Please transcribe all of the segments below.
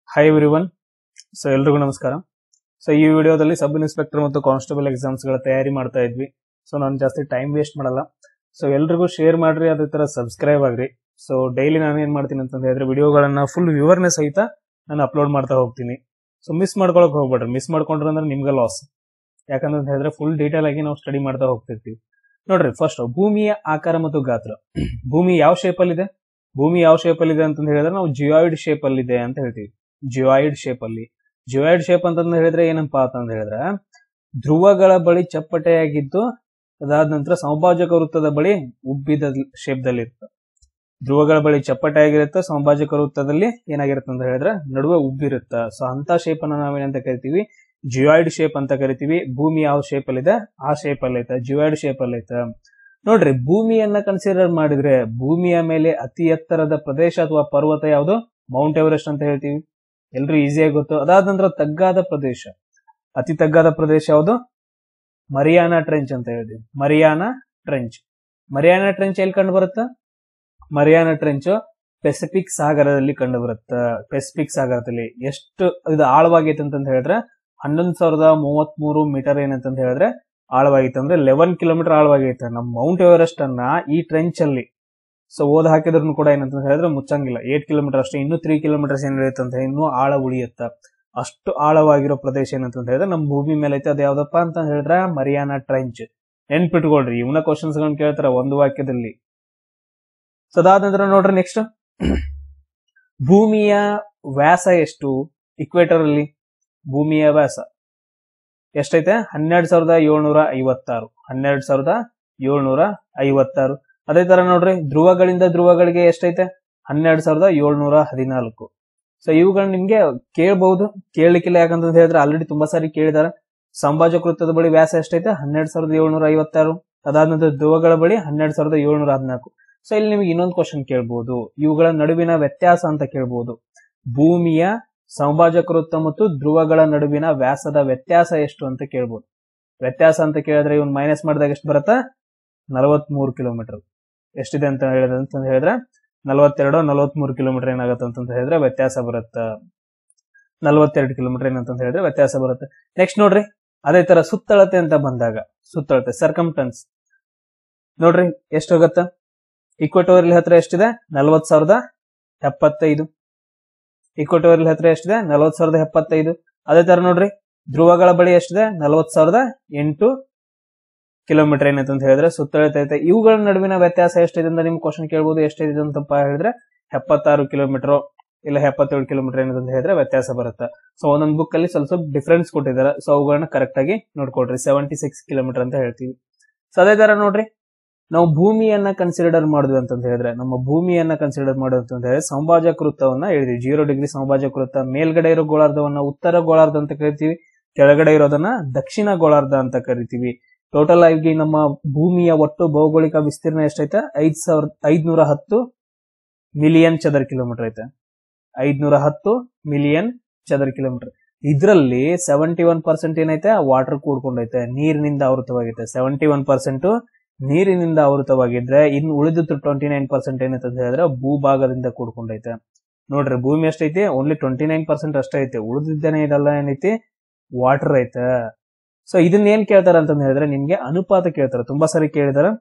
hi every one so ಎಲ್ರಿಗೂ ನಮಸ್ಕಾರ so ಈ ವಿಡಿಯೋದಲ್ಲಿ ಸಬ್ ಇನ್ಸ್ಪೆಕ್ಟರ್ ಮತ್ತು ಕಾನ್ಸ್ಟೇಬಲ್ ಎಕ್ಸಾಮ್ಸ್ ಗಳ ತಯಾರಿ ಮಾಡ್ತಾ ಇದ್ವಿ ಸೊ ನಾನು ಜಾಸ್ತಿ ಟೈಮ್ ವೇಸ್ಟ್ ಮಾಡಲ್ಲ ಸೊ ಎಲ್ರಿಗೂ ಶೇರ್ ಮಾಡ್ರಿ ಅದೇ ತರ ಸಬ್ಸ್ಕ್ರೈಬ್ ಆಗ್ರಿ ಸೊ ಡೈಲಿ ನಾನು ಏನ್ ಮಾಡ್ತೀನಿ ಅಂತ ಹೇಳಿದ್ರೆ ವಿಡಿಯೋಗಳನ್ನ ಫುಲ್ ವಿವರಣೆ ಸಹಿತ ನಾನು ಅಪ್ಲೋಡ್ ಮಾಡ್ತಾ ಹೋಗ್ತೀನಿ ಸೊ ಮಿಸ್ ಮಾಡ್ಕೊಳಕ್ ಹೋಗ್ಬೇಡ್ರಿ ಮಿಸ್ ಮಾಡ್ಕೊಂಡ್ರೆ ಅಂದ್ರೆ ನಿಮ್ಗೆ ಲಾಸ್ ಯಾಕಂತ ಹೇಳಿದ್ರೆ ಫುಲ್ ಡೀಟೇಲ್ ಆಗಿ ನಾವು ಸ್ಟಡಿ ಮಾಡ್ತಾ ಹೋಗ್ತಿರ್ತೀವಿ ನೋಡ್ರಿ ಫಸ್ಟ್ ಭೂಮಿಯ ಆಕಾರ ಮತ್ತು ಗಾತ್ರ ಭೂಮಿ ಯಾವ ಶೇಪ್ ಅಲ್ಲಿ ಇದೆ ಭೂಮಿ ಯಾವ ಶೇಪ್ ಅಲ್ಲಿ ಇದೆ ಅಂತ ಹೇಳಿದ್ರೆ ನಾವು ಜಿಯಾಯ್ಡ್ ಶೇಪ್ ಅಲ್ಲಿ ಇದೆ ಅಂತ ಹೇಳ್ತೀವಿ ಜಿಯಾಯ್ಡ್ ಶೇಪ್ ಅಲ್ಲಿ ಜಿಯಾಯ್ಡ್ ಶೇಪ್ ಅಂತಂದು ಹೇಳಿದ್ರೆ ಏನಪ್ಪಾ ಅಂತ ಹೇಳಿದ್ರೆ ಧ್ರುವಗಳ ಬಳಿ ಚಪ್ಪಟೆಯಾಗಿದ್ದು ಅದಾದ ನಂತರ ಸಮಭಾಜಕ ವೃತ್ತದ ಬಳಿ ಉಬ್ಬಿದ ಶೇಪ್ ದಲ್ಲಿ ಇರುತ್ತೆ ಧ್ರುವಗಳ ಬಳಿ ಚಪ್ಪಟೆಯಾಗಿರುತ್ತೆ ಸಮಭಾಜಕ ವೃತ್ತದಲ್ಲಿ ಏನಾಗಿರುತ್ತೆ ಅಂತ ಹೇಳಿದ್ರೆ ನಡುವೆ ಉಬ್ಬಿರುತ್ತ ಸೊ ಅಂತ ಶೇಪ್ ಅನ್ನ ನಾವೇನಂತ ಕರಿತೀವಿ ಜಿಯಾಯ್ಡ್ ಶೇಪ್ ಅಂತ ಕರಿತೀವಿ ಭೂಮಿ ಯಾವ ಶೇಪ್ ಅಲ್ಲಿ ಇದೆ ಆ ಶೇಪ್ ಅಲ್ಲಿ ಐತೆ ಜಿಯಾಯ್ಡ್ ಶೇಪ್ ಅಲ್ಲಿ ಐತೆ ನೋಡ್ರಿ ಭೂಮಿಯನ್ನ ಕನ್ಸಿಡರ್ ಮಾಡಿದ್ರೆ ಭೂಮಿಯ ಮೇಲೆ ಅತಿ ಎತ್ತರದ ಪ್ರದೇಶ ಅಥವಾ ಪರ್ವತ ಯಾವುದು ಮೌಂಟ್ ಎವರೆಸ್ಟ್ ಅಂತ ಹೇಳ್ತೀವಿ ಎಲ್ರು ಈಸಿಯಾಗಿ ಗೊತ್ತು ಅದಾದ ನಂತರ ತಗ್ಗಾದ ಪ್ರದೇಶ ಅತಿ ತಗ್ಗಾದ ಪ್ರದೇಶ ಯಾವುದು ಮರಿಯಾನ ಟ್ರೆಂಚ್ ಅಂತ ಹೇಳ್ತೀವಿ ಮರಿಯಾನ ಟ್ರೆಂಚ್ ಮರಿಯಾನ ಟ್ರೆಂಚ್ ಎಲ್ಲಿ ಕಂಡು ಬರುತ್ತ ಮರಿಯಾನ ಟ್ರೆಂಚ್ ಪೆಸಿಫಿಕ್ ಸಾಗರದಲ್ಲಿ ಕಂಡು ಬರುತ್ತ ಪೆಸಿಫಿಕ್ ಸಾಗರದಲ್ಲಿ ಎಷ್ಟು ಇದು ಆಳವಾಗೈತೆ ಅಂತ ಹೇಳಿದ್ರೆ ಹನ್ನೊಂದು ಸಾವಿರದ ಮೂವತ್ತ್ ಮೂರು ಮೀಟರ್ ಏನಂತ ಹೇಳಿದ್ರೆ ಆಳವಾಗಿತ್ತು ಅಂದ್ರೆ ಲೆವೆನ್ ಕಿಲೋಮೀಟರ್ ಆಳವಾಗೈತೆ ನಮ್ಮ ಮೌಂಟ್ ಎವರೆಸ್ಟ್ ಅನ್ನ ಈ ಟ್ರೆಂಚ್ ಅಲ್ಲಿ ಸೊ ಓದ್ ಹಾಕಿದ್ರು ಕೂಡ ಏನಂತ ಹೇಳಿದ್ರೆ ಮುಚ್ಚಂಗಿಲ್ಲ ಏಟ್ ಕಿಲೋಮೀಟರ್ ಅಷ್ಟೇ ಇನ್ನು ತ್ರೀ ಕಿಲೋಮೀಟರ್ಸ್ ಏನ್ ಇರುತ್ತೆ ಅಂತ ಇನ್ನೂ ಆಳ ಉಳಿಯುತ್ತ ಅಷ್ಟು ಆಳವಾಗಿರೋ ಪ್ರದೇಶ ಏನಂತ ಹೇಳಿದ್ರೆ ನಮ್ಮ ಭೂಮಿ ಮೇಲೆ ಐತೆ ಅದು ಯಾವ್ದಪ್ಪ ಅಂತ ಹೇಳಿದ್ರೆ ಮರಿಯಾನ ಟ್ರೆಂಚ್ ನೆನ್ಪಿಟ್ಕೊಳ್ರಿ ಇವನ ಕ್ವಶನ್ಸ್ ಗಳನ್ನ ಕೇಳ್ತಾರ ಒಂದು ವಾಕ್ಯದಲ್ಲಿ ಸೊ ಅದಾದ ನಂತರ ನೋಡ್ರಿ ನೆಕ್ಸ್ಟ್ ಭೂಮಿಯ ವ್ಯಾಸ ಎಷ್ಟು ಇಕ್ವೇಟರ್ ಅಲ್ಲಿ ಭೂಮಿಯ ವ್ಯಾಸ ಎಷ್ಟೈತೆ ಹನ್ನೆರಡ್ ಸಾವಿರದ ಏಳ್ನೂರ ಐವತ್ತಾರು ಹನ್ನೆರಡ್ ಸಾವಿರದ ಏಳ್ನೂರ ಐವತ್ತಾರು ಅದೇ ತರ ನೋಡ್ರಿ ಧ್ರುವಗಳಿಂದ ಧ್ರುವಗಳಿಗೆ ಎಷ್ಟೈತೆ ಹನ್ನೆರಡ್ ಸಾವಿರದ ಏಳ್ನೂರ ಹದಿನಾಲ್ಕು ಸೊ ಇವುಗಳನ್ನ ನಿಮ್ಗೆ ಕೇಳಬಹುದು ಕೇಳಲಿಕ್ಕಿಲ್ಲ ಯಾಕಂತ ಹೇಳಿದ್ರೆ ಆಲ್ರೆಡಿ ತುಂಬಾ ಸಾರಿ ಕೇಳಿದಾರೆ ಸಂಭಾಜಕ ವೃತ್ತದ ಬಳಿ ವ್ಯಾಸ ಎಷ್ಟೈತೆ ಹನ್ನೆರಡ್ ಸಾವಿರದ ಏಳ್ನೂರ ಐವತ್ತಾರು ಅದಾದ ನಂತರ ಧ್ರುವಗಳ ಬಳಿ ಹನ್ನೆರಡ್ ಸಾವಿರದ ಏಳ್ನೂರ ಹದಿನಾಲ್ಕು ಸೊ ಇಲ್ಲಿ ನಿಮಗೆ ಇನ್ನೊಂದು ಕ್ವಶನ್ ಕೇಳ್ಬಹುದು ಇವುಗಳ ನಡುವಿನ ವ್ಯತ್ಯಾಸ ಅಂತ ಕೇಳ್ಬಹುದು ಭೂಮಿಯ ಸಮಭಾಜಕ ವೃತ್ತ ಮತ್ತು ಧ್ರುವಗಳ ನಡುವಿನ ವ್ಯಾಸದ ವ್ಯತ್ಯಾಸ ಎಷ್ಟು ಅಂತ ಕೇಳ್ಬೋದು ವ್ಯತ್ಯಾಸ ಅಂತ ಕೇಳಿದ್ರೆ ಇವನ್ ಮೈನಸ್ ಮಾಡಿದಾಗ ಎಷ್ಟು ಬರುತ್ತಾ ನಲವತ್ ಮೂರು ಕಿಲೋಮೀಟರ್ ಎಷ್ಟಿದೆ ಅಂತ ಹೇಳಿದ್ರೆ ಅಂತ ಹೇಳಿದ್ರೆ ನಲವತ್ತೆರಡು ನಲವತ್ಮೂರು ಕಿಲೋಮೀಟರ್ ಏನಾಗುತ್ತೆ ಅಂತ ಹೇಳಿದ್ರೆ ವ್ಯತ್ಯಾಸ ಬರುತ್ತೆ ನಲವತ್ತೆರಡು ಕಿಲೋಮೀಟರ್ ಏನಂತ ಹೇಳಿದ್ರೆ ವ್ಯತ್ಯಾಸ ಬರುತ್ತೆ ನೆಕ್ಸ್ಟ್ ನೋಡ್ರಿ ಅದೇ ತರ ಸುತ್ತಳತೆ ಅಂತ ಬಂದಾಗ ಸುತ್ತಳತೆ ಸರ್ಕಮ್ಟನ್ಸ್ ನೋಡ್ರಿ ಎಷ್ಟು ಹೋಗತ್ತ ಇಕ್ವಟೋರಿಯಲ್ ಹತ್ರ ಎಷ್ಟಿದೆ ನಲವತ್ ಸಾವಿರದ ಎಪ್ಪತ್ತೈದು ಇಕ್ವಟೋರಿಯಲ್ ಹತ್ರ ಎಷ್ಟಿದೆ ನಲವತ್ ಸಾವಿರದ ಎಪ್ಪತ್ತೈದು ಅದೇ ತರ ನೋಡ್ರಿ ಧ್ರುವಗಳ ಬಳಿ ಎಷ್ಟಿದೆ ನಲವತ್ ಸಾವಿರದ ಎಂಟು ಕಿಲೋಮೀಟರ್ ಏನಂತ ಹೇಳಿದ್ರೆ ಸುತ್ತಳತೆ ಐತೆ ಇವುಗಳ ನಡುವಿನ ವ್ಯತ್ಯಾಸ ಎಷ್ಟಿದೆ ಅಂತ ನಿಮ್ಗೆ ಕ್ವಶನ್ ಕೇಳ್ಬೋದು ಎಷ್ಟಿದೆ ಅಂತಪ್ಪ ಹೇಳಿದ್ರೆ ಎಪ್ಪತ್ತಾರು ಕಿಲೋಮೀಟರ್ ಇಲ್ಲ ಎಪ್ಪತ್ತೇಳು ಕಿಲೋಮೀಟರ್ ಏನಂತ ಹೇಳಿದ್ರೆ ವ್ಯತ್ಯಾಸ ಬರುತ್ತೆ ಸೊ ಒಂದೊಂದು ಬುಕ್ ಅಲ್ಲಿ ಸ್ವಲ್ಪ ಸ್ವಲ್ಪ ಡಿಫ್ರೆನ್ಸ್ ಕೊಟ್ಟಿದ್ದಾರೆ ಸೊ ಅವುಗಳನ್ನ ಕರೆಕ್ಟ್ ಆಗಿ ನೋಡ್ಕೊಡ್ರಿ ಸೆವೆಂಟಿ ಸಿಕ್ಸ್ ಕಿಲೋಮೀಟರ್ ಅಂತ ಹೇಳ್ತೀವಿ ಸೊ ಅದೇ ತರ ನೋಡ್ರಿ ನಾವು ಭೂಮಿಯನ್ನ ಕನ್ಸಿಡರ್ ಮಾಡಿದ್ವಿ ಅಂತ ಹೇಳಿದ್ರೆ ನಮ್ಮ ಭೂಮಿಯನ್ನ ಕನ್ಸಿಡರ್ ಮಾಡೋದು ಅಂತ ಹೇಳಿದ್ರೆ ಸಂಭಾಜಕ ವೃತ್ತವನ್ನ ಹೇಳಿದ್ವಿ ಜೀರೋ ಡಿಗ್ರಿ ಸಂಭಾಜಕ ವೃತ್ತ ಮೇಲ್ಗಡೆ ಇರೋ ಗೋಳಾರ್ಧವನ್ನ ಉತ್ತರ ಗೋಳಾರ್ಧ ಅಂತ ಕರಿತೀವಿ ಕೆಳಗಡೆ ಇರೋದನ್ನ ದಕ್ಷಿಣ ಗೋಳಾರ್ಧ ಅಂತ ಕರಿತೀವಿ ಟೋಟಲ್ ಆಗಿ ನಮ್ಮ ಭೂಮಿಯ ಒಟ್ಟು ಭೌಗೋಳಿಕ ವಿಸ್ತೀರ್ಣ ಎಷ್ಟೈತೆ ಐದ್ ಸಾವಿರದ ಐದ್ನೂರ ಹತ್ತು ಮಿಲಿಯನ್ ಚದರ ಕಿಲೋಮೀಟರ್ ಐತೆ ಐದ್ನೂರ ಹತ್ತು ಮಿಲಿಯನ್ ಚದರ ಕಿಲೋಮೀಟರ್ ಇದ್ರಲ್ಲಿ ಸೆವೆಂಟಿ ಒನ್ ಪರ್ಸೆಂಟ್ ಏನೈತೆ ವಾಟರ್ ಕೂಡ್ಕೊಂಡೈತೆ ನೀರಿನಿಂದ ಆವೃತವಾಗೈತೆ ಸೆವೆಂಟಿ ಒನ್ ಪರ್ಸೆಂಟ್ ನೀರಿನಿಂದ ಆವೃತವಾಗಿದ್ರೆ ಇನ್ನು ಉಳಿದಿತ್ತು ಟ್ವೆಂಟಿ ನೈನ್ ಪರ್ಸೆಂಟ್ ಏನೈತೆ ಅಂತ ಹೇಳಿದ್ರೆ ಭೂಭಾಗದಿಂದ ಕೂಡ್ಕೊಂಡೈತೆ ನೋಡ್ರಿ ಭೂಮಿ ಎಷ್ಟೈತಿ ಓನ್ಲಿ ಟ್ವೆಂಟಿ ನೈನ್ ಪರ್ಸೆಂಟ್ ಅಷ್ಟೇ ಐತೆ ಉಳಿದಿದ್ದೇನೆ ಇದೆಲ್ಲ ಏನೈತಿ ವಾಟರ್ ಐತೆ ಸೊ ಇದನ್ನ ಏನ್ ಕೇಳ್ತಾರ ಅಂತ ಹೇಳಿದ್ರೆ ನಿಮ್ಗೆ ಅನುಪಾತ ಕೇಳ್ತಾರೆ ತುಂಬಾ ಸರಿ ಕೇಳಿದಾರೆ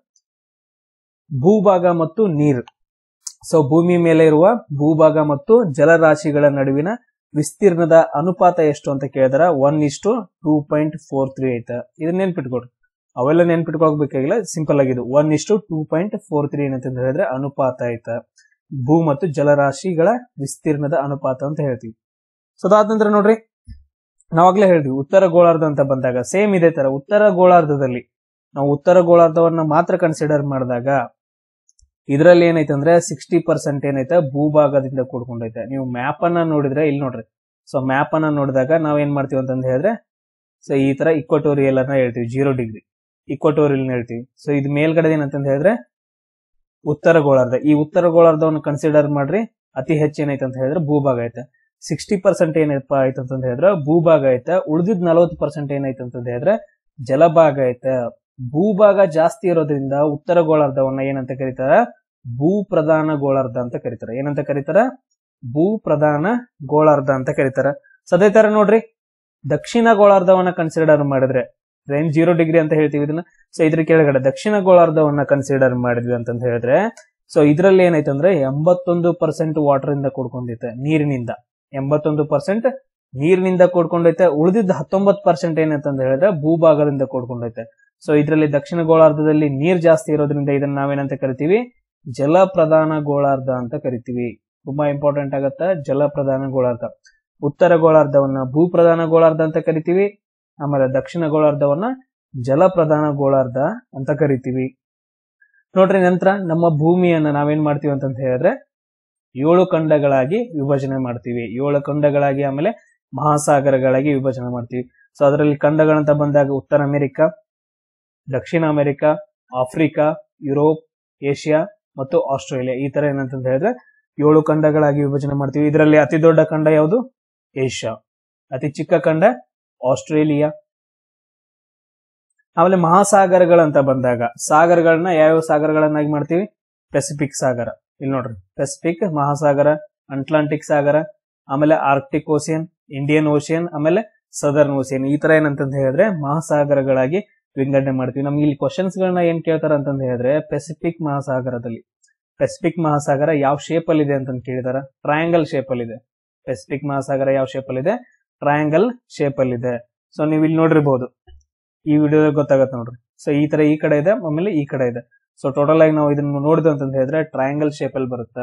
ಭೂಭಾಗ ಮತ್ತು ನೀರು ಸೊ ಭೂಮಿ ಮೇಲೆ ಇರುವ ಭೂಭಾಗ ಮತ್ತು ಜಲರಾಶಿಗಳ ನಡುವಿನ ವಿಸ್ತೀರ್ಣದ ಅನುಪಾತ ಎಷ್ಟು ಅಂತ ಕೇಳಿದಾರ ಒನ್ ಇಷ್ಟು ಟೂ ಪಾಯಿಂಟ್ ಫೋರ್ ತ್ರೀ ಐತೆ ಇದನ್ನ ನೆನ್ಪಿಟ್ಕೊಡ್ರಿ ಅವೆಲ್ಲ ನೆನ್ಪಿಟ್ಕೋಬೇಕಾಗಿಲ್ಲ ಸಿಂಪಲ್ ಆಗಿದ್ದು ಒನ್ ಇಷ್ಟು ಟೂ ಪಾಯಿಂಟ್ ಫೋರ್ ತ್ರೀ ಏನಂತ ಹೇಳಿದ್ರೆ ಅನುಪಾತ ಐತೆ ಭೂ ಮತ್ತು ಜಲರಾಶಿಗಳ ವಿಸ್ತೀರ್ಣದ ಅನುಪಾತ ಅಂತ ಹೇಳ್ತೀವಿ ಸೊ ಅದಾದ ನಂತರ ನೋಡ್ರಿ ನಾವಾಗ್ಲೇ ಹೇಳಿದ್ವಿ ಉತ್ತರ ಗೋಳಾರ್ಧ ಅಂತ ಬಂದಾಗ ಸೇಮ್ ಇದೇ ತರ ಉತ್ತರ ಗೋಳಾರ್ಧದಲ್ಲಿ ನಾವು ಉತ್ತರ ಗೋಳಾರ್ಧವನ್ನ ಮಾತ್ರ ಕನ್ಸಿಡರ್ ಮಾಡಿದಾಗ ಇದರಲ್ಲಿ ಏನೈತೆ ಅಂದ್ರೆ ಸಿಕ್ಸ್ಟಿ ಪರ್ಸೆಂಟ್ ಏನೈತೆ ಭೂಭಾಗದಿಂದ ಕೂಡ್ಕೊಂಡೈತೆ ನೀವು ಮ್ಯಾಪ್ ಅನ್ನ ನೋಡಿದ್ರೆ ಇಲ್ಲಿ ನೋಡ್ರಿ ಸೊ ಮ್ಯಾಪ್ ಅನ್ನ ನೋಡಿದಾಗ ನಾವ್ ಏನ್ ಮಾಡ್ತೀವಿ ಅಂತಂದ್ ಹೇಳಿದ್ರೆ ಸೊ ಈ ತರ ಇಕ್ವಟೋರಿಯಲ್ ಅನ್ನ ಹೇಳ್ತೀವಿ ಜೀರೋ ಡಿಗ್ರಿ ಇಕ್ವಟೋರಿಯಲ್ ಹೇಳ್ತೀವಿ ಸೊ ಇದು ಮೇಲ್ಗಡೆ ಏನಂತಂದ್ ಹೇಳಿದ್ರೆ ಉತ್ತರ ಗೋಳಾರ್ಧ ಈ ಉತ್ತರ ಗೋಳಾರ್ಧವನ್ನು ಕನ್ಸಿಡರ್ ಮಾಡ್ರಿ ಅತಿ ಹೆಚ್ಚು ಏನೈತೆ ಅಂತ ಹೇಳಿದ್ರೆ ಭೂಭಾಗ ಐತೆ ಸಿಕ್ಸ್ಟಿ ಪರ್ಸೆಂಟ್ ಏನಪ್ಪ ಆಯ್ತು ಅಂತಂದ್ ಹೇಳಿದ್ರೆ ಭೂಭಾಗ ಐತೆ ಉಳಿದಿದ್ ನಲವತ್ತು ಪರ್ಸೆಂಟ್ ಏನಾಯ್ತು ಅಂತಂದ್ ಹೇಳಿದ್ರೆ ಜಲಭಾಗ ಐತೆ ಭೂಭಾಗ ಜಾಸ್ತಿ ಇರೋದ್ರಿಂದ ಉತ್ತರ ಗೋಳಾರ್ಧವನ್ನ ಏನಂತ ಕರೀತಾರ ಭೂ ಪ್ರಧಾನ ಗೋಳಾರ್ಧ ಅಂತ ಕರೀತಾರೆ ಏನಂತ ಕರೀತಾರ ಭೂ ಪ್ರಧಾನ ಗೋಳಾರ್ಧ ಅಂತ ಕರೀತಾರೆ ಸೊ ಅದೇ ತರ ನೋಡ್ರಿ ದಕ್ಷಿಣ ಗೋಳಾರ್ಧವನ್ನ ಕನ್ಸಿಡರ್ ಮಾಡಿದ್ರೆ ರೇಂಜ್ ಜೀರೋ ಡಿಗ್ರಿ ಅಂತ ಹೇಳ್ತೀವಿ ಇದನ್ನ ಸೊ ಇದ್ರ ಕೆಳಗಡೆ ದಕ್ಷಿಣ ಗೋಳಾರ್ಧವನ್ನ ಕನ್ಸಿಡರ್ ಮಾಡಿದ್ವಿ ಅಂತಂತ ಹೇಳಿದ್ರೆ ಸೊ ಇದ್ರಲ್ಲಿ ಏನಾಯ್ತು ಅಂದ್ರೆ ಎಂಬತ್ತೊಂದು ಪರ್ಸೆಂಟ್ ವಾಟರ್ ಇಂದ ಕೂಡ್ಕೊಂಡೈತೆ ನೀರಿನಿಂದ ಎಂಬತ್ತೊಂದು ಪರ್ಸೆಂಟ್ ನೀರಿನಿಂದ ಕೂಡ್ಕೊಂಡೈತೆ ಉಳಿದಿದ್ದ ಹತ್ತೊಂಬತ್ತು ಪರ್ಸೆಂಟ್ ಏನಂತಂದ ಹೇಳಿದ್ರೆ ಭೂಭಾಗದಿಂದ ಕೂಡ್ಕೊಂಡೈತೆ ಸೊ ಇದರಲ್ಲಿ ದಕ್ಷಿಣ ಗೋಳಾರ್ಧದಲ್ಲಿ ನೀರ್ ಜಾಸ್ತಿ ಇರೋದ್ರಿಂದ ಇದನ್ನ ನಾವೇನಂತ ಕರಿತೀವಿ ಜಲ ಪ್ರಧಾನ ಗೋಳಾರ್ಧ ಅಂತ ಕರಿತೀವಿ ತುಂಬಾ ಇಂಪಾರ್ಟೆಂಟ್ ಆಗತ್ತ ಜಲ ಪ್ರಧಾನ ಗೋಳಾರ್ಧ ಉತ್ತರ ಗೋಳಾರ್ಧವನ್ನ ಭೂ ಪ್ರಧಾನ ಗೋಳಾರ್ಧ ಅಂತ ಕರಿತೀವಿ ಆಮೇಲೆ ದಕ್ಷಿಣ ಗೋಳಾರ್ಧವನ್ನ ಜಲ ಪ್ರಧಾನ ಗೋಳಾರ್ಧ ಅಂತ ಕರಿತೀವಿ ನೋಡ್ರಿ ನಂತರ ನಮ್ಮ ಭೂಮಿಯನ್ನ ನಾವೇನ್ ಮಾಡ್ತೀವಿ ಅಂತಂತ ಹೇಳಿದ್ರೆ ಏಳು ಖಂಡಗಳಾಗಿ ವಿಭಜನೆ ಮಾಡ್ತೀವಿ ಏಳು ಖಂಡಗಳಾಗಿ ಆಮೇಲೆ ಮಹಾಸಾಗರಗಳಾಗಿ ವಿಭಜನೆ ಮಾಡ್ತೀವಿ ಸೊ ಅದರಲ್ಲಿ ಖಂಡಗಳಂತ ಬಂದಾಗ ಉತ್ತರ ಅಮೆರಿಕ ದಕ್ಷಿಣ ಅಮೆರಿಕ ಆಫ್ರಿಕಾ ಯುರೋಪ್ ಏಷ್ಯಾ ಮತ್ತು ಆಸ್ಟ್ರೇಲಿಯಾ ಈ ತರ ಏನಂತ ಹೇಳಿದ್ರೆ ಏಳು ಖಂಡಗಳಾಗಿ ವಿಭಜನೆ ಮಾಡ್ತೀವಿ ಇದರಲ್ಲಿ ಅತಿ ದೊಡ್ಡ ಖಂಡ ಯಾವುದು ಏಷ್ಯಾ ಅತಿ ಚಿಕ್ಕ ಖಂಡ ಆಸ್ಟ್ರೇಲಿಯಾ ಆಮೇಲೆ ಮಹಾಸಾಗರಗಳಂತ ಬಂದಾಗ ಸಾಗರಗಳನ್ನ ಯಾವ್ಯಾವ ಸಾಗರಗಳನ್ನಾಗಿ ಮಾಡ್ತೀವಿ ಪೆಸಿಫಿಕ್ ಸಾಗರ ಇಲ್ಲಿ ನೋಡ್ರಿ ಪೆಸಿಫಿಕ್ ಮಹಾಸಾಗರ ಅಟ್ಲಾಂಟಿಕ್ ಸಾಗರ ಆಮೇಲೆ ಆರ್ಕ್ಟಿಕ್ ಓಷಿಯನ್ ಇಂಡಿಯನ್ ಓಷಿಯನ್ ಆಮೇಲೆ ಸದರ್ನ್ ಓಷಿಯನ್ ಈ ತರ ಏನಂತಂತ ಹೇಳಿದ್ರೆ ಮಹಾಸಾಗರಗಳಾಗಿ ವಿಂಗಡಣೆ ಮಾಡ್ತೀವಿ ನಮ್ಗೆ ಇಲ್ಲಿ ಕ್ವಶನ್ಸ್ ಗಳನ್ನ ಏನ್ ಕೇಳ್ತಾರ ಅಂತಂದ ಹೇಳಿದ್ರೆ ಪೆಸಿಫಿಕ್ ಮಹಾಸಾಗರದಲ್ಲಿ ಪೆಸಿಫಿಕ್ ಮಹಾಸಾಗರ ಯಾವ ಶೇಪ್ ಅಲ್ಲಿ ಇದೆ ಅಂತ ಕೇಳಿದಾರ ಟ್ರಯಾಂಗಲ್ ಶೇಪ್ ಅಲ್ಲಿ ಇದೆ ಪೆಸಿಫಿಕ್ ಮಹಾಸಾಗರ ಯಾವ ಶೇಪ್ ಅಲ್ಲಿ ಇದೆ ಟ್ರಯಾಂಗಲ್ ಶೇಪ್ ಅಲ್ಲಿ ಇದೆ ಸೊ ನೀವು ಇಲ್ಲಿ ನೋಡಿರ್ಬಹುದು ಈ ವಿಡಿಯೋದಾಗ ಗೊತ್ತಾಗತ್ತೆ ನೋಡ್ರಿ ಸೊ ಈ ತರ ಈ ಕಡೆ ಇದೆ ಆಮೇಲೆ ಈ ಕಡೆ ಇದೆ ಸೊ ಟೋಟಲ್ ಆಗಿ ನಾವು ಇದನ್ನ ನೋಡಿದ್ವಿ ಅಂತ ಹೇಳಿದ್ರೆ ಟ್ರಯಾಂಗಲ್ ಶೇಪ್ ಅಲ್ಲಿ ಬರುತ್ತೆ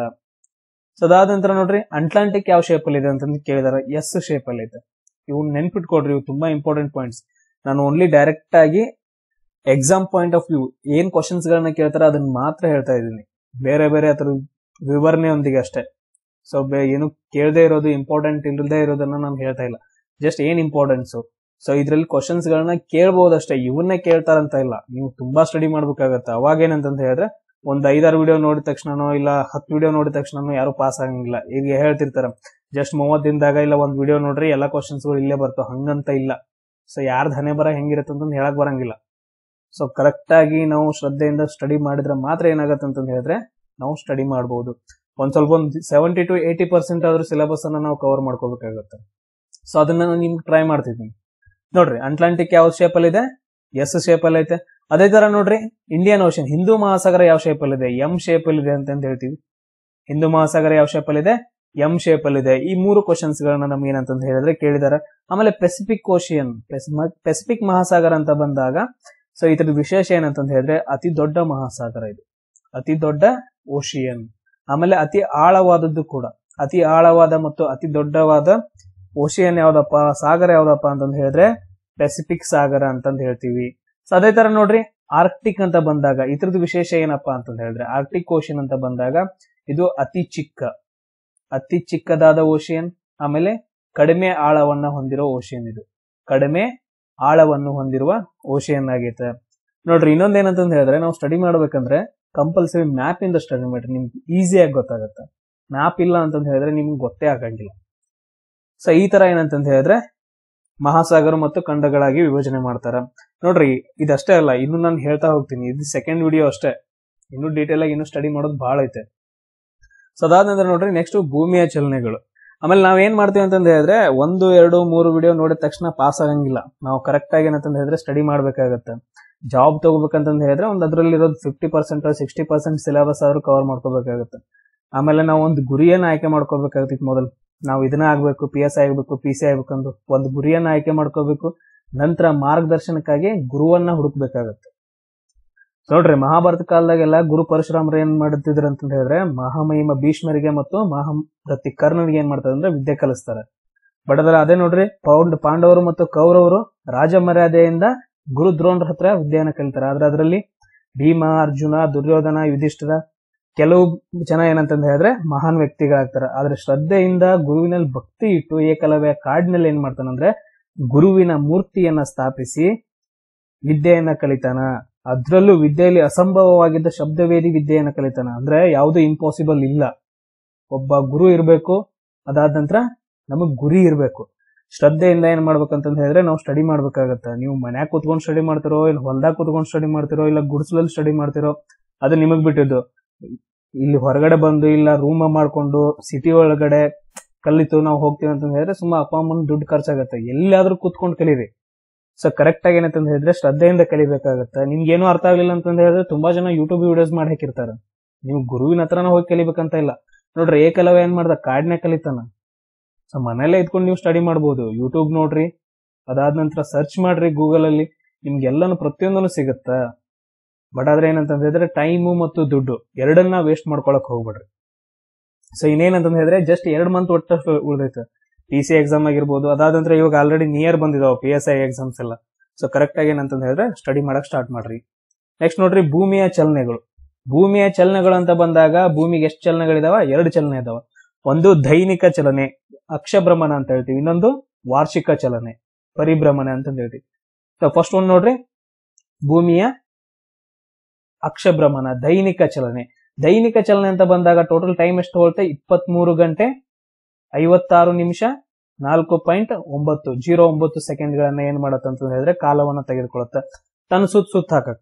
ಸೊ ಅದಾದ ನಂತರ ನೋಡ್ರಿ ಅಟ್ಲಾಂಟಿಕ್ ಯಾವ ಶೇಪ್ ಅಲ್ಲಿ ಇದೆ ಅಂತಂದು ಕೇಳಿದಾರೆ ಎಸ್ ಶೇಪ್ ಅಲ್ಲಿ ಇದೆ ಇವು ನೆನ್ಪಿಟ್ಕೊಡ್ರಿ ಇವು ತುಂಬಾ ಇಂಪಾರ್ಟೆಂಟ್ ಪಾಯಿಂಟ್ಸ್ ನಾನು ಓನ್ಲಿ ಡೈರೆಕ್ಟ್ ಆಗಿ ಎಕ್ಸಾಮ್ ಪಾಯಿಂಟ್ ಆಫ್ ವ್ಯೂ ಏನ್ ಕ್ವಶನ್ಸ್ ಗಳನ್ನ ಕೇಳ್ತಾರೆ ಅದನ್ನ ಮಾತ್ರ ಹೇಳ್ತಾ ಇದ್ದೀನಿ ಬೇರೆ ಬೇರೆ ಅದ್ರ ವಿವರಣೆಯೊಂದಿಗೆ ಅಷ್ಟೇ ಸೊ ಏನು ಕೇಳದೆ ಇರೋದು ಇಂಪಾರ್ಟೆಂಟ್ ಇಲ್ಲದೆ ಇರೋದನ್ನ ನಾನು ಹೇಳ್ತಾ ಇಲ್ಲ ಜಸ್ಟ್ ಏನ್ ಇಂಪಾರ್ಟೆನ್ಸ್ ಸೊ ಇದ್ರಲ್ಲಿ ಕ್ವಶನ್ಸ್ ಗಳನ್ನ ಕೇಳ್ಬಹುದಷ್ಟೇ ಇವನ್ನೇ ಕೇಳ್ತಾರಂತ ಇಲ್ಲ ನೀವು ತುಂಬಾ ಸ್ಟಡಿ ಮಾಡ್ಬೇಕಾಗತ್ತೆ ಅವಾಗ ಏನಂತಂತ ಹೇಳಿದ್ರೆ ಒಂದ್ ಐದಾರು ವಿಡಿಯೋ ನೋಡಿದ ತಕ್ಷಣನೋ ಇಲ್ಲ ಹತ್ತು ವಿಡಿಯೋ ನೋಡಿದ ತಕ್ಷಣನೋ ಯಾರು ಪಾಸ್ ಆಗಂಗಿಲ್ಲ ಈಗ ಹೇಳ್ತಿರ್ತಾರ ಜಸ್ಟ್ ಮೂವತ್ ದಿನದಾಗ ಇಲ್ಲ ಒಂದ್ ವಿಡಿಯೋ ನೋಡ್ರಿ ಎಲ್ಲಾ ಕ್ವಶನ್ಸ್ ಗಳು ಇಲ್ಲೇ ಬರ್ತಾವ ಹಂಗಂತ ಇಲ್ಲ ಸೊ ಯಾರ್ದು ಹಣೆ ಬರ ಹೆಂಗಿರುತ್ತೆ ಅಂತ ಹೇಳಕ್ ಬರಂಗಿಲ್ಲ ಸೊ ಕರೆಕ್ಟ್ ಆಗಿ ನಾವು ಶ್ರದ್ಧೆಯಿಂದ ಸ್ಟಡಿ ಮಾಡಿದ್ರೆ ಮಾತ್ರ ಏನಾಗತ್ತೆ ಅಂತ ಹೇಳಿದ್ರೆ ನಾವು ಸ್ಟಡಿ ಮಾಡಬಹುದು ಒಂದ್ ಸ್ವಲ್ಪ ಒಂದು ಸೆವೆಂಟಿ ಟು ಏಟಿ ಪರ್ಸೆಂಟ್ ಆದ್ರೂ ಸಿಲೆಬಸ್ ಅನ್ನ ನಾವು ಕವರ್ ಮಾಡ್ಕೋಬೇಕಾಗತ್ತೆ ಸೊ ಅದನ್ನ ನಾನು ನಿಮ್ಗೆ ಟ್ರೈ ಮಾಡ್ತಿದ್ದೀನಿ ನೋಡ್ರಿ ಅಟ್ಲಾಂಟಿಕ್ ಯಾವ ಶೇಪ್ ಅಲ್ಲಿ ಇದೆ ಎಸ್ ಶೇಪ್ ಅಲ್ಲಿ ಐತೆ ಅದೇ ತರ ನೋಡ್ರಿ ಇಂಡಿಯನ್ ಓಷನ್ ಹಿಂದೂ ಮಹಾಸಾಗರ ಯಾವ ಶೇಪ್ ಅಲ್ಲಿ ಇದೆ ಎಂ ಶೇಪ್ ಅಲ್ಲಿ ಇದೆ ಅಂತ ಹೇಳ್ತೀವಿ ಹಿಂದೂ ಮಹಾಸಾಗರ ಯಾವ ಶೇಪ್ ಅಲ್ಲಿ ಇದೆ ಎಂ ಶೇಪ್ ಅಲ್ಲಿ ಇದೆ ಈ ಮೂರು ಕ್ವಶನ್ಸ್ ಗಳನ್ನ ನಮ್ಗೆ ಏನಂತ ಹೇಳಿದ್ರೆ ಕೇಳಿದಾರೆ ಆಮೇಲೆ ಪೆಸಿಫಿಕ್ ಓಷಿಯನ್ ಪೆಸಿಫಿಕ್ ಮಹಾಸಾಗರ ಅಂತ ಬಂದಾಗ ಸೊ ಇದ್ರ ವಿಶೇಷ ಏನಂತ ಹೇಳಿದ್ರೆ ಅತಿ ದೊಡ್ಡ ಮಹಾಸಾಗರ ಇದು ಅತಿ ದೊಡ್ಡ ಓಷಿಯನ್ ಆಮೇಲೆ ಅತಿ ಆಳವಾದದ್ದು ಕೂಡ ಅತಿ ಆಳವಾದ ಮತ್ತು ಅತಿ ದೊಡ್ಡವಾದ ಓಷಿಯನ್ ಯಾವ್ದಪ್ಪ ಸಾಗರ ಯಾವ್ದಪ್ಪ ಅಂತಂದ್ ಹೇಳಿದ್ರೆ ಪೆಸಿಫಿಕ್ ಸಾಗರ ಅಂತಂದ್ ಹೇಳ್ತೀವಿ ಸೊ ಅದೇ ತರ ನೋಡ್ರಿ ಆರ್ಕ್ಟಿಕ್ ಅಂತ ಬಂದಾಗ ಇದ್ರದ್ದು ವಿಶೇಷ ಏನಪ್ಪಾ ಅಂತಂದ್ ಹೇಳಿದ್ರೆ ಆರ್ಕ್ಟಿಕ್ ಓಷಿಯನ್ ಅಂತ ಬಂದಾಗ ಇದು ಅತಿ ಚಿಕ್ಕ ಅತಿ ಚಿಕ್ಕದಾದ ಓಷಿಯನ್ ಆಮೇಲೆ ಕಡಿಮೆ ಆಳವನ್ನ ಹೊಂದಿರೋ ಓಷಿಯನ್ ಇದು ಕಡಿಮೆ ಆಳವನ್ನು ಹೊಂದಿರುವ ಓಷಿಯನ್ ಆಗೈತೆ ನೋಡ್ರಿ ಇನ್ನೊಂದ್ ಏನಂತಂದ್ ಹೇಳಿದ್ರೆ ನಾವು ಸ್ಟಡಿ ಮಾಡ್ಬೇಕಂದ್ರೆ ಕಂಪಲ್ಸರಿ ಮ್ಯಾಪ್ ಇಂದ ಸ್ಟಡಿ ಮಾಡ್ರಿ ನಿಮ್ಗೆ ಈಸಿಯಾಗಿ ಗೊತ್ತಾಗುತ್ತೆ ಮ್ಯಾಪ್ ಇಲ್ಲ ಅಂತಂದ್ ಹೇಳಿದ್ರೆ ನಿಮ್ಗೆ ಗೊತ್ತೇ ಆಗಂಗಿಲ್ಲ ಸೊ ಈ ತರ ಏನಂತಂದ್ ಹೇಳಿದ್ರೆ ಮಹಾಸಾಗರ ಮತ್ತು ಖಂಡಗಳಾಗಿ ವಿಭಜನೆ ಮಾಡ್ತಾರ ನೋಡ್ರಿ ಇದಷ್ಟೇ ಅಲ್ಲ ಇನ್ನು ನಾನು ಹೇಳ್ತಾ ಹೋಗ್ತೀನಿ ಇದು ಸೆಕೆಂಡ್ ವಿಡಿಯೋ ಅಷ್ಟೇ ಇನ್ನು ಡೀಟೇಲ್ ಆಗಿ ಇನ್ನು ಸ್ಟಡಿ ಮಾಡೋದು ಬಹಳ ಐತೆ ಸೊ ಅದಾದ ನಂತರ ನೋಡ್ರಿ ನೆಕ್ಸ್ಟ್ ಭೂಮಿಯ ಚಲನೆಗಳು ಆಮೇಲೆ ನಾವ್ ಏನ್ ಮಾಡ್ತೀವಿ ಅಂತಂದ ಹೇಳಿದ್ರೆ ಒಂದು ಎರಡು ಮೂರು ವಿಡಿಯೋ ನೋಡಿದ ತಕ್ಷಣ ಪಾಸ್ ಆಗಂಗಿಲ್ಲ ನಾವು ಕರೆಕ್ಟ್ ಆಗಿ ಏನಂತಂದ ಹೇಳಿದ್ರೆ ಸ್ಟಡಿ ಮಾಡ್ಬೇಕಾಗತ್ತೆ ಜಾಬ್ ತಗೋಬೇಕಂತಂದ ಹೇಳಿದ್ರೆ ಒಂದು ಅದ್ರಲ್ಲಿರೋದು fifty percent sixty percent syllabus ಆದ್ರೂ ಕವರ್ ಮಾಡ್ಕೋಬೇಕಾಗತ್ತೆ ಆಮೇಲೆ ನಾವು ಒಂದು ಗುರಿಯನ್ನ ಆಯ್ಕೆ ಮಾಡ್ಕೋಬೇಕಾಗತ್ತಿತ್ತು ಮೊದಲು ನಾವು ಇದನ್ನ ಆಗ್ಬೇಕು ಪಿ ಎಸ್ ಆಗ್ಬೇಕು ಪಿ ಸಿ ಆಗ್ಬೇಕಂದು ಒಂದು ಗುರಿಯನ್ನ ಆಯ್ಕೆ ಮಾಡ್ಕೋಬೇಕು ನಂತರ ಮಾರ್ಗದರ್ಶನಕ್ಕಾಗಿ ಗುರುವನ್ನ ಹುಡುಕ್ಬೇಕಾಗತ್ತೆ ನೋಡ್ರಿ ಮಹಾಭಾರತ ಕಾಲದಾಗೆಲ್ಲ ಗುರು ಪರಶುರಾಮರು ಏನ್ ಮಾಡುತ್ತಿದ್ರು ಅಂತ ಹೇಳಿದ್ರೆ ಮಹಾಮಹಿಮ ಭೀಷ್ಮರಿಗೆ ಮತ್ತು ಮಹಾರಥಿ ಕರ್ಣನಿಗೆ ಏನ್ ಮಾಡ್ತಾರೆ ಅಂದ್ರೆ ವಿದ್ಯೆ ಕಲಿಸ್ತಾರೆ ಬಟ್ ಅದ್ರ ಅದೇ ನೋಡ್ರಿ ಪೌಂಡ್ ಪಾಂಡವರು ಮತ್ತು ಕೌರವರು ರಾಜ ಮರ್ಯಾದೆಯಿಂದ ಗುರು ದ್ರೋಣರ ಹತ್ರ ವಿದ್ಯೆಯನ್ನ ಕಲಿತಾರೆ ಆದ್ರೆ ಅದರಲ್ಲಿ ಭೀಮ ಅರ್ಜುನ ದುರ್ಯೋಧನ ಯುಧಿಷ್ಠಿರ ಕೆಲವು ಜನ ಏನಂತಂದ ಹೇಳಿದ್ರೆ ಮಹಾನ್ ವ್ಯಕ್ತಿಗಳಾಗ್ತಾರೆ ಆದ್ರೆ ಶ್ರದ್ಧೆಯಿಂದ ಗುರುವಿನಲ್ಲಿ ಭಕ್ತಿ ಇಟ್ಟು ಏಕಲವ್ಯ ಕಾಡಿನಲ್ಲಿ ಏನ್ ಮಾಡ್ತಾನಂದ್ರೆ ಗುರುವಿನ ಮೂರ್ತಿಯನ್ನ ಸ್ಥಾಪಿಸಿ ವಿದ್ಯೆಯನ್ನ ಕಲಿತಾನ ಅದ್ರಲ್ಲೂ ವಿದ್ಯೆಯಲ್ಲಿ ಅಸಂಭವವಾಗಿದ್ದ ಶಬ್ದವೇದಿ ವಿದ್ಯೆಯನ್ನ ಕಲಿತಾನ ಅಂದ್ರೆ ಯಾವುದು ಇಂಪಾಸಿಬಲ್ ಇಲ್ಲ ಒಬ್ಬ ಗುರು ಇರಬೇಕು ಅದಾದ ನಂತರ ನಮಗ್ ಗುರಿ ಇರಬೇಕು ಶ್ರದ್ಧೆಯಿಂದ ಏನ್ ಮಾಡ್ಬೇಕಂತಂದ್ ಹೇಳಿದ್ರೆ ನಾವು ಸ್ಟಡಿ ಮಾಡ್ಬೇಕಾಗತ್ತ ನೀವು ಮನ್ಯಾಗ ಕೂತ್ಕೊಂಡು ಸ್ಟಡಿ ಮಾಡ್ತಿರೋ ಇಲ್ಲ ಹೊಲ್ದಾಗ ಕೂತ್ಕೊಂಡು ಸ್ಟಡಿ ಮಾಡ್ತಿರೋ ಇಲ್ಲ ಗುಡ್ಸ್ಲಲ್ಲಿ ಸ್ಟಡಿ ಮಾಡ್ತಿರೋ ಅದು ನಿಮಗ್ ಬಿಟ್ಟಿದ್ದು ಇಲ್ಲಿ ಹೊರಗಡೆ ಬಂದು ಇಲ್ಲ ರೂಮ್ ಮಾಡ್ಕೊಂಡು ಸಿಟಿ ಒಳಗಡೆ ಕಲಿತು ನಾವು ಹೋಗ್ತೀವಿ ಅಂತ ಹೇಳಿದ್ರೆ ಸುಮ್ಮ ಅಪ್ಪ ಅಮ್ಮನ ದುಡ್ಡು ಖರ್ಚಾಗತ್ತೆ ಎಲ್ಲಾದ್ರೂ ಕೂತ್ಕೊಂಡು ಕಲೀರಿ ಸೊ ಕರೆಕ್ಟ್ ಆಗಿ ಏನಂತ ಹೇಳಿದ್ರೆ ಶ್ರದ್ಧೆಯಿಂದ ಕಲಿಬೇಕಾಗತ್ತೆ ನಿಮ್ಗೆ ಏನೂ ಅರ್ಥ ಆಗ್ಲಿಲ್ಲ ಅಂತ ಹೇಳಿದ್ರೆ ತುಂಬಾ ಜನ ಯೂಟ್ಯೂಬ್ ವಿಡಿಯೋಸ್ ಮಾಡಿ ಹಾಕಿರ್ತಾರೆ ನೀವು ಗುರುವಿನ ಹತ್ರನ ಹೋಗಿ ಕಲಿಬೇಕಂತ ಇಲ್ಲ ನೋಡ್ರಿ ಏಕಲವ್ಯ ಏನ್ ಮಾಡ್ದ ಕಾಡ್ನೆ ಕಲಿತಾನ ಸೊ ಮನೇಲೆ ಇದ್ಕೊಂಡು ನೀವು ಸ್ಟಡಿ ಮಾಡ್ಬೋದು ಯೂಟ್ಯೂಬ್ ನೋಡ್ರಿ ಅದಾದ ನಂತರ ಸರ್ಚ್ ಮಾಡ್ರಿ ಗೂಗಲ್ ಅಲ್ಲಿ ನಿಮ್ಗೆಲ್ಲನು ಪ್ರತಿಯೊಂದನು ಸಿಗುತ್ತಾ ಬಟ್ ಆದ್ರೆ ಏನಂತ ಹೇಳಿದ್ರೆ ಟೈಮು ಮತ್ತು ದುಡ್ಡು ಎರಡನ್ನ ವೇಸ್ಟ್ ಮಾಡ್ಕೊಳಕ್ ಹೋಗ್ಬೇಡ್ರಿ ಸೊ ಇನ್ನೇನಂತ ಹೇಳಿದ್ರೆ ಜಸ್ಟ್ ಎರಡ್ ಮಂತ್ ಒಟ್ಟು ಉಳಿದೈತೆ ಪಿ ಸಿ ಎಕ್ಸಾಮ್ ಆಗಿರ್ಬೋದು ಅದಾದ ನಂತರ ಇವಾಗ ಆಲ್ರೆಡಿ ನಿಯರ್ ಬಂದಿದಾವೆ ಪಿ ಎಸ್ ಐ ಎಕ್ಸಾಮ್ಸ್ ಎಲ್ಲ ಸೊ ಕರೆಕ್ಟ್ ಆಗಿ ಏನಂತ ಹೇಳಿದ್ರೆ ಸ್ಟಡಿ ಮಾಡಕ್ ಸ್ಟಾರ್ಟ್ ಮಾಡ್ರಿ ನೆಕ್ಸ್ಟ್ ನೋಡ್ರಿ ಭೂಮಿಯ ಚಲನೆಗಳು ಭೂಮಿಯ ಚಲನೆಗಳು ಅಂತ ಬಂದಾಗ ಭೂಮಿಗೆ ಎಷ್ಟು ಚಲನೆಗಳಿದಾವ ಎರಡು ಚಲನೆ ಇದಾವ ಒಂದು ದೈನಿಕ ಚಲನೆ ಅಕ್ಷಭ್ರಮಣ ಅಂತ ಹೇಳ್ತೀವಿ ಇನ್ನೊಂದು ವಾರ್ಷಿಕ ಚಲನೆ ಪರಿಭ್ರಮಣೆ ಅಂತ ಹೇಳ್ತೀವಿ ಸೊ ಫಸ್ಟ್ ಒಂದು ನೋಡ್ರಿ ಭೂಮಿಯ ಅಕ್ಷಭ್ರಮಣ ದೈನಿಕ ಚಲನೆ ದೈನಿಕ ಚಲನೆ ಅಂತ ಬಂದಾಗ ಟೋಟಲ್ ಟೈಮ್ ಎಷ್ಟು ಹೋಗುತ್ತೆ ಇಪ್ಪತ್ಮೂರು ಗಂಟೆ ಐವತ್ತಾರು ನಿಮಿಷ ನಾಲ್ಕು ಪಾಯಿಂಟ್ ಒಂಬತ್ತು ಜೀರೋ ಒಂಬತ್ತು ಸೆಕೆಂಡ್ ಗಳನ್ನ ಏನ್ ಮಾಡತ್ತೆ ಅಂತ ಹೇಳಿದ್ರೆ ಕಾಲವನ್ನ ತೆಗೆದುಕೊಳ್ಳುತ್ತೆ ತನ್ನ ಸುತ್ತ ಸುತ್ತ ಹಾಕಕ್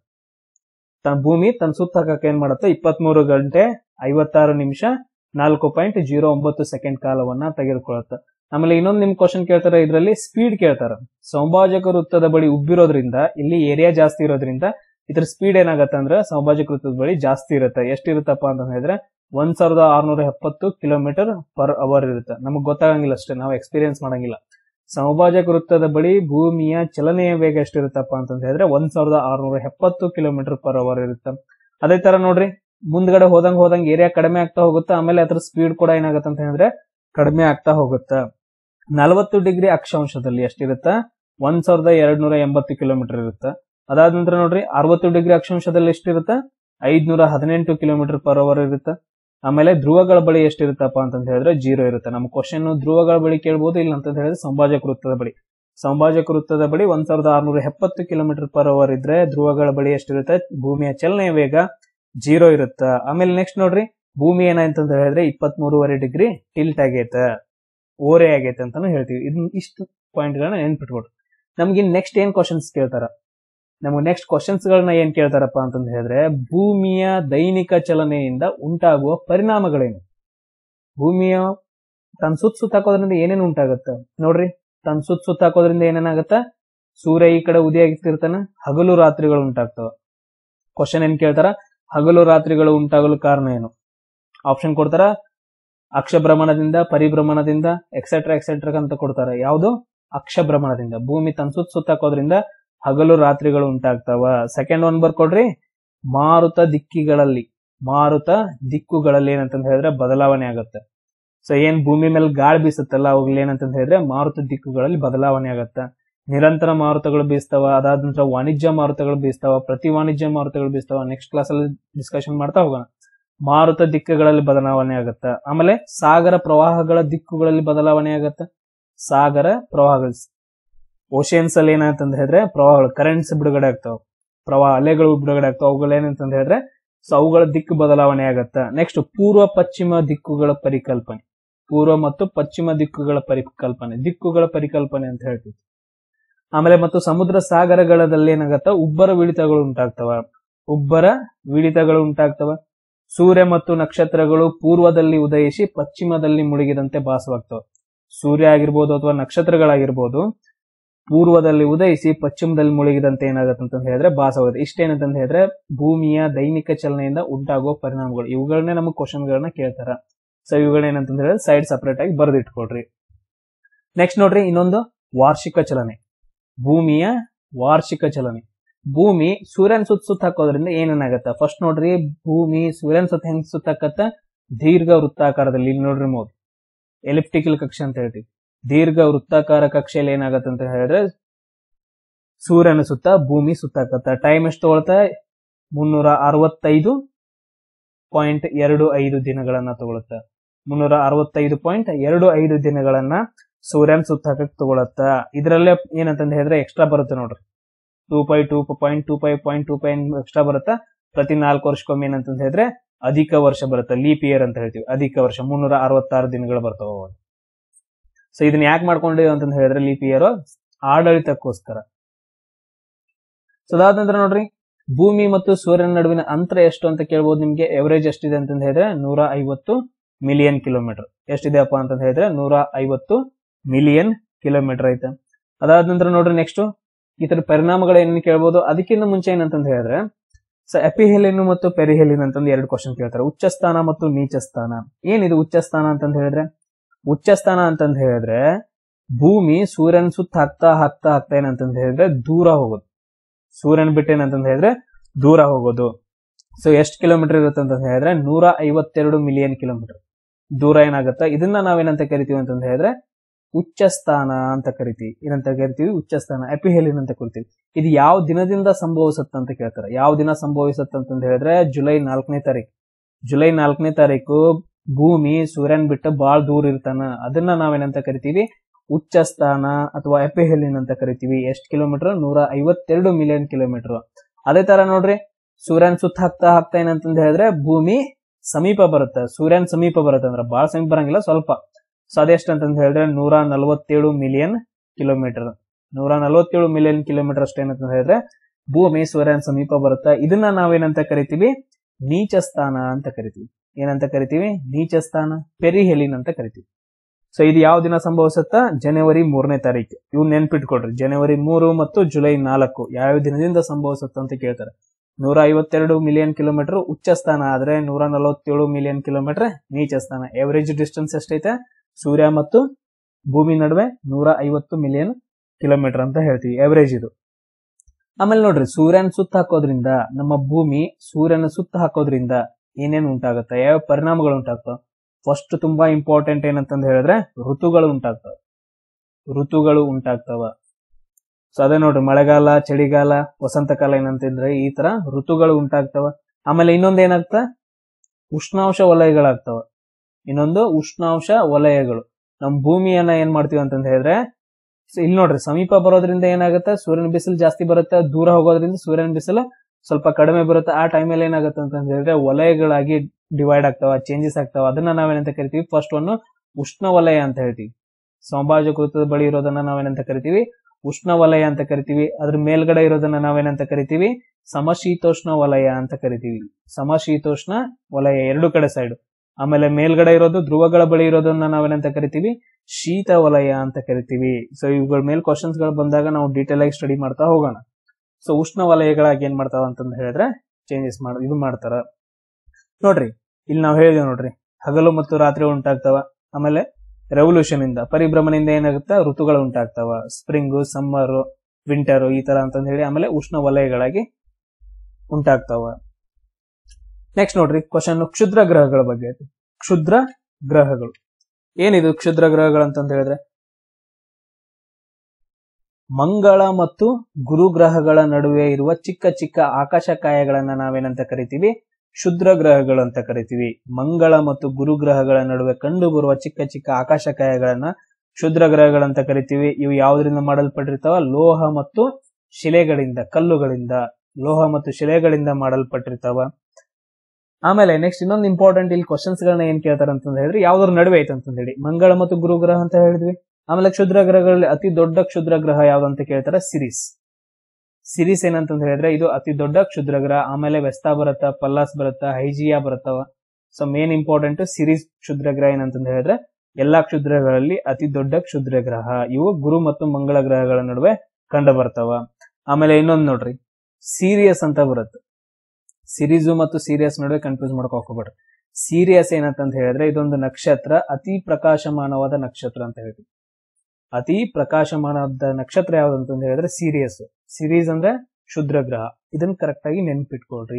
ತನ್ನ ಭೂಮಿ ತನ್ನ ಸುತ್ತ ಹಾಕಕ್ ಏನ್ ಮಾಡುತ್ತೆ ಇಪ್ಪತ್ಮೂರು ಗಂಟೆ ಐವತ್ತಾರು ನಿಮಿಷ ನಾಲ್ಕು ಪಾಯಿಂಟ್ ಜೀರೋ ಒಂಬತ್ತು ಸೆಕೆಂಡ್ ಕಾಲವನ್ನ ತೆಗೆದುಕೊಳ್ಳುತ್ತೆ ಆಮೇಲೆ ಇನ್ನೊಂದು ನಿಮ್ ಕ್ವಶನ್ ಕೇಳ್ತಾರೆ ಇದರಲ್ಲಿ ಸ್ಪೀಡ್ ಕೇಳ್ತಾರ ಸಂಭಾಜಕ ವೃತ್ತದ ಬಳಿ ಉಬ್ಬಿರೋದ್ರಿಂದ ಇಲ್ಲಿ ಏರಿಯಾ ಜಾಸ್ತಿ ಇರೋದ್ರಿಂದ ಇದ್ರ ಸ್ಪೀಡ್ ಏನಾಗತ್ತೆ ಅಂದ್ರೆ ಸಂಭಾಜಕ ವೃತ್ತದ ಬಳಿ ಜಾಸ್ತಿ ಇರುತ್ತೆ ಎಷ್ಟಿರುತ್ತಪ್ಪ ಅಂತ ಹೇಳಿದ್ರೆ ಒಂದ್ ಸಾವಿರದ ಆರ್ನೂರ ಎಪ್ಪತ್ತು ಕಿಲೋಮೀಟರ್ ಪರ್ ಅವರ್ ಇರುತ್ತೆ ನಮಗ್ ಗೊತ್ತಾಗಂಗಿಲ್ಲ ಅಷ್ಟೇ ನಾವು ಎಕ್ಸ್ಪೀರಿಯನ್ಸ್ ಮಾಡಂಗಿಲ್ಲ ಸಮಭಾಜಕ ವೃತ್ತದ ಬಳಿ ಭೂಮಿಯ ಚಲನೆಯ ವೇಗ ಎಷ್ಟಿರುತ್ತಪ್ಪ ಅಂತ ಹೇಳಿದ್ರೆ ಒಂದ್ ಸಾವಿರದ ಆರ್ನೂರ ಎಪ್ಪತ್ತು ಕಿಲೋಮೀಟರ್ ಪರ್ ಅವರ್ ಇರುತ್ತೆ ಅದೇ ತರ ನೋಡ್ರಿ ಮುಂದ್ಗಡೆ ಹೋದಂಗ್ ಹೋದಂಗ್ ಏರಿಯಾ ಕಡಿಮೆ ಆಗ್ತಾ ಹೋಗುತ್ತೆ ಆಮೇಲೆ ಅದ್ರ ಸ್ಪೀಡ್ ಕೂಡ ಏನಾಗುತ್ತೆ ಅಂತ ಹೇಳಿದ್ರೆ ಕಡಿಮೆ ಆಗ್ತಾ ಹೋಗುತ್ತೆ ನಲವತ್ತು ಡಿಗ್ರಿ ಅಕ್ಷಾಂಶದಲ್ಲಿ ಎಷ್ಟಿರುತ್ತೆ ಒಂದ್ ಸಾವಿರದ ಎರಡ್ ನೂರ ಎಂಬತ್ತು ಕಿಲೋಮೀಟರ್ ಇರುತ್ತೆ ಅದಾದ ನಂತರ ನೋಡ್ರಿ ಅರವತ್ತು ಡಿಗ್ರಿ ಅಕ್ಷಾಂಶದಲ್ಲಿ ಎಷ್ಟಿರುತ್ತೆ ಐದ್ನೂರ ಹದಿನೆಂಟು ಕಿಲೋಮೀಟರ್ ಪರ್ ಅವರ್ ಇರುತ್ತೆ ಆಮೇಲೆ ಧ್ರುವಗಳ ಬಳಿ ಎಷ್ಟಿರುತ್ತಪ್ಪ ಅಂತ ಹೇಳಿದ್ರೆ ಜೀರೋ ಇರುತ್ತೆ ನಮ್ಮ ಕ್ವಶನ್ ಧ್ರುವಗಳ ಬಳಿ ಕೇಳ್ಬೋದು ಇಲ್ಲ ಅಂತ ಹೇಳಿದ್ರೆ ಸಂಭಾಜಕ ವೃತ್ತದ ಬಳಿ ಸಂಭಾಜಕ ವೃತ್ತದ ಬಳಿ ಒಂದ್ ಸಾವಿರದ ಆರ್ನೂರ ಎಪ್ಪತ್ತು ಕಿಲೋಮೀಟರ್ ಪರ್ ಅವರ್ ಇದ್ರೆ ಧ್ರುವಗಳ ಬಳಿ ಎಷ್ಟಿರುತ್ತೆ ಭೂಮಿಯ ಚಲನೆಯ ವೇಗ ಜೀರೋ ಇರುತ್ತೆ ಆಮೇಲೆ ನೆಕ್ಸ್ಟ್ ನೋಡ್ರಿ ಭೂಮಿ ಏನಾಯ್ತು ಅಂತ ಹೇಳಿದ್ರೆ ಇಪ್ಪತ್ತ್ ಮೂರುವರೆ ಡಿಗ್ರಿ ಟಿಲ್ಟ್ ಆಗೈತೆ ಓರೆ ಆಗೈತೆ ಅಂತಾನು ಹೇಳ್ತೀವಿ ಇದನ್ನ ಇಷ್ಟು ಪಾಯಿಂಟ್ ಗಳನ್ನ ನೆನ್ಪಿಟ್ಕೊಡ್ರಿ ನಮ್ಗೆ ನೆಕ್ಸ್ಟ್ ಏನ್ ಕ್ವಶನ್ಸ್ ಕೇಳ್ತಾರ ನಮಗೆ ನೆಕ್ಸ್ಟ್ ಕ್ವಶನ್ಸ್ ಗಳನ್ನ ಏನ್ ಕೇಳ್ತಾರಪ್ಪ ಅಂತಂದ ಹೇಳಿದ್ರೆ ಭೂಮಿಯ ದೈನಿಕ ಚಲನೆಯಿಂದ ಉಂಟಾಗುವ ಪರಿಣಾಮಗಳೇನು ಭೂಮಿಯ ತನ್ನ ಸುತ್ತ ಸುತ್ತ ಹಾಕೋದ್ರಿಂದ ಏನೇನು ಉಂಟಾಗತ್ತ ನೋಡ್ರಿ ತನ್ನ ಸುತ್ತ ಸುತ್ತ ಹಾಕೋದ್ರಿಂದ ಏನೇನಾಗತ್ತ ಸೂರ್ಯ ಈ ಕಡೆ ಉದಯಾಗಿರ್ತಾನ ಹಗಲು ರಾತ್ರಿಗಳು ಉಂಟಾಗ್ತವ ಕ್ವಶನ್ ಏನ್ ಕೇಳ್ತಾರ ಹಗಲು ರಾತ್ರಿಗಳು ಉಂಟಾಗಲು ಕಾರಣ ಏನು ಆಪ್ಷನ್ ಕೊಡ್ತಾರ ಅಕ್ಷಭ್ರಮಣದಿಂದ ಪರಿಭ್ರಮಣದಿಂದ ಎಕ್ಸೆಟ್ರಾ ಎಕ್ಸೆಟ್ರಾ ಅಂತ ಕೊಡ್ತಾರ ಯಾವುದು ಅಕ್ಷಭ್ರಮಣದಿಂದ ಭೂಮಿ ತನ್ನ ಸುತ್ತ ಸುತ್ತ ಹಾಕೋದ್ರಿಂದ ಹಗಲು ರಾತ್ರಿಗಳು ಉಂಟಾಗ್ತಾವ ಸೆಕೆಂಡ್ ಒನ್ ಬರ್ಕೊಡ್ರಿ ಮಾರುತ ದಿಕ್ಕಿಗಳಲ್ಲಿ ಮಾರುತ ದಿಕ್ಕುಗಳಲ್ಲಿ ಏನಂತ ಹೇಳಿದ್ರೆ ಬದಲಾವಣೆ ಆಗುತ್ತೆ ಸೊ ಏನ್ ಭೂಮಿ ಮೇಲೆ ಗಾಳಿ ಬೀಸುತ್ತಲ್ಲ ಅವುಗಳು ಏನಂತ ಹೇಳಿದ್ರೆ ಮಾರುತ ದಿಕ್ಕುಗಳಲ್ಲಿ ಬದಲಾವಣೆ ಆಗತ್ತೆ ನಿರಂತರ ಮಾರುತಗಳು ಬೀಸ್ತಾವ ಅದಾದ ನಂತರ ವಾಣಿಜ್ಯ ಮಾರುತಗಳು ಬೀಸ್ತಾವ ಪ್ರತಿ ವಾಣಿಜ್ಯ ಮಾರುತಗಳು ಬೀಸ್ತಾವ ನೆಕ್ಸ್ಟ್ ಕ್ಲಾಸ್ ಅಲ್ಲಿ ಡಿಸ್ಕಷನ್ ಮಾಡ್ತಾ ಹೋಗೋಣ ಮಾರುತ ದಿಕ್ಕುಗಳಲ್ಲಿ ಬದಲಾವಣೆ ಆಗತ್ತ ಆಮೇಲೆ ಸಾಗರ ಪ್ರವಾಹಗಳ ದಿಕ್ಕುಗಳಲ್ಲಿ ಬದಲಾವಣೆ ಆಗತ್ತ ಸಾಗರ ಪ್ರವಾಹಗಳು ಓಷಿಯನ್ಸ್ ಅಲ್ಲಿ ಏನಂತಂದ್ ಹೇಳಿದ್ರೆ ಪ್ರವಾಹಗಳು ಕರೆಂಟ್ಸ್ ಬಿಡುಗಡೆ ಆಗ್ತಾವ ಪ್ರವಾಹ ಅಲೆಗಳು ಬಿಡುಗಡೆ ಆಗ್ತಾವ ಅವುಗಳು ಏನಂತಂದ್ ಹೇಳಿದ್ರೆ ಸೊ ಅವುಗಳ ದಿಕ್ಕು ಬದಲಾವಣೆ ಆಗತ್ತ ನೆಕ್ಸ್ಟ್ ಪೂರ್ವ ಪಶ್ಚಿಮ ದಿಕ್ಕುಗಳ ಪರಿಕಲ್ಪನೆ ಪೂರ್ವ ಮತ್ತು ಪಶ್ಚಿಮ ದಿಕ್ಕುಗಳ ಪರಿಕಲ್ಪನೆ ದಿಕ್ಕುಗಳ ಪರಿಕಲ್ಪನೆ ಅಂತ ಹೇಳ್ತೀವಿ ಆಮೇಲೆ ಮತ್ತು ಸಮುದ್ರ ಸಾಗರಗಳಲ್ಲಿ ಏನಾಗತ್ತ ಉಬ್ಬರ ವಿಳಿತಗಳು ಉಂಟಾಗ್ತವ ಉಬ್ಬರ ವಿಳಿತಗಳು ಉಂಟಾಗ್ತವ ಸೂರ್ಯ ಮತ್ತು ನಕ್ಷತ್ರಗಳು ಪೂರ್ವದಲ್ಲಿ ಉದಯಿಸಿ ಪಶ್ಚಿಮದಲ್ಲಿ ಮುಳುಗಿದಂತೆ ಭಾಸವಾಗ್ತವ ಸೂರ್ಯ ಆಗಿರ್ಬೋದು ಅಥವಾ ನಕ್ಷತ್ರಗಳಾಗಿರ್ಬೋದು ಪೂರ್ವದಲ್ಲಿ ಉದಯಿಸಿ ಪಶ್ಚಿಮದಲ್ಲಿ ಮುಳುಗಿದಂತೆ ಏನಾಗುತ್ತೆ ಅಂತ ಹೇಳಿದ್ರೆ ಭಾಸವಾಗುತ್ತೆ ಇಷ್ಟೇನಂತ ಹೇಳಿದ್ರೆ ಭೂಮಿಯ ದೈನಿಕ ಚಲನೆಯಿಂದ ಉಂಟಾಗುವ ಪರಿಣಾಮಗಳು ಇವುಗಳನ್ನೇ ನಮಗೆ ಕ್ವಶನ್ ಗಳನ್ನ ಕೇಳ್ತಾರ ಸೊ ಇವುಗಳನ್ನ ಏನಂತ ಹೇಳಿದ್ರೆ ಸೈಡ್ ಸಪರೇಟ್ ಆಗಿ ಬರೆದಿಟ್ಕೊಡ್ರಿ ನೆಕ್ಸ್ಟ್ ನೋಡ್ರಿ ಇನ್ನೊಂದು ವಾರ್ಷಿಕ ಚಲನೆ ಭೂಮಿಯ ವಾರ್ಷಿಕ ಚಲನೆ ಭೂಮಿ ಸೂರ್ಯನ ಸುತ್ತ ಸುತ್ತ ಹಾಕೋದ್ರಿಂದ ಏನೇನಾಗತ್ತ ಫಸ್ಟ್ ನೋಡ್ರಿ ಭೂಮಿ ಸೂರ್ಯನ ಸುತ್ತ ಹೆಂಗ್ ಸುತ್ತಾಕತ್ತ ದೀರ್ಘ ವೃತ್ತಾಕಾರದಲ್ಲಿ ಇಲ್ಲಿ ನೋಡ್ರಿ ಮೋದ್ ಎಲಿಪ್ಟಿಕಲ್ ಕಕ್ಷೆ ಅಂತ ಹೇಳ್ತೀವಿ ದೀರ್ಘ ವೃತ್ತಾಕಾರ ಕಕ್ಷೆಯಲ್ಲಿ ಏನಾಗತ್ತೆ ಅಂತ ಹೇಳಿದ್ರೆ ಸೂರ್ಯನ ಸುತ್ತ ಭೂಮಿ ಸುತ್ತಾಕತ್ತ ಟೈಮ್ ಎಷ್ಟು ತಗೊಳ್ತಾ ಮುನ್ನೂರ ಅರವತ್ತೈದು ಪಾಯಿಂಟ್ ಎರಡು ಐದು ದಿನಗಳನ್ನ ತಗೊಳುತ್ತ ಮುನ್ನೂರ ಅರವತ್ತೈದು ಪಾಯಿಂಟ್ ಎರಡು ಐದು ದಿನಗಳನ್ನ ಸೂರ್ಯನ ಸುತ್ತಾಕಕ್ ತಗೊಳತ್ತ ಇದ್ರಲ್ಲೇ ಏನಂತಂದ್ ಹೇಳಿದ್ರೆ ಎಕ್ಸ್ಟ್ರಾ ಬರುತ್ತೆ ನೋಡ್ರಿ two pi two point two pi point two pi extra ಬರುತ್ತಾ ಪ್ರತಿ ನಾಲ್ಕು ವರ್ಷಕ್ಕೊಮ್ಮೆ ಏನಂತ ಹೇಳಿದ್ರೆ ಅಧಿಕ ವರ್ಷ ಬರುತ್ತೆ ಲೀಪ್ ಇಯರ್ ಅಂತ ಹೇಳ್ತೀವಿ ಅಧಿಕ ವರ್ಷ ಮುನ್ನೂರ ಅರವತ್ತಾರು ದಿನಗಳು ಬರ್ತಾವ ಅವಾಗ ಸೊ ಇದನ್ನ ಯಾಕೆ ಮಾಡ್ಕೊಂಡಿವಿ ಅಂತ ಹೇಳಿದ್ರೆ ಲೀಪ್ ಇಯರ್ ಆಡಳಿತಕ್ಕೋಸ್ಕರ ಸೊ ಅದಾದ ನಂತರ ನೋಡ್ರಿ ಭೂಮಿ ಮತ್ತು ಸೂರ್ಯನ ನಡುವಿನ ಅಂತರ ಎಷ್ಟು ಅಂತ ಕೇಳ್ಬೋದು ನಿಮ್ಗೆ ಎವರೇಜ್ ಎಷ್ಟಿದೆ ಅಂತ ಹೇಳಿದ್ರೆ ನೂರ ಐವತ್ತು ಮಿಲಿಯನ್ ಕಿಲೋಮೀಟರ್ ಎಷ್ಟಿದೆಯಪ್ಪ ಅಂತ ಹೇಳಿದ್ರೆ ನೂರ ಐವತ್ತು ಮಿಲಿಯನ್ ಕಿಲೋಮೀಟರ್ ಐತೆ ಅದಾದ ನಂತರ ನೋಡ್ರಿ ನೆಕ್ಸ್ಟ್ ಈ ತರ ಪರಿಣಾಮಗಳು ಏನೇನು ಕೇಳ್ಬೋದು ಅದಕ್ಕಿಂತ ಮುಂಚೆ ಏನಂತಂದ್ ಹೇಳಿದ್ರೆ ಸೊ ಎಪಿಹೆಲಿನ್ ಮತ್ತು ಪೆರಿಹೆಲಿನ್ ಅಂತಂದು ಎರಡು ಕ್ವಶನ್ ಕೇಳ್ತಾರೆ ಉಚ್ಚ ಸ್ಥಾನ ಮತ್ತು ನೀಚ ಸ್ಥಾನ ಏನಿದು ಉಚ್ಚ ಸ್ಥಾನ ಅಂತಂದ್ ಹೇಳಿದ್ರೆ ಉಚ್ಚ ಸ್ಥಾನ ಅಂತಂದ್ ಹೇಳಿದ್ರೆ ಭೂಮಿ ಸೂರ್ಯನ ಸುತ್ತ ಹಾಕ್ತಾ ಹಾಕ್ತಾ ಹಾಕ್ತಾ ಏನಂತಂದ್ ಹೇಳಿದ್ರೆ ದೂರ ಹೋಗೋದು ಸೂರ್ಯನ ಬಿಟ್ಟು ಏನಂತಂದ್ ಹೇಳಿದ್ರೆ ದೂರ ಹೋಗೋದು ಸೊ ಎಷ್ಟು ಕಿಲೋಮೀಟರ್ ಇರುತ್ತೆ ಅಂತ ಹೇಳಿದ್ರೆ ನೂರ ಐವತ್ತೆರಡು ಮಿಲಿಯನ್ ಕಿಲೋಮೀಟರ್ ದೂರ ಏನಾಗುತ್ತೆ ಇದನ್ನ ನಾವೇನಂತ ಕರಿತೀವಿ ಅಂತಂದ್ ಹೇಳಿದ್ರೆ ಉಚ್ಚ ಸ್ಥಾನ ಅಂತ ಕರಿತೀವಿ ಏನಂತ ಕರಿತೀವಿ ಉಚ್ಚ ಸ್ಥಾನ ಎಪಿಹೆಲಿನ್ ಅಂತ ಕರಿತೀವಿ ಇದು ಯಾವ ದಿನದಿಂದ ಸಂಭವಿಸುತ್ತೆ ಅಂತ ಕೇಳ್ತಾರೆ ಯಾವ ದಿನ ಸಂಭವಿಸುತ್ತೆ ಅಂತಂದ್ ಹೇಳಿದ್ರೆ ಜುಲೈ ನಾಲ್ಕನೇ ತಾರೀಕು ಜುಲೈ ನಾಲ್ಕನೇ ತಾರೀಕು ಭೂಮಿ ಸೂರ್ಯನ್ ಬಿಟ್ಟು ಬಹಳ ದೂರ ಇರ್ತಾನ ಅದನ್ನ ನಾವೇನಂತ ಕರಿತೀವಿ ಉಚ್ಚ ಸ್ಥಾನ ಅಥವಾ ಎಪಿಹೆಲಿನ್ ಅಂತ ಕರಿತೀವಿ ಎಷ್ಟು ಕಿಲೋಮೀಟರ್ ನೂರ ಐವತ್ತೆರಡು ಮಿಲಿಯನ್ ಕಿಲೋಮೀಟರ್ ಅದೇ ತರ ನೋಡ್ರಿ ಸೂರ್ಯನ್ ಸುತ್ತ ಹಾಕ್ತಾ ಹಾಕ್ತಾ ಏನಂತಂದ್ ಹೇಳಿದ್ರೆ ಭೂಮಿ ಸಮೀಪ ಬರುತ್ತೆ ಸೂರ್ಯನ್ ಸಮೀಪ ಬರುತ್ತೆ ಅಂದ್ರೆ ಬಹಳ ಸಮೀಪ ಬರಂಗಿಲ್ಲ ಸ್ವಲ್ಪ ಸೊ ಅದೆಷ್ಟು ಅಂತಂದ್ ಹೇಳಿದ್ರೆ ನೂರ ನಲವತ್ತೇಳು ಮಿಲಿಯನ್ ಕಿಲೋಮೀಟರ್ ನೂರ ನಲವತ್ತೇಳು ಮಿಲಿಯನ್ ಕಿಲೋಮೀಟರ್ ಅಷ್ಟೇ ಏನಂತ ಹೇಳಿದ್ರೆ ಭೂಮಿ ಸೂರ್ಯನ ಸಮೀಪ ಬರುತ್ತೆ ಇದನ್ನ ನಾವೇನಂತ ಕರಿತೀವಿ ನೀಚ ಸ್ಥಾನ ಅಂತ ಕರಿತೀವಿ ಏನಂತ ಕರಿತೀವಿ ನೀಚ ಸ್ಥಾನ ಪೆರಿಹೆಲಿನ್ ಅಂತ ಕರಿತೀವಿ ಸೊ ಇದು ಯಾವ ದಿನ ಸಂಭವಿಸುತ್ತಾ ಜನವರಿ ಮೂರನೇ ತಾರೀಕು ಇವ್ ನೆನ್ಪಿಟ್ಕೊಡ್ರಿ ಜನವರಿ ಮೂರು ಮತ್ತು ಜುಲೈ ನಾಲ್ಕು ಯಾವ ದಿನದಿಂದ ಸಂಭವಿಸುತ್ತ ಅಂತ ಕೇಳ್ತಾರೆ ನೂರ ಐವತ್ತೆರಡು ಮಿಲಿಯನ್ ಕಿಲೋಮೀಟರ್ ಉಚ್ಚ ಸ್ಥಾನ ಆದ್ರೆ ನೂರ ನಲವತ್ತೇಳು ಮಿಲಿಯನ್ ಕಿಲೋಮೀಟರ್ ನೀಚ ಸ್ಥಾನ ಎವರೇಜ್ ಡಿಸ್ಟೆನ್ಸ್ ಎಷ್ಟೈತೆ ಸೂರ್ಯ ಮತ್ತು ಭೂಮಿ ನಡುವೆ ನೂರ ಐವತ್ತು ಮಿಲಿಯನ್ ಕಿಲೋಮೀಟರ್ ಅಂತ ಹೇಳ್ತೀವಿ ಎವರೇಜ್ ಇದು ಆಮೇಲೆ ನೋಡ್ರಿ ಸೂರ್ಯನ ಸುತ್ತ ಹಾಕೋದ್ರಿಂದ ನಮ್ಮ ಭೂಮಿ ಸೂರ್ಯನ ಸುತ್ತ ಹಾಕೋದ್ರಿಂದ ಏನೇನು ಉಂಟಾಗುತ್ತೆ ಯಾವ ಪರಿಣಾಮಗಳು ಉಂಟಾಗ್ತಾವ ಫಸ್ಟ್ ತುಂಬಾ ಇಂಪಾರ್ಟೆಂಟ್ ಏನಂತಂದ್ ಹೇಳಿದ್ರೆ ಋತುಗಳು ಉಂಟಾಗ್ತಾವ ಋತುಗಳು ಉಂಟಾಗ್ತಾವ ಸೊ ಅದೇ ನೋಡ್ರಿ ಮಳೆಗಾಲ ಚಳಿಗಾಲ ವಸಂತಕಾಲ ಏನಂತಿದ್ರೆ ಈ ತರ ಋತುಗಳು ಉಂಟಾಗ್ತಾವ ಆಮೇಲೆ ಇನ್ನೊಂದ್ ಏನಾಗ್ತ ಉಷ್ಣಾಂಶ ವಲಯಗಳಾಗ್ತಾವ ಇನ್ನೊಂದು ಉಷ್ಣಾಂಶ ವಲಯಗಳು ನಮ್ ಭೂಮಿಯನ್ನ ಏನ್ ಮಾಡ್ತೀವಿ ಅಂತಂದ್ ಹೇಳಿದ್ರೆ ಸೊ ಇಲ್ಲಿ ನೋಡ್ರಿ ಸಮೀಪ ಬರೋದ್ರಿಂದ ಏನಾಗುತ್ತೆ ಸೂರ್ಯನ ಬಿಸಿಲು ಜಾಸ್ತಿ ಬರುತ್ತೆ ದೂರ ಹೋಗೋದ್ರಿಂದ ಸೂರ್ಯನ ಬಿಸಿಲು ಸ್ವಲ್ಪ ಕಡಿಮೆ ಬರುತ್ತೆ ಆ ಟೈಮಲ್ಲಿ ಏನಾಗುತ್ತೆ ಅಂತ ಹೇಳಿದ್ರೆ ವಲಯಗಳಾಗಿ ಡಿವೈಡ್ ಆಗ್ತಾವ ಚೇಂಜಸ್ ಆಗ್ತಾವ ಅದನ್ನ ನಾವೇನಂತ ಕರಿತೀವಿ ಫಸ್ಟ್ ಒಂದು ಉಷ್ಣ ವಲಯ ಅಂತ ಹೇಳ್ತೀವಿ ಸಮಭಾಜ ಕೃತದ ಬಳಿ ಇರೋದನ್ನ ನಾವೇನಂತ ಕರಿತೀವಿ ಉಷ್ಣ ವಲಯ ಅಂತ ಕರಿತೀವಿ ಅದ್ರ ಮೇಲ್ಗಡೆ ಇರೋದನ್ನ ನಾವೇನಂತ ಕರಿತೀವಿ ಸಮಶೀತೋಷ್ಣ ವಲಯ ಅಂತ ಕರಿತೀವಿ ಸಮಶೀತೋಷ್ಣ ವಲಯ ಎರಡು ಕಡೆ ಸೈಡ್ ಆಮೇಲೆ ಮೇಲ್ಗಡೆ ಇರೋದು ಧ್ರುವಗಳ ಬಳಿ ಇರೋದನ್ನ ನಾವೇನಂತ ಕರಿತೀವಿ ಶೀತ ವಲಯ ಅಂತ ಕರಿತೀವಿ ಸೊ ಇವುಗಳ ಮೇಲೆ ಕ್ವಶನ್ಸ್ ಗಳು ಬಂದಾಗ ನಾವು ಡೀಟೇಲ್ ಆಗಿ ಸ್ಟಡಿ ಮಾಡ್ತಾ ಹೋಗೋಣ ಸೊ ಉಷ್ಣ ವಲಯಗಳಾಗಿ ಏನ್ ಮಾಡ್ತಾವ ಅಂತಂದ್ ಹೇಳಿದ್ರೆ ಚೇಂಜಸ್ ಮಾಡ ಇದು ಮಾಡ್ತಾರ ನೋಡ್ರಿ ಇಲ್ಲಿ ನಾವು ಹೇಳಿದೇವ್ ನೋಡ್ರಿ ಹಗಲು ಮತ್ತು ರಾತ್ರಿ ಉಂಟಾಗ್ತಾವ ಆಮೇಲೆ ರೆವಲ್ಯೂಷನ್ ಇಂದ ಪರಿಭ್ರಮಣೆಯಿಂದ ಏನಾಗುತ್ತಾ ಋತುಗಳು ಉಂಟಾಗ್ತಾವ ಸ್ಪ್ರಿಂಗು ಸಮ್ಮರ್ ವಿಂಟರ್ ಈ ತರ ಅಂತಂದ್ ಹೇಳಿ ಆಮೇಲೆ ಉಷ್ಣ ವಲಯಗಳಾಗಿ ಉಂಟಾಗ್ತಾವ ನೆಕ್ಸ್ಟ್ ನೋಡ್ರಿ ಕ್ವಶನ್ ಕ್ಷುದ್ರ ಗ್ರಹಗಳ ಬಗ್ಗೆ ಐತಿ ಕ್ಷುದ್ರ ಗ್ರಹಗಳು ಏನಿದು ಕ್ಷುದ್ರ ಗ್ರಹಗಳು ಅಂತಂದ ಹೇಳಿದ್ರೆ ಮಂಗಳ ಮತ್ತು ಗುರು ಗ್ರಹಗಳ ನಡುವೆ ಇರುವ ಚಿಕ್ಕ ಚಿಕ್ಕ ಆಕಾಶಕಾಯಗಳನ್ನ ನಾವೇನಂತ ಕರಿತೀವಿ ಕ್ಷುದ್ರ ಗ್ರಹಗಳು ಅಂತ ಕರಿತೀವಿ ಮಂಗಳ ಮತ್ತು ಗುರು ಗ್ರಹಗಳ ನಡುವೆ ಕಂಡು ಬರುವ ಚಿಕ್ಕ ಚಿಕ್ಕ ಆಕಾಶಕಾಯಗಳನ್ನ ಕ್ಷುದ್ರ ಗ್ರಹಗಳಂತ ಕರಿತೀವಿ ಇವು ಯಾವುದರಿಂದ ಮಾಡಲ್ಪಟ್ಟಿರ್ತಾವ ಲೋಹ ಮತ್ತು ಶಿಲೆಗಳಿಂದ ಕಲ್ಲುಗಳಿಂದ ಲೋಹ ಮತ್ತು ಶಿಲೆಗಳಿಂದ ಮಾಡಲ್ಪಟ್ಟಿರ್ತಾವ ಆಮೇಲೆ ನೆಕ್ಸ್ಟ್ ಇನ್ನೊಂದು ಇಂಪಾರ್ಟೆಂಟ್ ಇಲ್ಲಿ ಕ್ವಶನ್ಸ್ ಗಳನ್ನ ಏನ್ ಕೇಳ್ತಾರೆ ಅಂತಂದ ಹೇಳಿದ್ರೆ ಯಾವ್ದ್ರ ನಡುವೆ ಐತೆ ಅಂತಂದ ಹೇಳಿ ಮಂಗಳ ಮತ್ತು ಗುರು ಗ್ರಹ ಅಂತ ಹೇಳಿದ್ವಿ ಆಮೇಲೆ ಕ್ಷುದ್ರ ಗ್ರಹಗಳಲ್ಲಿ ಅತಿ ದೊಡ್ಡ ಕ್ಷುದ್ರ ಗ್ರಹ ಯಾವ್ದು ಅಂತ ಕೇಳ್ತಾರೆ ಸಿರೀಸ್ ಸಿರೀಸ್ ಏನಂತಂದ ಹೇಳಿದ್ರೆ ಇದು ಅತಿ ದೊಡ್ಡ ಕ್ಷುದ್ರ ಗ್ರಹ ಆಮೇಲೆ ವೆಸ್ತಾ ಬರುತ್ತಾ ಪಲ್ಲಾಸ್ ಬರುತ್ತಾ ಹೈಜಿಯಾ ಬರುತ್ತವ ಸೊ ಮೇನ್ ಇಂಪಾರ್ಟೆಂಟ್ ಸಿರೀಸ್ ಕ್ಷುದ್ರ ಗ್ರಹ ಏನಂತಂದ ಹೇಳಿದ್ರೆ ಎಲ್ಲಾ ಕ್ಷುದ್ರಗಳಲ್ಲಿ ಅತಿ ದೊಡ್ಡ ಕ್ಷುದ್ರ ಗ್ರಹ ಇವು ಗುರು ಮತ್ತು ಮಂಗಳ ಗ್ರಹಗಳ ನಡುವೆ ಕಂಡು ಬರ್ತಾವ ಆಮೇಲೆ ಇನ್ನೊಂದು ನೋಡ್ರಿ ಸೀರಿಯಸ್ ಅಂತ ಬರುತ್ತೆ ಸಿರೀಸು ಮತ್ತು ಸೀರಿಯಸ್ ನಡುವೆ ಕನ್ಫ್ಯೂಸ್ ಮಾಡ್ಕೊ ಹೋಗ್ಬೇಡ್ರಿ ಸೀರಿಯಸ್ ಏನಂತಂತ ಹೇಳಿದ್ರೆ ಇದೊಂದು ನಕ್ಷತ್ರ ಅತಿ ಪ್ರಕಾಶಮಾನವಾದ ನಕ್ಷತ್ರ ಅಂತ ಹೇಳ್ತೀವಿ ಅತಿ ಪ್ರಕಾಶಮಾನವಾದ ನಕ್ಷತ್ರ ಯಾವ್ದು ಅಂತಂದ ಹೇಳಿದ್ರೆ ಸೀರಿಯಸ್ ಸಿರೀಸ್ ಅಂದ್ರೆ ಕ್ಷುದ್ರ ಗ್ರಹ ಇದನ್ನ ಕರೆಕ್ಟ್ ಆಗಿ ನೆನ್ಪಿಟ್ಕೊಳ್ರಿ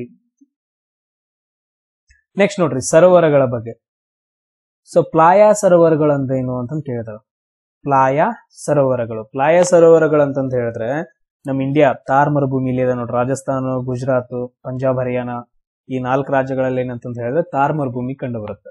ನೆಕ್ಸ್ಟ್ ನೋಡ್ರಿ ಸರೋವರಗಳ ಬಗ್ಗೆ ಸೊ ಪ್ಲಾಯ ಸರೋವರಗಳು ಅಂದ್ರೆ ಏನು ಅಂತ ಕೇಳಿದ್ರು ಪ್ಲಾಯ ಸರೋವರಗಳು ಪ್ಲಾಯ ಸರೋವರಗಳು ಅಂತಂತ ಹೇಳಿದ್ರೆ ನಮ್ ಇಂಡಿಯಾ ತಾರ್ ಮರುಭೂಮಿಲಿ ಇದೆ ನೋಡ್ರಿ ರಾಜಸ್ಥಾನ ಗುಜರಾತ್ ಪಂಜಾಬ್ ಹರಿಯಾಣ ಈ ನಾಲ್ಕು ರಾಜ್ಯಗಳಲ್ಲಿ ಏನಂತಂತ ಹೇಳಿದ್ರೆ ತಾರ್ ಮರುಭೂಮಿ ಕಂಡು ಬರುತ್ತೆ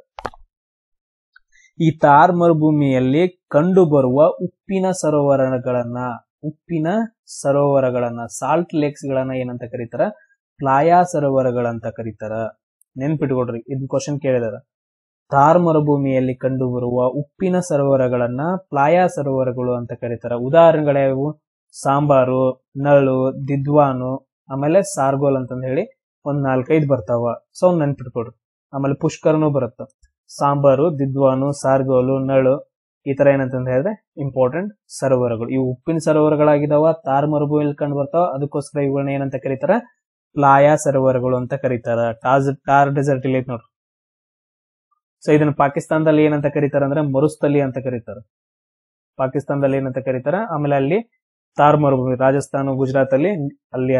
ಈ ತಾರ್ ಮರುಭೂಮಿಯಲ್ಲಿ ಕಂಡು ಬರುವ ಉಪ್ಪಿನ ಸರೋವರಗಳನ್ನ ಉಪ್ಪಿನ ಸರೋವರಗಳನ್ನ ಸಾಲ್ಟ್ ಲೇಕ್ಸ್ ಗಳನ್ನ ಏನಂತ ಕರೀತಾರ ಪ್ಲಾಯಾ ಸರೋವರಗಳಂತ ಕರೀತಾರ ನೆನ್ಪಿಟ್ಕೊಡ್ರಿ ಇದ್ ಕ್ವಶನ್ ಕೇಳಿದಾರ ತಾರ್ ಮರುಭೂಮಿಯಲ್ಲಿ ಕಂಡು ಬರುವ ಉಪ್ಪಿನ ಸರೋವರಗಳನ್ನ ಪ್ಲಾಯಾ ಸರೋವರಗಳು ಅಂತ ಕರೀತಾರ ಉದಾಹರಣೆಗಳಾವು ಸಾಂಬಾರು ನಳು ದಿದ್ವಾನು ಆಮೇಲೆ ಸಾರ್ಗೋಲ್ ಅಂತಂದ್ ಹೇಳಿ ಒಂದ್ ನಾಲ್ಕೈದು ಬರ್ತಾವ ಸೊ ಅವ್ನ್ ನೆನ್ಪಿಟ್ಕೊಡ್ರಿ ಆಮೇಲೆ ಪುಷ್ಕರನು ಬರುತ್ತ ಸಾಂಬಾರು ದಿದ್ವಾನು ಸಾರ್ಗೋಲು ನಳು ಈ ತರ ಏನಂತಂದ್ ಹೇಳಿದ್ರೆ ಇಂಪಾರ್ಟೆಂಟ್ ಸರೋವರಗಳು ಇವು ಉಪ್ಪಿನ ಸರೋವರಗಳಾಗಿದಾವ ತಾರ್ ಮರುಭೂಮಿಯಲ್ಲಿ ಕಂಡು ಬರ್ತಾವ ಅದಕ್ಕೋಸ್ಕರ ಇವುಗಳನ್ನ ಏನಂತ ಕರೀತಾರ ಪ್ಲಾಯ ಸರೋವರಗಳು ಅಂತ ಕರೀತಾರ ಟಾಸ್ ಟಾರ್ ಡೆಸರ್ಟ್ ಇಲ್ಲಿ ಐತ್ ನೋಡ್ರಿ ಸೊ ಇದನ್ನ ಪಾಕಿಸ್ತಾನದಲ್ಲಿ ಏನಂತ ಕರೀತಾರ ಅಂದ್ರೆ ಮರುಸ್ಥಲಿ ಅಂತ ಕರೀತಾರ ಪಾಕಿಸ್ತಾನದಲ್ಲಿ ಏನಂತ ಕರೀತಾರ ಆಮೇಲೆ ಅಲ್ಲಿ ತಾರ್ ಮರುಭೂಮಿ ರಾಜಸ್ಥಾನ ಗುಜರಾತ್ ಅಲ್ಲಿ ಅಲ್ಲಿ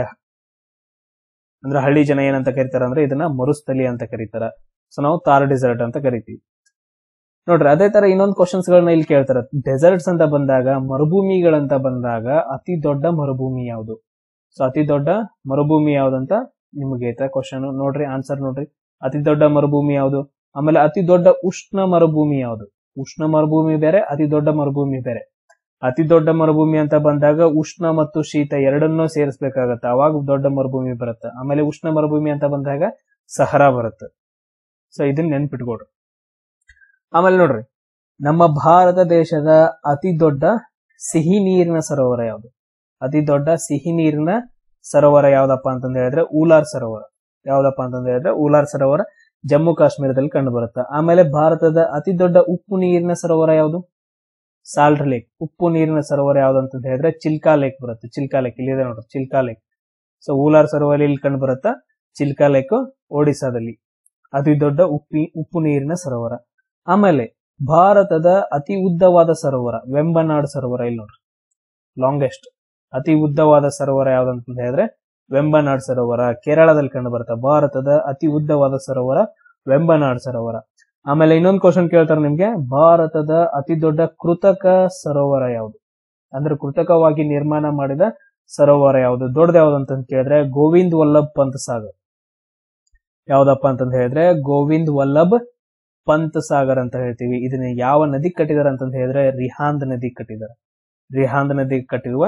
ಅಂದ್ರೆ ಹಳ್ಳಿ ಜನ ಏನಂತ ಕರೀತಾರ ಅಂದ್ರೆ ಇದನ್ನ ಮರುಸ್ಥಲಿ ಅಂತ ಕರೀತಾರ ಸೊ ನಾವು ತಾರ್ ಡೆಸರ್ಟ್ ಅಂತ ಕರಿತೀವಿ ನೋಡ್ರಿ ಅದೇ ತರ ಇನ್ನೊಂದು ಕ್ವಶನ್ಸ್ ಗಳನ್ನ ಇಲ್ಲಿ ಕೇಳ್ತಾರ ಡೆಸರ್ಟ್ಸ್ ಅಂತ ಬಂದಾಗ ಮರುಭೂಮಿಗಳಂತ ಬಂದಾಗ ಅತಿ ದೊಡ್ಡ ಮರುಭೂಮಿ ಯಾವುದು ಸೊ ಅತಿ ದೊಡ್ಡ ಮರುಭೂಮಿ ಯಾವ್ದಂತ ನಿಮಗೆ ಕ್ವಶನ್ ನೋಡ್ರಿ ಆನ್ಸರ್ ನೋಡ್ರಿ ಅತಿ ದೊಡ್ಡ ಮರುಭೂಮಿ ಯಾವುದು ಆಮೇಲೆ ಅತಿ ದೊಡ್ಡ ಉಷ್ಣ ಮರುಭೂಮಿ ಯಾವುದು ಉಷ್ಣ ಮರುಭೂಮಿ ಬೇರೆ ಅತಿ ದೊಡ್ಡ ಮರುಭೂಮಿ ಬೇರೆ ಅತಿ ದೊಡ್ಡ ಮರುಭೂಮಿ ಅಂತ ಬಂದಾಗ ಉಷ್ಣ ಮತ್ತು ಶೀತ ಎರಡನ್ನೂ ಸೇರಿಸಬೇಕಾಗತ್ತೆ ಅವಾಗ ದೊಡ್ಡ ಮರುಭೂಮಿ ಬರುತ್ತೆ ಆಮೇಲೆ ಉಷ್ಣ ಮರುಭೂಮಿ ಅಂತ ಬಂದಾಗ ಸಹರಾ ಬರುತ್ತೆ ಸೊ ಇದನ್ನ ನೆನ್ಪಿಟ್ಕೊಡ್ರಿ ಆಮೇಲೆ ನೋಡ್ರಿ ನಮ್ಮ ಭಾರತ ದೇಶದ ಅತಿ ದೊಡ್ಡ ಸಿಹಿ ನೀರಿನ ಸರೋವರ ಯಾವುದು ಅತಿ ದೊಡ್ಡ ಸಿಹಿ ನೀರಿನ ಸರೋವರ ಯಾವ್ದಪ್ಪ ಅಂತಂದ ಹೇಳಿದ್ರೆ ಊಲಾರ್ ಸರೋವರ ಯಾವ್ದಪ್ಪ ಅಂತಂದ ಹೇಳಿದ್ರೆ ಊಲಾರ್ ಸರೋವರ ಜಮ್ಮು ಕಾಶ್ಮೀರದಲ್ಲಿ ಕಂಡು ಬರುತ್ತೆ ಆಮೇಲೆ ಭಾರತದ ಅತಿ ದೊಡ್ಡ ಉಪ್ಪು ನೀರಿನ ಸರೋವರ ಯಾವುದು ಸಾಲ್ಟ್ ಲೇಕ್ ಉಪ್ಪು ನೀರಿನ ಸರೋವರ ಯಾವ್ದು ಅಂತ ಹೇಳಿದ್ರೆ ಚಿಲ್ಕಾ ಲೇಕ್ ಬರುತ್ತೆ ಚಿಲ್ಕಾ ಲೇಕ್ ಇಲ್ಲಿದೆ ನೋಡ್ರಿ ಚಿಲ್ಕಾ ಲೇಕ್ ಸೊ ಊಲಾರ್ ಸರೋವರ ಇಲ್ಲಿ ಕಂಡು ಬರುತ್ತಾ ಚಿಲ್ಕಾ ಲೇಕ್ ಒಡಿಸಾದಲ್ಲಿ ಅತಿ ದೊಡ್ಡ ಉಪ್ಪಿ ಉಪ್ಪು ನೀರಿನ ಸರೋವರ ಆಮೇಲೆ ಭಾರತದ ಅತಿ ಉದ್ದವಾದ ಸರೋವರ ವೆಂಬನಾಡ್ ಸರೋವರ ಇಲ್ಲಿ ನೋಡ್ರಿ ಲಾಂಗೆಸ್ಟ್ ಅತಿ ಉದ್ದವಾದ ಸರೋವರ ಯಾವ್ದಂತ ಹೇಳಿದ್ರೆ ವೆಂಬನಾಡ್ ಸರೋವರ ಕೇರಳದಲ್ಲಿ ಕಂಡು ಬರುತ್ತೆ ಭಾರತದ ಅತಿ ಉದ್ದವಾದ ಸರೋವರ ವೆಂಬನಾಡ್ ಸರೋವರ ಆಮೇಲೆ ಇನ್ನೊಂದು ಕ್ವಶನ್ ಕೇಳ್ತಾರೆ ನಿಮ್ಗೆ ಭಾರತದ ಅತಿ ದೊಡ್ಡ ಕೃತಕ ಸರೋವರ ಯಾವುದು ಅಂದ್ರೆ ಕೃತಕವಾಗಿ ನಿರ್ಮಾಣ ಮಾಡಿದ ಸರೋವರ ಯಾವುದು ದೊಡ್ಡದು ಯಾವ್ದು ಅಂತ ಕೇಳಿದ್ರೆ ಗೋವಿಂದ್ ವಲ್ಲಭ್ ಪಂತ್ ಸಾಗರ್ ಯಾವ್ದಪ್ಪ ಅಂತಂತ ಹೇಳಿದ್ರೆ ಗೋವಿಂದ್ ವಲ್ಲಭ್ ಪಂತ್ ಸಾಗರ್ ಅಂತ ಹೇಳ್ತೀವಿ ಇದನ್ನ ಯಾವ ನದಿ ಕಟ್ಟಿದಾರೆ ಅಂತಂತ ಹೇಳಿದ್ರೆ ರಿಹಾಂದ್ ನದಿ ಕಟ್ಟಿದ್ದಾರೆ ರಿಹಾಂದ್ ನದಿ ಕಟ್ಟಿರುವ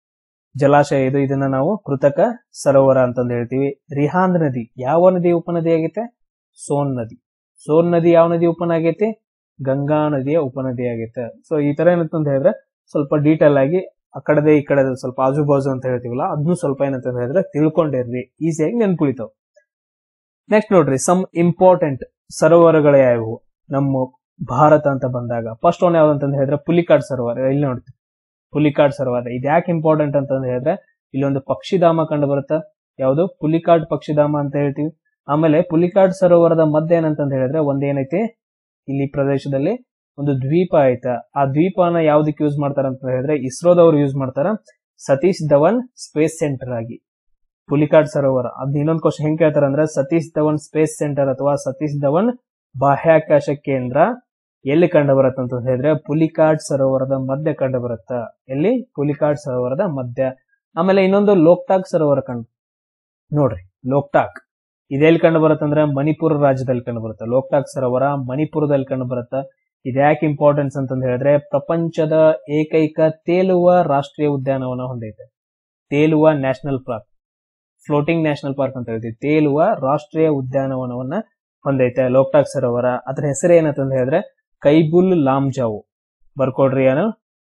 ಜಲಾಶಯ ಇದು ಇದನ್ನ ನಾವು ಕೃತಕ ಸರೋವರ ಅಂತಂದು ಹೇಳ್ತೀವಿ ರಿಹಾಂದ್ ನದಿ ಯಾವ ನದಿ ಉಪನದಿ ಆಗೈತೆ ಸೋನ್ ನದಿ ಸೋನ್ ನದಿ ಯಾವ ನದಿ ಉಪನ ಆಗೈತಿ ಗಂಗಾ ನದಿಯ ಉಪನದಿ ಆಗೈತೆ ಸೊ ಈ ತರ ಏನಂತ ಹೇಳಿದ್ರೆ ಸ್ವಲ್ಪ ಡೀಟೇಲ್ ಆಗಿ ಆ ಕಡೆದೆ ಈ ಕಡೆ ಸ್ವಲ್ಪ ಆಜು ಬಾಜು ಅಂತ ಹೇಳ್ತೀವಲ್ಲ ಅದನ್ನು ಸ್ವಲ್ಪ ಏನಂತ ಹೇಳಿದ್ರೆ ತಿಳ್ಕೊಂಡಿರ್ರಿ ಈಸಿಯಾಗಿ ನೆನ್ಪುಳಿತಾವ್ ನೆಕ್ಸ್ಟ್ ನೋಡ್ರಿ ಸಮ್ ಇಂಪಾರ್ಟೆಂಟ್ ಸರೋವರಗಳು ಯಾವುವು ನಮ್ಮ ಭಾರತ ಅಂತ ಬಂದಾಗ ಫಸ್ಟ್ ಒನ್ ಯಾವ್ದಂತ ಹೇಳಿದ್ರೆ ಪುಲಿಕಾಡ್ ಸರೋವರ ಇಲ್ಲಿ ನೋಡ್ತೀವಿ ಪುಲಿಕಾಡ್ ಸರೋವರ ಇದು ಯಾಕೆ ಇಂಪಾರ್ಟೆಂಟ್ ಅಂತಂದು ಹೇಳಿದ್ರೆ ಇಲ್ಲಿ ಒಂದು ಪಕ್ಷಿಧಾಮ ಕಂಡು ಬರುತ್ತೆ ಯಾವುದು ಪುಲಿಕಾಡ್ ಪಕ್ಷಿಧಾಮ ಅಂತ ಹೇಳ್ತೀವಿ ಆಮೇಲೆ ಪುಲಿಕಾಡ್ ಸರೋವರದ ಮಧ್ಯ ಏನಂತಂದ್ ಹೇಳಿದ್ರೆ ಒಂದೇನೈತಿ ಇಲ್ಲಿ ಪ್ರದೇಶದಲ್ಲಿ ಒಂದು ದ್ವೀಪ ಐತೆ ಆ ದ್ವೀಪನ ಯಾವ್ದಕ್ಕೆ ಯೂಸ್ ಮಾಡ್ತಾರ ಅಂತ ಹೇಳಿದ್ರೆ ಇಸ್ರೋದವ್ರು ಯೂಸ್ ಮಾಡ್ತಾರ ಸತೀಶ್ ಧವನ್ ಸ್ಪೇಸ್ ಸೆಂಟರ್ ಆಗಿ ಪುಲಿಕಾಡ್ ಸರೋವರ ಅದ್ ಇನ್ನೊಂದು ಕ್ವಶನ್ ಹೆಂಗ್ ಕೇಳ್ತಾರ ಅಂದ್ರೆ ಸತೀಶ್ ಧವನ್ ಸ್ಪೇಸ್ ಸೆಂಟರ್ ಅಥವಾ ಸತೀಶ್ ಧವನ್ ಬಾಹ್ಯಾಕಾಶ ಕೇಂದ್ರ ಎಲ್ಲಿ ಕಂಡು ಬರುತ್ತೆ ಅಂತ ಹೇಳಿದ್ರೆ ಪುಲಿಕಾಡ್ ಸರೋವರದ ಮಧ್ಯ ಕಂಡು ಬರುತ್ತ ಎಲ್ಲಿ ಪುಲಿಕಾಡ್ ಸರೋವರದ ಮಧ್ಯ ಆಮೇಲೆ ಇನ್ನೊಂದು ಲೋಕ್ಟಾಕ್ ಸರೋವರ ಕಂಡು ನೋಡ್ರಿ ಲೋಕ್ಟಾಕ್ ಇದೆಲ್ಲಿ ಕಂಡು ಬರುತ್ತೆ ಅಂದ್ರೆ ಮಣಿಪುರ ರಾಜ್ಯದಲ್ಲಿ ಕಂಡು ಬರುತ್ತೆ ಲೋಕ್ಟಾಕ್ ಸರೋವರ ಮಣಿಪುರದಲ್ಲಿ ಕಂಡು ಬರುತ್ತೆ ಇದ್ಯಾಕೆ ಇಂಪಾರ್ಟೆನ್ಸ್ ಅಂತಂದು ಹೇಳಿದ್ರೆ ಪ್ರಪಂಚದ ಏಕೈಕ ತೇಲುವ ರಾಷ್ಟ್ರೀಯ ಉದ್ಯಾನವನ ಹೊಂದೈತೆ ತೇಲುವ national park floating national park ಅಂತ ಹೇಳ್ತೀವಿ ತೇಲುವ ರಾಷ್ಟ್ರೀಯ ಉದ್ಯಾನವನವನ್ನ ಹೊಂದೈತೆ ಲೋಕ್ಟಾಕ್ ಸರೋವರ ಅದ್ರ ಹೆಸರು ಏನಂತಂದು ಹೇಳಿದ್ರೆ ಕೈಬುಲ್ ಲಾಮ್ಜಾವು ಬರ್ಕೊಡ್ರಿ ಏನು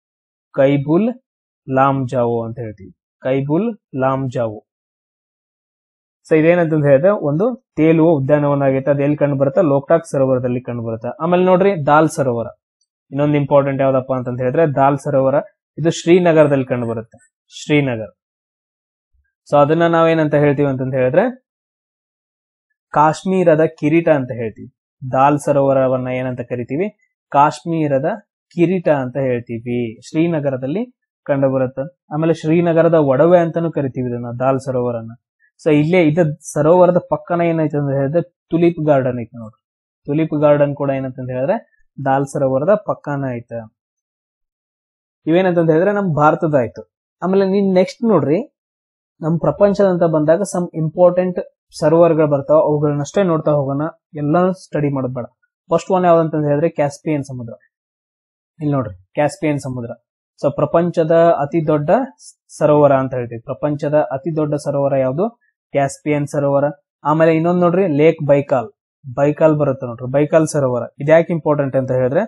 ಕೈಬುಲ್ ಲಾಮ್ಜಾವು ಅಂತ ಹೇಳ್ತೀವಿ ಕೈಬುಲ್ ಲಾಮ್ಜಾವು ಸೊ ಇದೇನಂತ ಹೇಳಿದ್ರೆ ಒಂದು ತೇಲುವ ಉದ್ಯಾನವನ ಆಗೈತೆ ಅದು ಎಲ್ಲಿ ಕಂಡು ಬರುತ್ತೆ ಲೋಕ್ಟಾಕ್ ಸರೋವರದಲ್ಲಿ ಕಂಡು ಬರುತ್ತೆ ಆಮೇಲೆ ನೋಡ್ರಿ ದಾಲ್ ಸರೋವರ ಇನ್ನೊಂದು ಇಂಪಾರ್ಟೆಂಟ್ ಯಾವ್ದಪ್ಪ ಅಂತ ಹೇಳಿದ್ರೆ ದಾಲ್ ಸರೋವರ ಇದು ಶ್ರೀನಗರದಲ್ಲಿ ಕಂಡು ಬರುತ್ತೆ ಶ್ರೀನಗರ್ ಸೊ ಅದನ್ನ ನಾವೇನಂತ ಹೇಳ್ತೀವಿ ಅಂತಂತ ಹೇಳಿದ್ರೆ ಕಾಶ್ಮೀರದ ಕಿರೀಟ ಅಂತ ಹೇಳ್ತೀವಿ ದಾಲ್ ಸರೋವರವನ್ನ ಏನಂತ ಕರಿತೀವಿ ಕಾಶ್ಮೀರದ ಕಿರೀಟ ಅಂತ ಹೇಳ್ತೀವಿ ಶ್ರೀನಗರದಲ್ಲಿ ಕಂಡು ಬರುತ್ತೆ ಆಮೇಲೆ ಶ್ರೀನಗರದ ಒಡವೆ ಅಂತಾನು ಕರಿತೀವಿ ಇದನ್ನ ದಾಲ್ ಸರೋವರನ್ನ ಸೊ ಇಲ್ಲೇ ಇದ ಸರೋವರದ ಪಕ್ಕನ ಏನೈತೆ ಅಂತ ಹೇಳಿದ್ರೆ ತುಲಿಪ್ ಗಾರ್ಡನ್ ಐತೆ ನೋಡ್ರಿ ತುಲಿಪ್ ಗಾರ್ಡನ್ ಕೂಡ ಏನಂತ ಹೇಳಿದ್ರೆ ದಾಲ್ ಸರೋವರದ ಪಕ್ಕನ ಐತೆ ಇವೇನಂತ ಹೇಳಿದ್ರೆ ನಮ್ ಭಾರತದ ಆಯ್ತು ಆಮೇಲೆ ನೀನ್ ನೆಕ್ಸ್ಟ್ ನೋಡ್ರಿ ನಮ್ ಪ್ರಪಂಚದಂತ ಬಂದಾಗ ಸಮ್ ಇಂಪಾರ್ಟೆಂಟ್ ಸರ್ವರ್ಗಳು ಬರ್ತಾವ ಅವುಗಳನ್ನಷ್ಟೇ ನೋಡ್ತಾ ಹೋಗೋಣ ಎಲ್ಲಾನು ಸ್ಟಡಿ ಮಾಡೋದ್ ಬೇಡ ಫಸ್ಟ್ ಒನ್ ಯಾವ್ದಂತ ಹೇಳಿದ್ರೆ ಕ್ಯಾಸ್ಪಿಯನ್ ಸಮುದ್ರ ಇಲ್ಲಿ ನೋಡ್ರಿ ಕ್ಯಾಸ್ಪಿಯನ್ ಸಮುದ್ರ ಸೊ ಪ್ರಪಂಚದ ಅತಿ ದೊಡ್ಡ ಸರೋವರ ಅಂತ ಹೇಳ್ತೀವಿ ಪ್ರಪಂಚದ ಅತಿ ದೊಡ್ಡ ಸರೋವರ ಯಾವುದು ಕ್ಯಾಸ್ಪಿಯನ್ ಸರೋವರ ಆಮೇಲೆ ಇನ್ನೊಂದು ನೋಡ್ರಿ ಲೇಕ್ ಬೈಕಾಲ್ ಬೈಕಾಲ್ ಬರುತ್ತೆ ನೋಡ್ರಿ ಬೈಕಾಲ್ ಸರೋವರ ಇದ್ಯಾಕೆ ಇಂಪಾರ್ಟೆಂಟ್ ಅಂತ ಹೇಳಿದ್ರೆ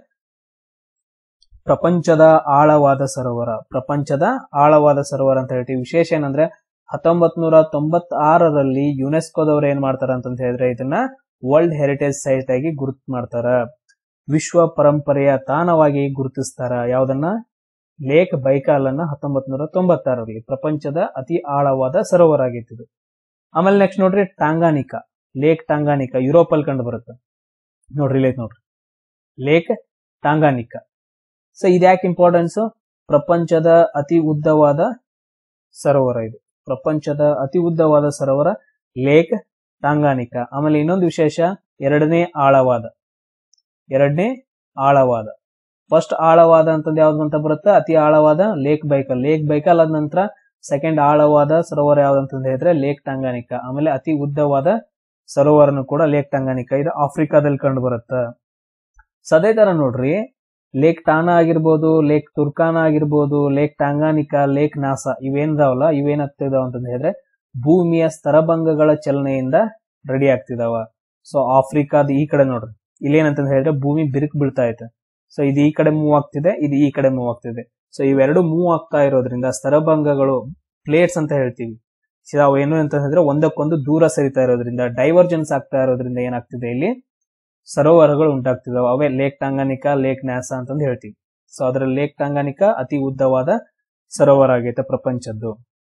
ಪ್ರಪಂಚದ ಆಳವಾದ ಸರೋವರ ಪ್ರಪಂಚದ ಆಳವಾದ ಸರೋವರ ಅಂತ ಹೇಳ್ತೀವಿ ವಿಶೇಷ ಏನಂದ್ರೆ ಹತ್ತೊಂಬತ್ ನೂರ ತೊಂಬತ್ತಾರರಲ್ಲಿ ಯುನೆಸ್ಕೋದವ್ರು ಏನ್ ಮಾಡ್ತಾರ ಅಂತ ಹೇಳಿದ್ರೆ ಇದನ್ನ ವರ್ಲ್ಡ್ ಹೆರಿಟೇಜ್ ಸೈಟ್ ಆಗಿ ಗುರುತು ಮಾಡ್ತಾರ ವಿಶ್ವ ಪರಂಪರೆಯ ತಾಣವಾಗಿ ಗುರುತಿಸ್ತಾರ ಯಾವ್ದನ್ನ ಲೇಕ್ ಬೈಕಾಲ್ ಅನ್ನ ಹತ್ತೊಂಬತ್ ನೂರ ತೊಂಬತ್ತಾರರಲ್ಲಿ ಪ್ರಪಂಚದ ಅತಿ ಆಳವಾದ ಸರೋವರ ಆಗಿತ್ತು ಆಮೇಲೆ ನೆಕ್ಸ್ಟ್ ನೋಡ್ರಿ ಟಾಂಗಾನಿಕಾ ಲೇಕ್ ಟಾಂಗಾನಿಕಾ ಯುರೋಪ್ ಅಲ್ಲಿ ಕಂಡು ಬರುತ್ತೆ ನೋಡ್ರಿ ಲೇಕ್ ನೋಡ್ರಿ ಲೇಕ್ ಟಾಂಗಾನಿಕಾ ಸೊ ಇದ್ಯಾಕೆ ಇಂಪಾರ್ಟೆನ್ಸ್ ಪ್ರಪಂಚದ ಅತಿ ಉದ್ದವಾದ ಸರೋವರ ಇದು ಪ್ರಪಂಚದ ಅತಿ ಉದ್ದವಾದ ಸರೋವರ ಲೇಕ್ ಟಾಂಗಾನಿಕಾ ಆಮೇಲೆ ಇನ್ನೊಂದು ವಿಶೇಷ ಎರಡನೇ ಆಳವಾದ ಎರಡನೇ ಆಳವಾದ ಫಸ್ಟ್ ಆಳವಾದ ಅಂತಂದು ಯಾವ್ದು ಅಂತ ಬರುತ್ತೆ ಅತಿ ಆಳವಾದ ಲೇಕ್ ಬೈಕಲ್ ಲೇಕ್ ಬೈಕಲ್ ಆದ ನಂತರ ಸೆಕೆಂಡ್ ಆಳವಾದ ಸರೋವರ ಯಾವ್ದು ಅಂತ ಹೇಳಿದ್ರೆ ಲೇಕ್ ಟಾಂಗಾನಿಕಾ ಆಮೇಲೆ ಅತಿ ಉದ್ದವಾದ ಸರೋವರನು ಕೂಡ ಲೇಕ್ ಟಾಂಗಾನಿಕಾ ಇದು ಆಫ್ರಿಕಾದಲ್ಲಿ ಕಂಡು ಬರುತ್ತೆ ಸೊ ಅದೇ ತರ ನೋಡ್ರಿ ಲೇಕ್ ಟಾನಾ ಆಗಿರ್ಬೋದು ಲೇಕ್ ತುರ್ಕಾನಾ ಆಗಿರ್ಬೋದು ಲೇಕ್ ಟಾಂಗಾನಿಕಾ ಲೇಕ್ ನಾಸಾ ಇವೇನಿದಾವಲ್ಲ ಇವೇನಾಗ್ತಿದಾವ ಅಂತ ಹೇಳಿದ್ರೆ ಭೂಮಿಯ ಸ್ತರಭಂಗಗಳ ಚಲನೆಯಿಂದ ರೆಡಿ ಆಗ್ತಿದಾವ ಸೊ ಆಫ್ರಿಕಾದ ಈ ಕಡೆ ನೋಡ್ರಿ ಇಲ್ಲೇನಂತ ಹೇಳಿದ್ರೆ ಭೂಮಿ ಬಿರುಕು ಬೀಳ್ತಾ ಐತೆ ಸೊ ಇದು ಈ ಕಡೆ ಮೂವ್ ಆಗ್ತಿದೆ ಇದು ಈ ಕಡೆ ಮೂವ್ ಆಗ್ತಿದೆ ಸೊ ಇವೆರಡು ಮೂವ್ ಆಗ್ತಾ ಇರೋದ್ರಿಂದ ಸ್ತರಭಂಗಗಳು ಪ್ಲೇಟ್ಸ್ ಅಂತ ಹೇಳ್ತೀವಿ ಸೊ ಅವು ಏನು ಅಂತ ಹೇಳಿದ್ರೆ ಒಂದಕ್ಕೊಂದು ದೂರ ಸರಿತಾ ಇರೋದ್ರಿಂದ ಡೈವರ್ಜೆನ್ಸ್ ಆಗ್ತಾ ಇರೋದ್ರಿಂದ ಏನಾಗ್ತಿದೆ ಇಲ್ಲಿ ಸರೋವರಗಳು ಉಂಟಾಗ್ತಿದಾವೆ ಅವೇ ಲೇಕ್ ಟಾಂಗಾನಿಕಾ ಲೇಕ್ ನ್ಯಾಸಾ ಅಂತಂದು ಹೇಳ್ತೀವಿ ಸೊ ಅದರ ಲೇಕ್ ಟಾಂಗಾನಿಕಾ ಅತಿ ಉದ್ದವಾದ ಸರೋವರ ಆಗೈತೆ ಪ್ರಪಂಚದ್ದು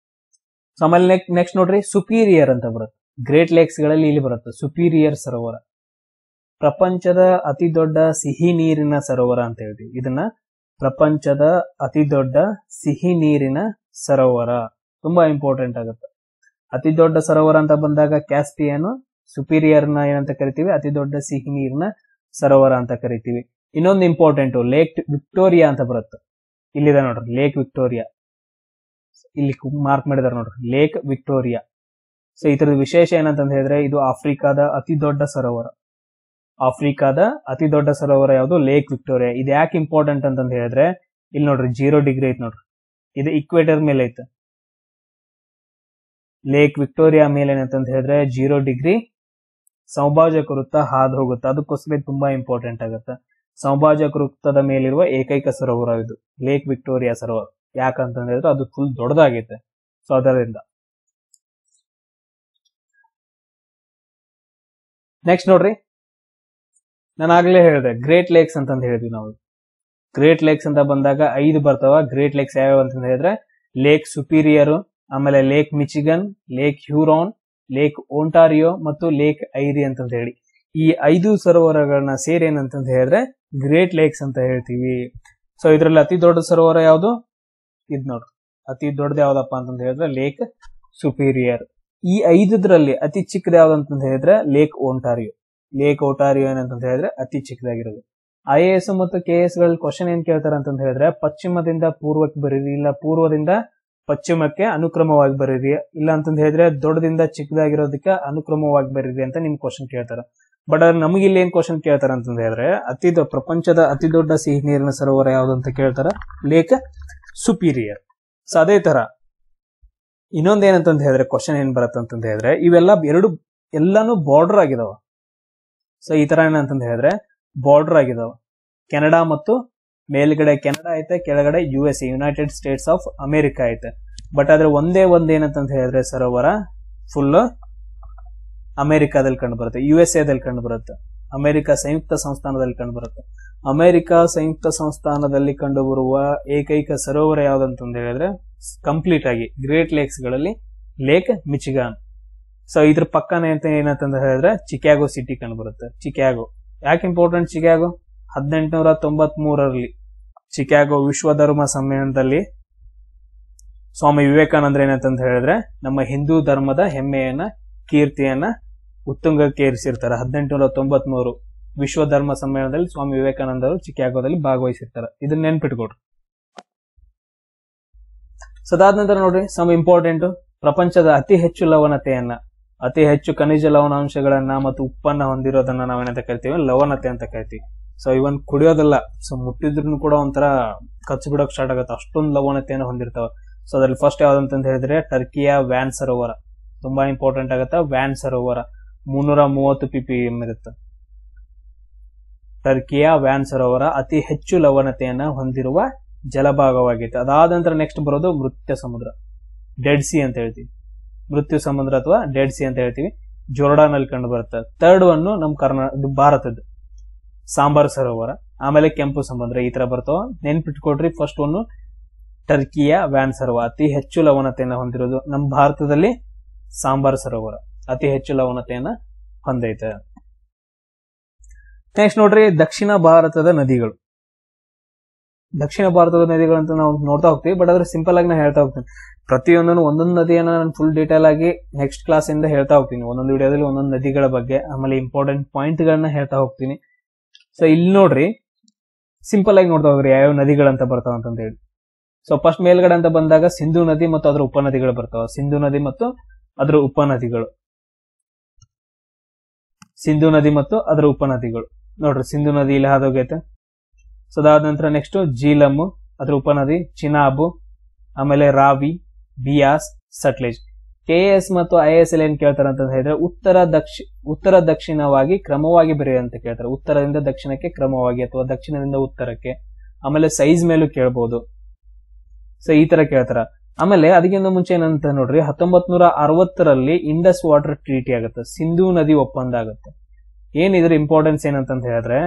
ಸೊ ಆಮೇಲೆ ನೆಕ್ಸ್ಟ್ ನೋಡ್ರಿ ಸುಪೀರಿಯರ್ ಅಂತ ಬರುತ್ತೆ ಗ್ರೇಟ್ ಲೇಕ್ಸ್ ಗಳಲ್ಲಿ ಇಲ್ಲಿ ಬರುತ್ತೆ ಸುಪೀರಿಯರ್ ಸರೋವರ ಪ್ರಪಂಚದ ಅತಿ ದೊಡ್ಡ ಸಿಹಿ ನೀರಿನ ಸರೋವರ ಅಂತ ಹೇಳ್ತೀವಿ ಇದನ್ನ ಪ್ರಪಂಚದ ಅತಿ ದೊಡ್ಡ ಸಿಹಿ ನೀರಿನ ಸರೋವರ ತುಂಬಾ ಇಂಪಾರ್ಟೆಂಟ್ ಆಗುತ್ತೆ ಅತಿ ದೊಡ್ಡ ಸರೋವರ ಅಂತ ಬಂದಾಗ ಕ್ಯಾಸ್ಪಿಯನ್ ಸುಪೀರಿಯರ್ ನ ಏನಂತ ಕರಿತೀವಿ ಅತಿ ದೊಡ್ಡ ಸಿಹಿ ನೀರಿನ ಸರೋವರ ಅಂತ ಕರಿತೀವಿ ಇನ್ನೊಂದು ಇಂಪಾರ್ಟೆಂಟ್ ಲೇಕ್ ವಿಕ್ಟೋರಿಯಾ ಅಂತ ಬರುತ್ತೆ ಇಲ್ಲಿದೆ ನೋಡ್ರಿ ಲೇಕ್ ವಿಕ್ಟೋರಿಯಾ ಇಲ್ಲಿ ಮಾರ್ಕ್ ಮಾಡಿದಾರೆ ನೋಡ್ರಿ ಲೇಕ್ ವಿಕ್ಟೋರಿಯಾ ಸೊ ಇದರದ ವಿಶೇಷ ಏನಂತ ಹೇಳಿದ್ರೆ ಇದು ಆಫ್ರಿಕಾದ ಅತಿ ದೊಡ್ಡ ಸರೋವರ ಆಫ್ರಿಕಾದ ಅತಿ ದೊಡ್ಡ ಸರೋವರ ಯಾವುದು ಲೇಕ್ ವಿಕ್ಟೋರಿಯಾ ಇದು ಯಾಕೆ ಇಂಪಾರ್ಟೆಂಟ್ ಅಂತಂದ ಹೇಳಿದ್ರೆ ಇಲ್ಲಿ ನೋಡ್ರಿ ಜೀರೋ ಡಿಗ್ರಿ ಐತೆ ನೋಡ್ರಿ ಇದು ಇಕ್ವೇಟರ್ ಮೇಲೆ ಐತೆ ಲೇಕ್ ವಿಕ್ಟೋರಿಯಾ ಮೇಲೆ ಏನಂತ ಹೇಳಿದ್ರೆ ಜೀರೋ ಡಿಗ್ರಿ ಸಮಭಾಜಕ ವೃತ್ತ ಹಾದು ಹೋಗುತ್ತೆ ಅದಕ್ಕೋಸ್ಕರ ತುಂಬಾ ಇಂಪಾರ್ಟೆಂಟ್ ಆಗುತ್ತೆ ಸಮಭಾಜಕ ವೃತ್ತದ ಮೇಲಿರುವ ಏಕೈಕ ಸರೋವರ ಇದು ಲೇಕ್ ವಿಕ್ಟೋರಿಯಾ ಸರೋವರ ಯಾಕಂತ ಹೇಳಿದ್ರೆ ಅದು ಫುಲ್ ದೊಡ್ಡದಾಗೈತೆ ಸೊ ಅದರಿಂದ ನೆಕ್ಸ್ಟ್ ನೋಡ್ರಿ ನಾನು ಆಗ್ಲೇ ಹೇಳಿದೆ ಗ್ರೇಟ್ ಲೇಕ್ಸ್ ಅಂತಂದು ಹೇಳಿದ್ವಿ ನಾವು ಗ್ರೇಟ್ ಲೇಕ್ಸ್ ಅಂತ ಬಂದಾಗ ಐದು ಬರ್ತಾವ ಗ್ರೇಟ್ ಲೇಕ್ಸ್ ಯಾವ್ಯಾವ ಅಂತ ಹೇಳಿದ್ರೆ ಲೇಕ್ ಸುಪೀರಿಯರ್ ಆಮೇಲೆ lake Michigan lake Huron lake Ontario ಮತ್ತು ಲೇಕ್ ಐರಿ ಅಂತಂತ ಹೇಳಿ ಈ ಐದು ಸರೋವರಗಳನ್ನ ಸೇರಿ ಏನಂತಂತ ಹೇಳಿದ್ರೆ ಗ್ರೇಟ್ ಲೇಕ್ಸ್ ಅಂತ ಹೇಳ್ತೀವಿ ಸೊ ಇದ್ರಲ್ಲಿ ಅತಿ ದೊಡ್ಡ ಸರೋವರ ಯಾವುದು ಇದ್ ನೋಡ್ರಿ ಅತಿ ದೊಡ್ಡದು ಯಾವ್ದಪ್ಪ ಅಂತಂತ ಹೇಳಿದ್ರೆ ಲೇಕ್ ಸುಪೀರಿಯರ್ ಈ ಐದರಲ್ಲಿ ಅತಿ ಚಿಕ್ಕದು ಯಾವ್ದು ಅಂತಂತ ಹೇಳಿದ್ರೆ ಲೇಕ್ ಓಂಟಾರಿಯೋ ಲೇಕ್ ಓಟಾರಿಯೋ ಏನಂತ ಹೇಳಿದ್ರೆ ಅತಿ ಚಿಕ್ಕದಾಗಿರೋದು ಐ ಎ ಎಸ್ ಮತ್ತು ಕೆ ಎಸ್ ಗಳಲ್ಲಿ ಕ್ವಶನ್ ಏನ್ ಕೇಳ್ತಾರೆ ಅಂತ ಹೇಳಿದ್ರೆ ಪಶ್ಚಿಮದಿಂದ ಪೂರ್ವಕ್ಕೆ ಬರೀರಿ ಇಲ್ಲ ಪೂರ್ವದಿಂದ ಪಶ್ಚಿಮಕ್ಕೆ ಅನುಕ್ರಮವಾಗಿ ಬರೀರಿ ಇಲ್ಲ ಅಂತಂದ ಹೇಳಿದ್ರೆ ದೊಡ್ಡದಿಂದ ಚಿಕ್ಕದಾಗಿರೋದಕ್ಕೆ ಅನುಕ್ರಮವಾಗಿ ಬರೀರಿ ಅಂತ ನಿಮ್ ಕ್ವಶನ್ ಕೇಳ್ತಾರ ಬಟ್ ಅದ್ರ ನಮಗೆ ಇಲ್ಲಿ ಏನ್ ಕ್ವಶನ್ ಕೇಳ್ತಾರ ಅಂತಂದ ಹೇಳಿದ್ರೆ ಅತಿ ದೊ- ಪ್ರಪಂಚದ ಅತಿ ದೊಡ್ಡ ಸಿಹಿ ನೀರಿನ ಸರೋವರ ಯಾವ್ದು ಅಂತ ಕೇಳ್ತಾರ ಲೇಕ್ ಸುಪೀರಿಯರ್ ಸೊ ಅದೇ ತರ ಇನ್ನೊಂದ್ ಏನಂತಂದ ಹೇಳಿದ್ರೆ ಕ್ವಶನ್ ಏನ್ ಬರುತ್ತೆ ಅಂತಂದ ಹೇಳಿದ್ರೆ ಇವೆಲ್ಲ ಎರಡು ಎಲ್ಲಾನು ಬಾರ್ಡರ್ ಆಗಿದಾವ ಸೊ ಈ ತರ ಏನಂತಂದ ಹೇಳಿದ್ರೆ ಬಾರ್ಡರ್ ಆಗಿದಾವ ಕೆನಡಾ ಮತ್ತು ಮೇಲ್ಗಡೆ ಕೆನಡಾ ಐತೆ ಕೆಳಗಡೆ U S A United States of America ಐತೆ ಬಟ್ ಆದ್ರೆ ಒಂದೇ ಒಂದ್ ಏನಂತ ಹೇಳಿದ್ರೆ ಸರೋವರ ಫುಲ್ ಅಮೆರಿಕಾದಲ್ಲಿ ಕಂಡು ಬರುತ್ತೆ ಯು ಎಸ್ ಎದಲ್ಲಿ ಕಂಡು ಬರುತ್ತೆ ಅಮೆರಿಕ ಸಂಯುಕ್ತ ಸಂಸ್ಥಾನದಲ್ಲಿ ಕಂಡು ಬರುತ್ತೆ ಅಮೆರಿಕ ಸಂಯುಕ್ತ ಸಂಸ್ಥಾನದಲ್ಲಿ ಕಂಡು ಬರುವ ಏಕೈಕ ಸರೋವರ ಯಾವ್ದಂತ ಹೇಳಿದ್ರೆ ಕಂಪ್ಲೀಟ್ ಆಗಿ ಗ್ರೇಟ್ ಲೇಕ್ಸ್ ಗಳಲ್ಲಿ ಲೇಕ್ ಮಿಚಿಗಾನ್ ಸೊ ಇದ್ರ ಪಕ್ಕನೇ ಅಂತ ಏನಂತಂದ ಹೇಳಿದ್ರೆ ಚಿಕ್ಯಾಗೋ ಸಿಟಿ ಕಂಡು ಬರುತ್ತೆ ಚಿಕ್ಯಾಗೋ ಯಾಕೆ ಇಂಪಾರ್ಟೆಂಟ್ ಚಿಕ್ಯಾಗೋ ಹದಿನೆಂಟುನೂರ ತೊಂಬತ್ ಮೂರರಲ್ಲಿ ಚಿಕ್ಯಾಗೋ ವಿಶ್ವ ಧರ್ಮ ಸಮ್ಮೇಳನದಲ್ಲಿ ಸ್ವಾಮಿ ವಿವೇಕಾನಂದ್ರ ಏನಂತಂದ ಹೇಳಿದ್ರೆ ನಮ್ಮ ಹಿಂದೂ ಧರ್ಮದ ಹೆಮ್ಮೆಯನ್ನ ಕೀರ್ತಿಯನ್ನ ಉತ್ತುಂಗಕ್ಕೆ ಏರಿಸಿರ್ತಾರೆ ಹದಿನೆಂಟುನೂರ ತೊಂಬತ್ ಮೂರು ವಿಶ್ವ ಧರ್ಮ ಸಮ್ಮೇಳನದಲ್ಲಿ ಸ್ವಾಮಿ ವಿವೇಕಾನಂದರು ಚಿಕ್ಯಾಗೋದಲ್ಲಿ ಭಾಗವಹಿಸಿರ್ತಾರೆ ಇದನ್ನ ನೆನ್ಪಿಟ್ಕೊಡ್ರಿ ಸೊ ಅದಾದ ನಂತರ ನೋಡ್ರಿ ಸಮ್ ಇಂಪಾರ್ಟೆಂಟ್ ಪ್ರಪಂಚದ ಅತಿ ಹೆಚ್ಚು ಲವಣತೆಯನ್ನ ಅತಿ ಹೆಚ್ಚು ಖನಿಜ ಲವಣಾಂಶಗಳನ್ನ ಮತ್ತು ಉಪ್ಪನ್ನ ಹೊಂದಿರೋದನ್ನ ನಾವೇನಂತ ಕರಿತೀವಿ ಲವಣತೆ ಅಂತ ಕರಿತೀವಿ ಸೊ ಇವನ್ ಕುಡಿಯೋದಲ್ಲ ಸೊ ಮುಟ್ಟಿದ್ರು ಕೂಡ ಒಂಥರ ಕಚ್ಚು ಬಿಡೋಕ್ ಸ್ಟಾರ್ಟ್ ಆಗುತ್ತೆ ಅಷ್ಟೊಂದು ಲವಣತೆಯನ್ನು ಹೊಂದಿರ್ತಾವ ಸೊ ಅದ್ರಲ್ಲಿ ಫಸ್ಟ್ ಯಾವ್ದಂತ ಹೇಳಿದ್ರೆ ಟರ್ಕಿಯ ವ್ಯಾನ್ ಸರೋವರ ತುಂಬಾ ಇಂಪಾರ್ಟೆಂಟ್ ಆಗುತ್ತೆ ವ್ಯಾನ್ ಸರೋವರ ಮುನ್ನೂರ ಮೂವತ್ತು ಪಿ ಪಿ ಎಂ ಇರುತ್ತೆ ಟರ್ಕಿಯ ವ್ಯಾನ್ ಸರೋವರ ಅತಿ ಹೆಚ್ಚು ಲವಣತೆಯನ್ನ ಹೊಂದಿರುವ ಜಲಭಾಗವಾಗಿದೆ ಅದಾದ ನಂತರ ನೆಕ್ಸ್ಟ್ ಬರೋದು ಮೃತ್ಯ ಸಮುದ್ರ ಡೆಡ್ ಸಿ ಅಂತ ಹೇಳ್ತೀವಿ ಮೃತ್ಯು ಸಮುದ್ರ ಅಥವಾ ಡೆಡ್ ಸಿ ಅಂತ ಹೇಳ್ತೀವಿ ಜೋರ್ಡಾನ್ ಅಲ್ಲಿ ಕಂಡು ಬರುತ್ತೆ ಥರ್ಡ್ ಒನ್ ನಮ್ ಕರ್ನಾ ಇದು ಭಾರತದ ಸಾಂಬಾರ್ ಸರೋವರ ಆಮೇಲೆ ಕೆಂಪು ಸಮುದ್ರ ಈ ತರ ಬರ್ತಾವ ನೆನ್ಪಿಟ್ಕೊಡ್ರಿ ಫಸ್ಟ್ ಒನ್ ಟರ್ಕಿಯ ವ್ಯಾನ್ ಸರೋವರ ಅತಿ ಹೆಚ್ಚು ಲವಣತೆಯನ್ನ ಹೊಂದಿರೋದು ನಮ್ಮ ಭಾರತದಲ್ಲಿ ಸಾಂಬಾರ್ ಸರೋವರ ಅತಿ ಹೆಚ್ಚು ಲವಣತೆಯನ್ನ ಹೊಂದೈತೆ ನೆಕ್ಸ್ಟ್ ನೋಡ್ರಿ ದಕ್ಷಿಣ ಭಾರತದ ನದಿಗಳು ದಕ್ಷಿಣ ಭಾರತದ ನದಿಗಳು ಅಂತ ನಾವು ನೋಡ್ತಾ ಹೋಗ್ತೀವಿ ಬಟ್ ಅದ್ರ ಸಿಂಪಲ್ ಆಗಿ ನಾ ಹೇಳ್ತಾ ಹೋಗ್ತೀನಿ ಪ್ರತಿಯೊಂದನ್ನು ಒಂದೊಂದು ನದಿಯನ್ನ ನಾನು ಫುಲ್ ಡೀಟೇಲ್ ಆಗಿ ನೆಕ್ಸ್ಟ್ ಕ್ಲಾಸ್ ಇಂದ ಹೇಳ್ತಾ ಹೋಗ್ತೀನಿ ಒಂದೊಂದು ವಿಡಿಯೋದಲ್ಲಿ ಒಂದೊಂದು ನದಿಗಳ ಬಗ್ಗೆ ಆಮೇಲೆ ಇಂಪಾರ್ಟೆಂಟ್ ಪಾಯಿಂಟ್ ಗಳನ್ನ ಹೇಳ್ತಾ ಹೋಗ್ತೀನಿ ಸೊ ಇಲ್ಲಿ ನೋಡ್ರಿ ಸಿಂಪಲ್ ಆಗಿ ನೋಡ್ತಾ ಹೋಗ್ರಿ ಯಾವ್ಯಾವ ನದಿಗಳಂತ ಬರ್ತಾವ ಅಂತ ಹೇಳಿ ಸೊ ಫಸ್ಟ್ ಮೇಲ್ಗಡೆ ಅಂತ ಬಂದಾಗ ಸಿಂಧು ನದಿ ಮತ್ತು ಅದರ ಉಪನದಿಗಳು ಬರ್ತಾವ ಸಿಂಧು ನದಿ ಮತ್ತು ಅದರ ಉಪನದಿಗಳು ಸಿಂಧು ನದಿ ಮತ್ತು ಅದರ ಉಪನದಿಗಳು ನೋಡ್ರಿ ಸಿಂಧು ನದಿ ಇಲ್ಲಿ ಹಾದೋಗೈತೆ ಸೊ ಅದಾದ ನಂತರ ನೆಕ್ಸ್ಟ್ ಜೀಲಮ್ ಅದ್ರ ಉಪನದಿ ಚಿನಾಬು ಆಮೇಲೆ ರಾವಿ ಬಿಯಾಸ್ ಸಟ್ಲೇಜ್ ಕೆ ಎಸ್ ಮತ್ತು ಐ ಎಸ್ ಎಲ್ ಏನ್ ಕೇಳ್ತಾರೆ ಅಂತ ಹೇಳಿದ್ರೆ ಉತ್ತರ ದಕ್ಷಿ ಉತ್ತರ ದಕ್ಷಿಣವಾಗಿ ಕ್ರಮವಾಗಿ ಬರೆಯ ಅಂತ ಕೇಳ್ತಾರೆ ಉತ್ತರದಿಂದ ದಕ್ಷಿಣಕ್ಕೆ ಕ್ರಮವಾಗಿ ಅಥವಾ ದಕ್ಷಿಣದಿಂದ ಉತ್ತರಕ್ಕೆ ಆಮೇಲೆ ಸೈಜ್ ಮೇಲೂ ಕೇಳ್ಬೋದು ಸೊ ಈ ತರ ಕೇಳ್ತಾರ ಆಮೇಲೆ ಅದಕ್ಕಿಂತ ಮುಂಚೆ ಏನಂತ ನೋಡ್ರಿ ಹತ್ತೊಂಬತ್ ನೂರ ಅರವತ್ತರಲ್ಲಿ ಇಂಡಸ್ ವಾಟರ್ ಟ್ರೀಟಿ ಆಗುತ್ತೆ ಸಿಂಧೂ ನದಿ ಒಪ್ಪಂದ ಆಗುತ್ತೆ ಏನ್ ಇದ್ರ ಇಂಪಾರ್ಟೆನ್ಸ್ ಏನಂತ ಹೇಳಿದ್ರೆ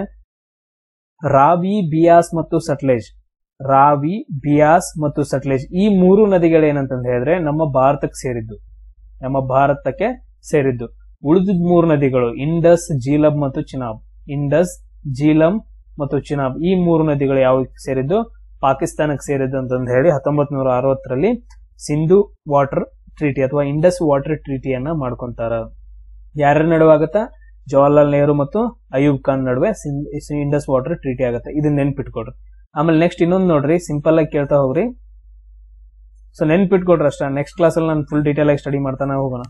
ರಾವಿ ಬಿಯಾಸ್ ಮತ್ತು ಸಟ್ಲೇಜ್ ರಾವಿ ಬಿಯಾಸ್ ಮತ್ತು ಸಟ್ಲೇಜ್ ಈ ಮೂರು ನದಿಗಳೇನಂತ ಹೇಳಿದ್ರೆ ನಮ್ಮ ಭಾರತಕ್ಕೆ ಸೇರಿದ್ದು ನಮ್ಮ ಭಾರತಕ್ಕೆ ಸೇರಿದ್ದು ಉಳಿದಿದ್ ಮೂರು ನದಿಗಳು ಇಂಡಸ್ ಜೀಲಂ ಮತ್ತು ಚಿನಾಬ್ ಇಂಡಸ್ ಜೀಲಂ ಮತ್ತು ಚಿನಾಬ್ ಈ ಮೂರು ನದಿಗಳು ಯಾವ ಸೇರಿದ್ದು ಪಾಕಿಸ್ತಾನಕ್ಕೆ ಸೇರಿದ್ದು ಅಂತಂದು ಹೇಳಿ ಹತ್ತೊಂಬತ್ ನೂರ ಅರವತ್ತರಲ್ಲಿ ಸಿಂಧು ವಾಟರ್ ಟ್ರೀಟಿ ಅಥವಾ ಇಂಡಸ್ ವಾಟರ್ ಟ್ರೀಟಿಯನ್ನ ಮಾಡ್ಕೊಂತಾರ ಯಾರ್ಯಾರ ನಡುವೆ ಆಗತ್ತಾ ಜವಾಹರ್ಲಾಲ್ ನೆಹರು ಮತ್ತು ಅಯೂಬ್ ಖಾನ್ ನಡುವೆ ಇಂಡಸ್ ವಾಟರ್ ಟ್ರೀಟಿ ಆಗುತ್ತೆ ಇದನ್ನ ನೆನ್ಪಿಟ್ಕೊಡ್ರಿ ಆಮೇಲೆ ನೆಕ್ಸ್ಟ್ ಇನ್ನೊಂದು ನೋಡ್ರಿ ಸಿಂಪಲ್ ಆಗಿ ಕೇಳ್ತಾ ಹೋಗ್ರಿ ಸೊ ನೆನ್ಪಿಟ್ಕೊಡ್ರಿ ಅಷ್ಟ ನೆಕ್ಸ್ಟ್ ಕ್ಲಾಸ್ ಅಲ್ಲಿ ನಾನು ಫುಲ್ ಡೀಟೇಲ್ ಆಗಿ ಸ್ಟಡಿ ಮಾಡ್ತಾನೆ ಹೋಗೋಣ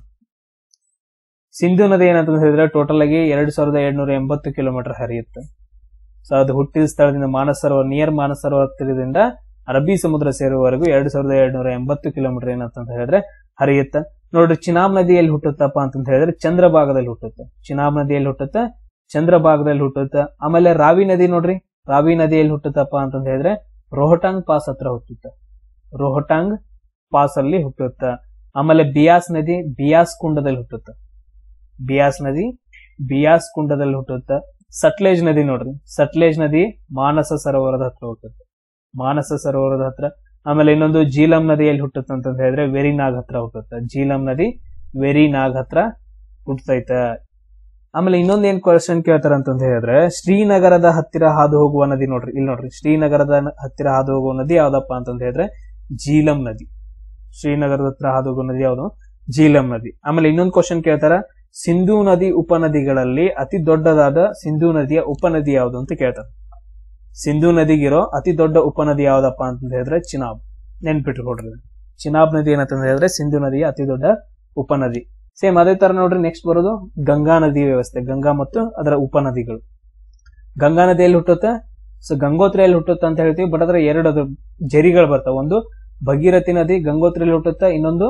ಸಿಂಧು ನದಿ ಏನಂತ ಹೇಳಿದ್ರೆ ಟೋಟಲ್ ಆಗಿ ಎರಡ್ ಸಾವಿರದ ಏಳ್ನೂರ ಎಂಬತ್ತು ಕಿಲೋಮೀಟರ್ ಹರಿಯುತ್ತೆ ಸೊ ಅದು ಹುಟ್ಟಿದ ಸ್ಥಳದಿಂದ ಮಾನಸ ಸರೋವರ ನಿಯರ್ ಮಾನಸ ಸರೋವರ ತೀರದಿಂದ ಅರಬ್ಬಿ ಸಮುದ್ರ ಸೇರುವವರೆಗೂ ಎರಡ್ ಸಾವಿರದ ಏಳ್ನೂರ ಎಂಬತ್ತು ಕಿಲೋಮೀಟರ್ ಏನಂತ ಹೇಳಿದ್ರೆ ಹರಿಯುತ್ತೆ ನೋಡ್ರಿ ಚಿನಾಬ್ ನದಿ ಎಲ್ಲಿ ಹುಟ್ಟುತ್ತಪ್ಪ ಅಂತ ಹೇಳಿದ್ರೆ ಚಂದ್ರಭಾಗದಲ್ಲಿ ಹುಟ್ಟುತ್ತೆ ಚಿನಾಬ್ ನದಿ ಎಲ್ಲಿ ಹುಟ್ಟುತ್ತೆ ಚಂದ್ರಭಾಗದಲ್ಲಿ ಹುಟ್ಟುತ್ತೆ ಆಮೇಲೆ ರಾವಿ ನದಿ ನೋಡ್ರಿ ರಾವಿ ನದಿ ಎಲ್ಲಿ ಹುಟ್ಟುತ್ತಪ್ಪ ಅಂತ ಹೇಳಿದ್ರೆ ರೋಹಟಾಂಗ್ ಪಾಸ್ ಹತ್ರ ಹುಟ್ಟುತ್ತೆ ರೋಹಟಾಂಗ್ ಪಾಸ್ ಅಲ್ಲಿ ಹುಟ್ಟುತ್ತೆ ಆಮೇಲೆ ಬಿಯಾಸ್ ನದಿ ಬಿಯಾಸ್ ಕುಂಡದಲ್ಲಿ ಹುಟ್ಟುತ್ತೆ ಬಿಯಾಸ್ ನದಿ ಬಿಯಾಸ್ ಕುಂಡದಲ್ಲಿ ಹುಟ್ಟುತ್ತೆ ಸಟ್ಲೇಜ್ ನದಿ ನೋಡ್ರಿ ಸಟ್ಲೇಜ್ ನದಿ ಮಾನಸ ಸರೋವರದ ಹತ್ರ ಹುಟ್ಟುತ್ತೆ ಮಾನಸ ಸರೋವರದ ಹತ್ರ ಆಮೇಲೆ ಇನ್ನೊಂದು ಜೀಲಂ ನದಿ ಎಲ್ಲಿ ಹುಟ್ಟುತ್ತೆ ಅಂತ ಹೇಳಿದ್ರೆ ವೆರಿನಾಗ್ ಹತ್ರ ಹುಟ್ಟುತ್ತೆ ಜೀಲಂ ನದಿ ವೆರಿನಾಗ್ ಹತ್ರ ಹುಟ್ಟತೈತೆ ಆಮೇಲೆ ಇನ್ನೊಂದ್ ಏನ್ ಕ್ವಶನ್ ಕೇಳ್ತಾರ ಅಂತ ಹೇಳಿದ್ರೆ ಶ್ರೀನಗರದ ಹತ್ತಿರ ಹಾದು ಹೋಗುವ ನದಿ ನೋಡ್ರಿ ಇಲ್ಲಿ ನೋಡ್ರಿ ಶ್ರೀನಗರದ ಹತ್ತಿರ ಹಾದು ಹೋಗುವ ನದಿ ಯಾವ್ದಪ್ಪ ಅಂತ ಹೇಳಿದ್ರೆ ಜೀಲಂ ನದಿ ಶ್ರೀನಗರದ ಹತ್ರ ಹಾದು ಹೋಗುವ ನದಿ ಯಾವ್ದು ಜೀಲಂ ನದಿ ಆಮೇಲೆ ಇನ್ನೊಂದು ಕ್ವಶನ್ ಕೇಳ್ತಾರ ಸಿಂಧೂ ನದಿ ಉಪನದಿಗಳಲ್ಲಿ ಅತಿ ದೊಡ್ಡದಾದ ಸಿಂಧೂ ನದಿಯ ಉಪನದಿ ಯಾವುದು ಅಂತ ಕೇಳ್ತಾರೆ ಸಿಂಧೂ ನದಿಗಿರೋ ಅತಿ ದೊಡ್ಡ ಉಪನದಿ ಯಾವ್ದಪ್ಪ ಅಂತ ಹೇಳಿದ್ರೆ ಚಿನಾಬ್ ನೆನ್ಪಿಟ್ಕೊಡ್ರಿ ಚಿನಾಬ್ ನದಿ ಏನಂತ ಹೇಳಿದ್ರೆ ಸಿಂಧೂ ನದಿಯ ಅತಿ ದೊಡ್ಡ ಉಪನದಿ ಸೇಮ್ ಅದೇ ತರ ನೋಡ್ರಿ ನೆಕ್ಸ್ಟ್ ಬರೋದು ಗಂಗಾ ನದಿ ವ್ಯವಸ್ಥೆ ಗಂಗಾ ಮತ್ತು ಅದರ ಉಪನದಿಗಳು ಗಂಗಾ ನದಿಯಲ್ಲಿ ಹುಟ್ಟುತ್ತೆ ಸೊ ಗಂಗೋತ್ರಿಯಲ್ಲಿ ಹುಟ್ಟುತ್ತೆ ಅಂತ ಹೇಳ್ತೀವಿ ಬಟ್ ಅದರ ಎರಡು ಅದು ಜರಿಗಳು ಬರ್ತಾವ ಒಂದು ಭಗೀರಥಿ ನದಿ ಗಂಗೋತ್ರಿಯಲ್ಲಿ ಹುಟ್ಟುತ್ತೆ ಇನ್ನೊಂದು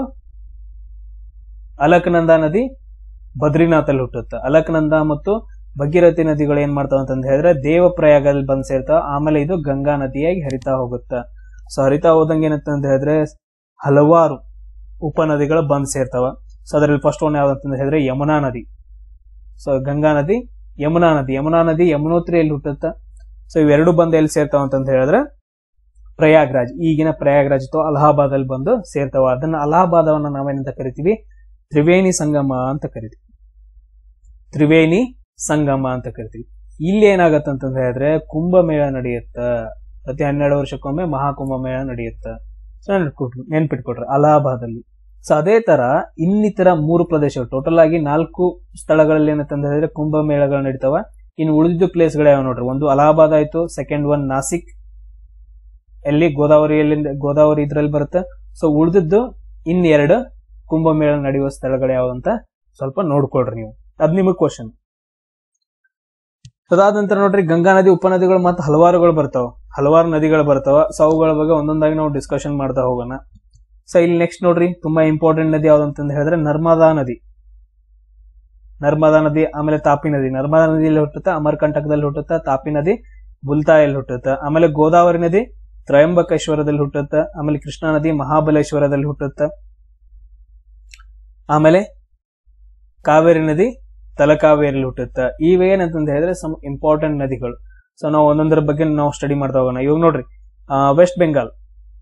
ಅಲಕನಂದ ನದಿ ಬದ್ರಿನಾಥ್ ಅಲ್ಲಿ ಹುಟ್ಟುತ್ತೆ ಅಲಕನಂದ ಮತ್ತು ಭಗೀರಥಿ ನದಿಗಳು ಏನ್ ಮಾಡ್ತಾವ ಅಂತ ಹೇಳಿದ್ರೆ ದೇವಪ್ರಯಾಗದಲ್ಲಿ ಬಂದ್ ಸೇರ್ತಾವ ಆಮೇಲೆ ಇದು ಗಂಗಾ ನದಿಯಾಗಿ ಹರಿತಾ ಹೋಗುತ್ತೆ ಸೊ ಹರಿತಾ ಹೋದಂಗೆ ಏನಂತ ಹೇಳಿದ್ರೆ ಹಲವಾರು ಉಪನದಿಗಳು ಬಂದ್ ಸೇರ್ತಾವ ಸೊ ಅದರಲ್ಲಿ ಫಸ್ಟ್ ಒನ್ ಯಾವ್ದಂತ ಹೇಳಿದ್ರೆ ಯಮುನಾ ನದಿ ಸೊ ಗಂಗಾ ನದಿ ಯಮುನಾ ನದಿ ಯಮುನಾ ನದಿ ಯಮುನೋತ್ರಿಯಲ್ಲಿ ಹುಟ್ಟುತ್ತೆ ಸೊ ಇವೆರಡು ಬಂದು ಎಲ್ಲಿ ಸೇರ್ತಾವ ಅಂತ ಹೇಳಿದ್ರೆ ಪ್ರಯಾಗ್ರಾಜ್ ಈಗಿನ ಪ್ರಯಾಗ್ರಾಜ್ ಅಥವಾ ಅಲಹಾಬಾದ್ ಅಲ್ಲಿ ಬಂದು ಸೇರ್ತಾವ ಅದನ್ನ ಅಲಹಾಬಾದವನ್ನ ನಾವೇನಂತ ಕರಿತೀವಿ ತ್ರಿವೇಣಿ ಸಂಗಮ ಅಂತ ಕರಿತೀವಿ ತ್ರಿವೇಣಿ ಸಂಗಮ ಅಂತ ಕರಿತೀವಿ ಇಲ್ಲಿ ಏನಾಗತ್ತೆ ಅಂತ ಹೇಳಿದ್ರೆ ಕುಂಭಮೇಳ ನಡೆಯುತ್ತ ಪ್ರತಿ ಹನ್ನೆರಡು ವರ್ಷಕ್ಕೊಮ್ಮೆ ಮಹಾಕುಂಭ ಮೇಳ ನಡೆಯುತ್ತ ಸೊ ನೆನ್ಪಿಟ್ಕೊಟ್ರು ನೆನ್ಪಿಟ್ಕೊಟ್ರು ಅಲಹಾಬಾದಲ್ಲಿ ಸೊ ಅದೇ ತರ ಇನ್ನಿತರ ಮೂರು ಪ್ರದೇಶಗಳು ಟೋಟಲ್ ಆಗಿ ನಾಲ್ಕು ಸ್ಥಳಗಳಲ್ಲಿ ಏನಂತ ಹೇಳಿದ್ರೆ ಕುಂಭ ಮೇಳಗಳು ನಡೀತಾವ ಇನ್ನು ಉಳಿದಿದ್ದು ಪ್ಲೇಸ್ಗಳು ಯಾವ ನೋಡ್ರಿ ಒಂದು ಅಲಹಾಬಾದ್ ಆಯ್ತು ಸೆಕೆಂಡ್ ಒನ್ ನಾಸಿಕ್ ಎಲ್ಲಿ ಗೋದಾವರಿಯಲ್ಲಿ ಗೋದಾವರಿ ಇದ್ರಲ್ಲಿ ಬರುತ್ತೆ ಸೊ ಉಳಿದಿದ್ದು ಇನ್ನೆರಡು ಕುಂಭಮೇಳ ನಡೆಯುವ ಸ್ಥಳಗಳು ಯಾವ ಅಂತ ಸ್ವಲ್ಪ ನೋಡ್ಕೊಳ್ರಿ ನೀವು ಅದ್ ನಿಮಗ್ ಕ್ವಶನ್ ಅದಾದ ನಂತರ ನೋಡ್ರಿ ಗಂಗಾ ನದಿ ಉಪನದಿಗಳು ಮತ್ತು ಹಲವಾರುಗಳು ಬರ್ತಾವ ಹಲವಾರು ನದಿಗಳು ಬರ್ತಾವ ಸೊ ಅವುಗಳ ಬಗ್ಗೆ ಒಂದೊಂದಾಗಿ ನಾವು ಡಿಸ್ಕಷನ್ ಮಾಡ್ತಾ ಹೋಗೋಣ ಸೊ ಇಲ್ಲಿ ನೆಕ್ಸ್ಟ್ ನೋಡ್ರಿ ತುಂಬಾ ಇಂಪಾರ್ಟೆಂಟ್ ನದಿ ಯಾವ್ದಂತ ಹೇಳಿದ್ರೆ ನರ್ಮದಾ ನದಿ ನರ್ಮದಾ ನದಿ ಆಮೇಲೆ ತಾಪಿ ನದಿ ನರ್ಮದಾ ನದಿಯಲ್ಲಿ ಹುಟ್ಟುತ್ತಾ ಅಮರ್ಕಂಟಕದಲ್ಲಿ ಹುಟ್ಟುತ್ತಾ ತಾಪಿ ನದಿ ಬುಲ್ತಾಯಲ್ಲಿ ಹುಟ್ಟುತ್ತಾ ಆಮೇಲೆ ಗೋದಾವರಿ ನದಿ ತ್ರಯಂಬಕೇಶ್ವರದಲ್ಲಿ ಹುಟ್ಟುತ್ತಾ ಆಮೇಲೆ ಕೃಷ್ಣಾ ನದಿ ಮಹಾಬಲೇಶ್ವರದಲ್ಲಿ ಹುಟ್ಟುತ್ತಾ ಆಮೇಲೆ ಕಾವೇರಿ ನದಿ ತಲಕಾವೇರಿಯಲ್ಲಿ ಹುಟ್ಟುತ್ತ ಇವ ಏನಂತಂದ ಹೇಳಿದ್ರೆ ಸಮ್ ಇಂಪಾರ್ಟೆಂಟ್ ನದಿಗಳು ಸೊ ನಾವು ಒಂದೊಂದರ ಬಗ್ಗೆ ನಾವು ಸ್ಟಡಿ ಮಾಡ್ತಾ ಹೋಗೋಣ ಇವಾಗ ನೋಡ್ರಿ ವೆಸ್ಟ್ ಬೆಂಗಾಲ್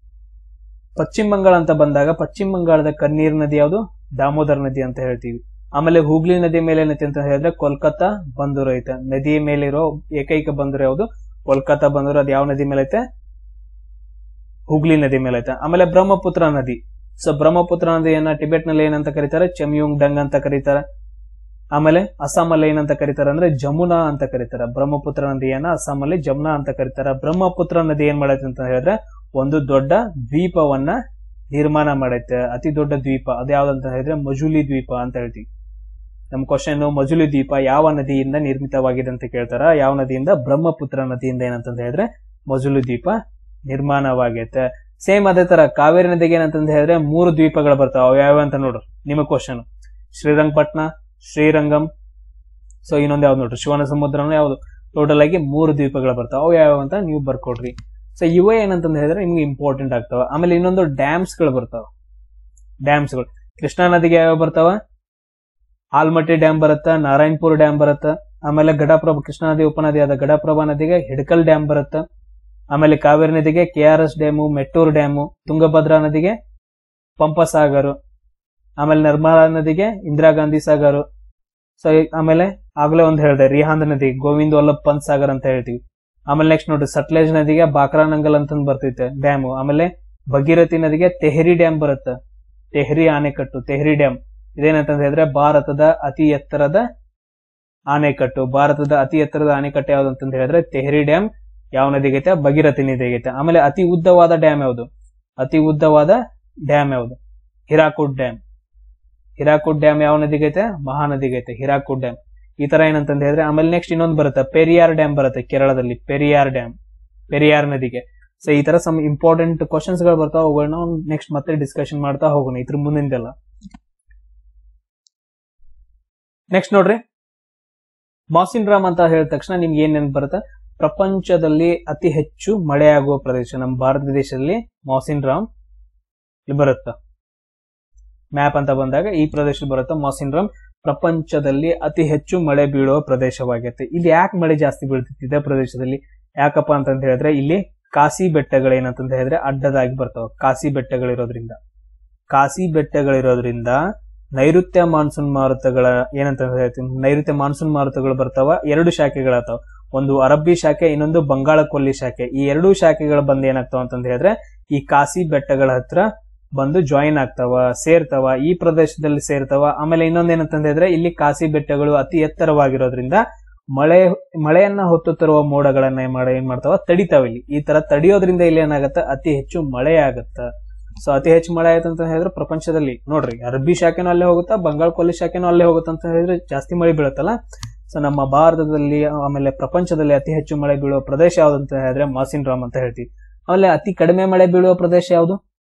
ಪಶ್ಚಿಮ ಬಂಗಾಳ ಅಂತ ಬಂದಾಗ ಪಶ್ಚಿಮ ಬಂಗಾಳದ ಕಣ್ಣೀರ್ ನದಿ ಯಾವುದು ದಾಮೋದರ್ ನದಿ ಅಂತ ಹೇಳ್ತೀವಿ ಆಮೇಲೆ ಹೂಗ್ಲಿ ನದಿ ಮೇಲೆ ಏನೈತಿ ಅಂತ ಹೇಳಿದ್ರೆ ಕೋಲ್ಕತ್ತಾ ಬಂದರು ಐತೆ ನದಿಯ ಮೇಲಿರೋ ಏಕೈಕ ಬಂದರು ಯಾವುದು ಕೋಲ್ಕತ್ತಾ ಬಂದರು ಅದು ಯಾವ ನದಿ ಮೇಲೆ ಐತೆ ಹೂಗ್ಲಿ ನದಿ ಮೇಲೆ ಐತೆ ಆಮೇಲೆ ಬ್ರಹ್ಮಪುತ್ರ ನದಿ ಸೊ ಬ್ರಹ್ಮಪುತ್ರ ನದಿಯನ್ನ ಟಿಬೆಟ್ ನಲ್ಲಿ ಏನಂತ ಕರೀತಾರೆ ಚೆಮ್ಯೂಂಗ್ ಡಂಗ್ ಅಂತ ಕರೀತಾರೆ ಆಮೇಲೆ ಅಸ್ಸಾಮಲ್ಲಿ ಏನಂತ ಕರೀತಾರೆ ಅಂದ್ರೆ ಜಮುನಾ ಅಂತ ಕರೀತಾರೆ ಬ್ರಹ್ಮಪುತ್ರ ನದಿಯನ್ನ ಅಸ್ಸಾಮಲ್ಲಿ ಜಮುನಾ ಅಂತ ಕರೀತಾರೆ ಬ್ರಹ್ಮಪುತ್ರ ನದಿ ಏನ್ ಮಾಡೈತೆ ಅಂತ ಹೇಳಿದ್ರೆ ಒಂದು ದೊಡ್ಡ ದ್ವೀಪವನ್ನ ನಿರ್ಮಾಣ ಮಾಡೈತೆ ಅತಿ ದೊಡ್ಡ ದ್ವೀಪ ಅದು ಯಾವ್ದಂತ ಹೇಳಿದ್ರೆ ಮಜುಲಿ ದ್ವೀಪ ಅಂತ ಹೇಳ್ತೀವಿ ನಮ್ ಕ್ವಶನ್ ಮಜುಲಿ ದ್ವೀಪ ಯಾವ ನದಿಯಿಂದ ನಿರ್ಮಿತವಾಗಿದೆ ಅಂತ ಕೇಳ್ತಾರ ಯಾವ ನದಿಯಿಂದ ಬ್ರಹ್ಮಪುತ್ರ ನದಿಯಿಂದ ಏನಂತ ಹೇಳಿದ್ರೆ ಮಜುಲಿ ದ್ವೀಪ ನಿರ್ಮಾಣವಾಗೈತೆ ಸೇಮ್ ಅದೇ ತರ ಕಾವೇರಿ ನದಿಗೆ ಏನಂತ ಹೇಳಿದ್ರೆ ಮೂರು ದ್ವೀಪಗಳು ಬರ್ತಾವ ಅವು ಯಾವ್ಯಾವ ಅಂತ ನೋಡ್ರಿ ನಿಮ್ಮ ಕ್ವಶನ್ ಶ್ರೀರಂಗಪಟ್ಣ ಶ್ರೀರಂಗಂ ಸೊ ಇನ್ನೊಂದು ಯಾವ್ದು ನೋಡ್ರಿ ಶಿವನ ಸಮುದ್ರನ ಯಾವ್ದು ಟೋಟಲ್ ಆಗಿ ಮೂರು ದ್ವೀಪಗಳು ಬರ್ತಾವ ಅವು ಯಾವ್ಯಾವ ಅಂತ ನೀವು ಬರ್ಕೊಡ್ರಿ ಸೊ ಇವ ಏನಂತಂದ ಹೇಳಿದ್ರೆ ನಿಮ್ಗೆ ಇಂಪಾರ್ಟೆಂಟ್ ಆಗ್ತಾವ ಆಮೇಲೆ ಇನ್ನೊಂದು ಡ್ಯಾಮ್ಸ್ ಗಳು ಬರ್ತಾವ ಡ್ಯಾಮ್ಸ್ ಗಳು ಕೃಷ್ಣಾ ನದಿಗೆ ಯಾವ ಬರ್ತಾವ ಆಲ್ಮಟ್ಟಿ ಡ್ಯಾಮ್ ಬರುತ್ತ ನಾರಾಯಣಪುರ ಡ್ಯಾಮ್ ಬರುತ್ತ ಆಮೇಲೆ ಗಡಪ್ರಭಾ ಕೃಷ್ಣಾ ನದಿ ಉಪನದಿಯಾದ ಗಡಪ್ರಭಾ ನದಿಗೆ ಹಿಡಕಲ್ ಡ್ಯಾಮ್ ಬರುತ್ತ ಆಮೇಲೆ ಕಾವೇರಿ ನದಿಗೆ K R S dam Mettur dam Tungabhadra ನದಿಗೆ ಪಂಪಸಾಗರ್ ಆಮೇಲೆ ನರ್ಮದಾ ನದಿಗೆ ಇಂದಿರಾ ಗಾಂಧಿ ಸಾಗರ್ ಸೊ ಆಮೇಲೆ ಆಗ್ಲೇ ಒಂದ್ ಹೇಳಿದೆ ರಿಹಾಂದ್ ನದಿ ಗೋವಿಂದ್ ವಲ್ಲಭ್ ಪಂತ್ ಸಾಗರ್ ಅಂತ ಹೇಳ್ತೀವಿ ಆಮೇಲೆ ನೆಕ್ಸ್ಟ್ ನೋಡ್ರಿ ಸಟ್ಲೇಜ್ ನದಿಗೆ ಬಾಕ್ರಾನಂಗಲ್ ಅಂತ ಬರ್ತೈತೆ ಡ್ಯಾಮು ಆಮೇಲೆ ಭಗೀರಥಿ ನದಿಗೆ ತೆಹರಿ ಡ್ಯಾಮ್ ಬರುತ್ತೆ ತೆಹರಿ ಆನೆಕಟ್ಟು ತೆಹರಿ ಡ್ಯಾಮ್ ಇದೇನಂತ ಹೇಳಿದ್ರೆ ಭಾರತದ ಅತಿ ಎತ್ತರದ ಆನೆಕಟ್ಟು ಭಾರತದ ಅತಿ ಎತ್ತರದ ಆನೆಕಟ್ಟು ಯಾವ್ದು ಅಂತ ಹೇಳಿದ್ರೆ ತೆಹರಿ ಡ್ಯಾಮ್ ಯಾವ ನದಿಗೈತೆ ಭಗೀರಥಿ ನದಿಗೈತೆ ಆಮೇಲೆ ಅತಿ ಉದ್ದವಾದ ಡ್ಯಾಮ್ ಯಾವುದು ಅತಿ ಉದ್ದವಾದ ಡ್ಯಾಮ್ ಯಾವುದು ಹಿರಾಕುಡ್ ಡ್ಯಾಮ್ ಹಿರಾಕುಡ್ ಡ್ಯಾಮ್ ಯಾವ ನದಿಗೈತೆ ಮಹಾನದಿಗೈತೆ ಹಿರಾಕುಡ್ ಡ್ಯಾಮ್ ಈ ತರ ಏನಂತಂದ ಹೇಳಿದ್ರೆ ಆಮೇಲೆ ನೆಕ್ಸ್ಟ್ ಇನ್ನೊಂದು ಬರುತ್ತೆ ಪೆರಿಯಾರ್ ಡ್ಯಾಮ್ ಬರುತ್ತೆ ಕೇರಳದಲ್ಲಿ ಪೆರಿಯಾರ್ ಡ್ಯಾಮ್ ಪೆರಿಯಾರ್ ನದಿಗೆ ಸೊ ಈ ತರ ಸಮ್ ಇಂಪಾರ್ಟೆಂಟ್ ಕ್ವಶನ್ಸ್ ಗಳು ಬರ್ತಾವ ಅವುಗಳನ್ನ ನೆಕ್ಸ್ಟ್ ಮತ್ತೆ ಡಿಸ್ಕಷನ್ ಮಾಡ್ತಾ ಹೋಗೋಣ ಇದ್ರ ಮುಂದಿಂದೆಲ್ಲ ನೆಕ್ಸ್ಟ್ ನೋಡ್ರಿ ಮಾಸಿನ್ ರಾಮ್ ಅಂತ ಹೇಳಿದ ತಕ್ಷಣ ನಿಮ್ಗೆ ಏನ್ ನೆನಪು ಬರುತ್ತೆ ಪ್ರಪಂಚದಲ್ಲಿ ಅತಿ ಹೆಚ್ಚು ಮಳೆಯಾಗುವ ಪ್ರದೇಶ ನಮ್ಮ ಭಾರತ ದೇಶದಲ್ಲಿ ಮಾಸಿನ್ ರಾಮ್ ಇಲ್ಲಿ ಬರುತ್ತ ಮ್ಯಾಪ್ ಅಂತ ಬಂದಾಗ ಈ ಪ್ರದೇಶ ಬರುತ್ತೆ ಮಾಸಿನ್ ರಾಮ್ ಪ್ರಪಂಚದಲ್ಲಿ ಅತಿ ಹೆಚ್ಚು ಮಳೆ ಬೀಳುವ ಪ್ರದೇಶವಾಗೈತೆ ಇಲ್ಲಿ ಯಾಕೆ ಮಳೆ ಜಾಸ್ತಿ ಬೀಳ್ತಿತ್ತು ಇದೇ ಪ್ರದೇಶದಲ್ಲಿ ಯಾಕಪ್ಪ ಅಂತಂತ ಹೇಳಿದ್ರೆ ಇಲ್ಲಿ ಕಾಸಿ ಬೆಟ್ಟಗಳೇನಂತಂತ ಹೇಳಿದ್ರೆ ಅಡ್ಡದಾಗಿ ಬರ್ತಾವ ಕಾಸಿ ಬೆಟ್ಟಗಳಿರೋದ್ರಿಂದ ಕಾಸಿ ಬೆಟ್ಟಗಳಿರೋದ್ರಿಂದ ನೈಋತ್ಯ ಮಾನ್ಸೂನ್ ಮಾರುತಗಳ ಏನಂತ ಹೇಳ್ತೀನಿ ನೈಋತ್ಯ ಮಾನ್ಸೂನ್ ಮಾರುತಗಳು ಬರ್ತಾವ ಎರಡು ಶಾಖೆಗಳಾಗ್ತಾವ ಒಂದು ಅರಬ್ಬಿ ಶಾಖೆ ಇನ್ನೊಂದು ಬಂಗಾಳ ಕೊಲ್ಲಿ ಶಾಖೆ ಈ ಎರಡೂ ಶಾಖೆಗಳು ಬಂದು ಏನಾಗ್ತಾವ ಅಂತಂದ ಹೇಳಿದ್ರೆ ಈ ಕಾಸಿ ಬೆಟ್ಟಗಳ ಹತ್ರ ಬಂದು ಜಾಯಿನ್ ಆಗ್ತಾವ ಸೇರ್ತಾವ ಈ ಪ್ರದೇಶದಲ್ಲಿ ಸೇರ್ತಾವ ಆಮೇಲೆ ಇನ್ನೊಂದ್ ಏನಂತಂದ ಹೇಳಿದ್ರೆ ಇಲ್ಲಿ ಕಾಸಿ ಬೆಟ್ಟಗಳು ಅತಿ ಎತ್ತರವಾಗಿರೋದ್ರಿಂದ ಮಳೆ ಮಳೆಯನ್ನ ಹೊತ್ತು ತರುವ ಮೋಡಗಳನ್ನ ಏನ್ ಮಾಡ ಏನ್ ಮಾಡ್ತಾವ ತಡಿತಾವ ಇಲ್ಲಿ ಈ ತರ ತಡಿಯೋದ್ರಿಂದ ಇಲ್ಲಿ ಏನಾಗತ್ತ ಅತಿ ಹೆಚ್ಚು ಮಳೆ ಆಗತ್ತ ಸೊ ಅತಿ ಹೆಚ್ಚು ಮಳೆ ಆಯ್ತು ಅಂತ ಹೇಳಿದ್ರೆ ಪ್ರಪಂಚದಲ್ಲಿ ನೋಡ್ರಿ ಅರಬ್ಬಿ ಶಾಖೆನೂ ಅಲ್ಲೇ ಹೋಗುತ್ತಾ ಬಂಗಾಳ ಕೊಲ್ಲಿ ಶಾಖೆನೂ ಅಲ್ಲೇ ಹೋಗುತ್ತಾ ಅಂತ ಹೇಳಿದ್ರೆ ಜಾಸ್ತಿ ಮಳೆ ಬೀಳುತ್ತಲ್ಲ ಸೊ ನಮ್ಮ ಭಾರತದಲ್ಲಿ ಆಮೇಲೆ ಪ್ರಪಂಚದಲ್ಲಿ ಅತಿ ಹೆಚ್ಚು ಮಳೆ ಬೀಳುವ ಪ್ರದೇಶ ಯಾವ್ದು ಅಂತ ಹೇಳಿದ್ರೆ ಮಾಸಿನ್ ರಾಮ್ ಅಂತ ಹೇಳ್ತೀವಿ ಆಮೇಲೆ ಅತಿ ಕಡಿಮೆ ಮಳೆ ಬೀಳುವ ಪ್ರದೇಶ ಯಾವುದು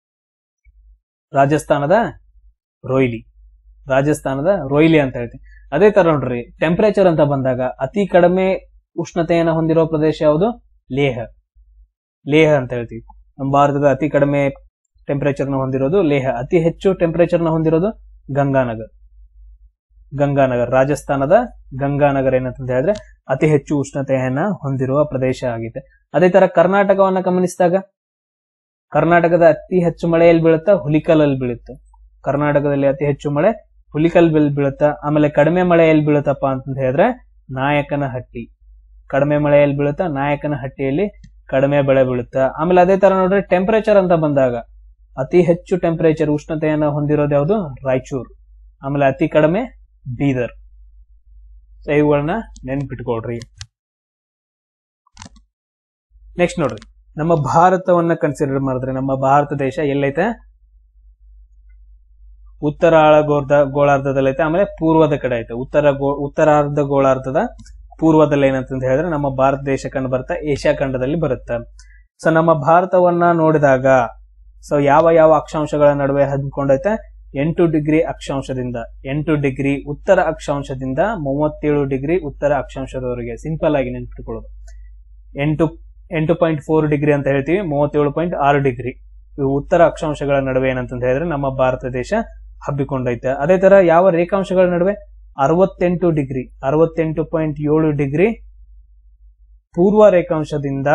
ರಾಜಸ್ಥಾನದ ರೋಯ್ಲಿ ರಾಜಸ್ಥಾನದ ರೋಯ್ಲಿ ಅಂತ ಹೇಳ್ತೀವಿ ಅದೇ ತರ ನೋಡ್ರಿ ಟೆಂಪರೇಚರ್ ಅಂತ ಬಂದಾಗ ಅತಿ ಕಡಿಮೆ ಉಷ್ಣತೆಯನ್ನ ಹೊಂದಿರೋ ಪ್ರದೇಶ ಯಾವುದು ಲೇಹ ಲೇಹ ಅಂತ ಹೇಳ್ತೀವಿ ನಮ್ಮ ಭಾರತದ ಅತಿ ಕಡಿಮೆ ಟೆಂಪರೇಚರ್ ನ ಹೊಂದಿರೋದು ಲೇಹ ಅತಿ ಹೆಚ್ಚು ಟೆಂಪರೇಚರ್ ನ ಹೊಂದಿರೋದು ಗಂಗಾನಗರ್ ಗಂಗಾನಗರ್ ರಾಜಸ್ಥಾನದ ಗಂಗಾನಗರ್ ಏನಂತ ಹೇಳಿದ್ರೆ ಅತಿ ಹೆಚ್ಚು ಉಷ್ಣತೆಯನ್ನ ಹೊಂದಿರುವ ಪ್ರದೇಶ ಆಗಿದೆ ಅದೇ ತರ ಕರ್ನಾಟಕವನ್ನ ಗಮನಿಸಿದಾಗ ಕರ್ನಾಟಕದ ಅತಿ ಹೆಚ್ಚು ಮಳೆ ಎಲ್ಲಿ ಬೀಳುತ್ತಾ ಹುಲಿಕಲ್ ಅಲ್ಲಿ ಬೀಳುತ್ತೆ ಕರ್ನಾಟಕದಲ್ಲಿ ಅತಿ ಹೆಚ್ಚು ಮಳೆ ಹುಲಿಕಲ್ ಬಿಲ್ ಬೀಳುತ್ತಾ ಆಮೇಲೆ ಕಡಿಮೆ ಮಳೆ ಎಲ್ಲಿ ಬೀಳುತ್ತಪ್ಪ ಅಂತ ಹೇಳಿದ್ರೆ ನಾಯಕನಹಟ್ಟಿ ಕಡಿಮೆ ಮಳೆ ಎಲ್ಲಿ ಬೀಳುತ್ತಾ ನಾಯಕನಹಟ್ಟಿಯಲ್ಲಿ ಕಡಿಮೆ ಬೆಳೆ ಬೀಳುತ್ತಾ ಆಮೇಲೆ ಅದೇ ತರ ನೋಡ್ರಿ ಟೆಂಪರೇಚರ್ ಅಂತ ಬಂದಾಗ ಅತಿ ಹೆಚ್ಚು ಟೆಂಪರೇಚರ್ ಉಷ್ಣತೆಯನ್ನ ಹೊಂದಿರೋದು ಯಾವುದು ರಾಯಚೂರು ಆಮೇಲೆ ಅತಿ ಕಡಿಮೆ ಬೀದರ್ ಸೊ ಇವುಗಳನ್ನ ನೆನ್ಪಿಟ್ಕೊಳ್ರಿ ನೆಕ್ಸ್ಟ್ ನೋಡ್ರಿ ನಮ್ಮ ಭಾರತವನ್ನ ಕನ್ಸಿಡರ್ ಮಾಡಿದ್ರೆ ನಮ್ಮ ಭಾರತ ದೇಶ ಎಲ್ಲೈತೆ ಉತ್ತರಾಳ ಗೋರ್ಧ ಗೋಳಾರ್ಧದಲ್ಲೈತೆ ಆಮೇಲೆ ಪೂರ್ವದ ಕಡೆ ಐತೆ ಉತ್ತರ ಗೋ ಉತ್ತರಾರ್ಧ ಗೋಳಾರ್ಧದ ಪೂರ್ವದಲ್ಲಿ ಏನಂತ ಹೇಳಿದ್ರೆ ನಮ್ಮ ಭಾರತ ದೇಶ ಕಂಡು ಬರುತ್ತಾ ಏಷ್ಯಾ ಖಂಡದಲ್ಲಿ ಬರುತ್ತೆ ಸೊ ನಮ್ಮ ಭಾರತವನ್ನ ನೋಡಿದಾಗ ಸೊ ಯಾವ ಯಾವ ಅಕ್ಷಾಂಶಗಳ ನಡುವೆ ಹಂದ್ಕೊಂಡೈತೆ ಎಂಟು ಡಿಗ್ರಿ ಅಕ್ಷಾಂಶದಿಂದ ಎಂಟು ಡಿಗ್ರಿ ಉತ್ತರ ಅಕ್ಷಾಂಶದಿಂದ ಮೂವತ್ತೇಳು ಡಿಗ್ರಿ ಉತ್ತರ ಅಕ್ಷಾಂಶದವರೆಗೆ ಸಿಂಪಲ್ ಆಗಿ ನೆನ್ಪಿಟ್ಕೊಳ್ಳೋದು ಎಂಟು ಎಂಟು ಪಾಯಿಂಟ್ ಫೋರ್ ಡಿಗ್ರಿ ಅಂತ ಹೇಳ್ತೀವಿ ಮೂವತ್ತೇಳು ಪಾಯಿಂಟ್ ಆರು ಡಿಗ್ರಿ ಇವು ಉತ್ತರ ಅಕ್ಷಾಂಶಗಳ ನಡುವೆ ಏನಂತ ಹೇಳಿದ್ರೆ ನಮ್ಮ ಭಾರತ ದೇಶ ಹಬ್ಬಿಕೊಂಡೈತೆ ಅದೇ ತರ ಯಾವ ರೇಖಾಂಶಗಳ ನಡುವೆ ಅರವತ್ತೆಂಟು ಡಿಗ್ರಿ ಅರವತ್ತೆಂಟು ಪಾಯಿಂಟ್ ಏಳು ಡಿಗ್ರಿ ಪೂರ್ವ ರೇಖಾಂಶದಿಂದ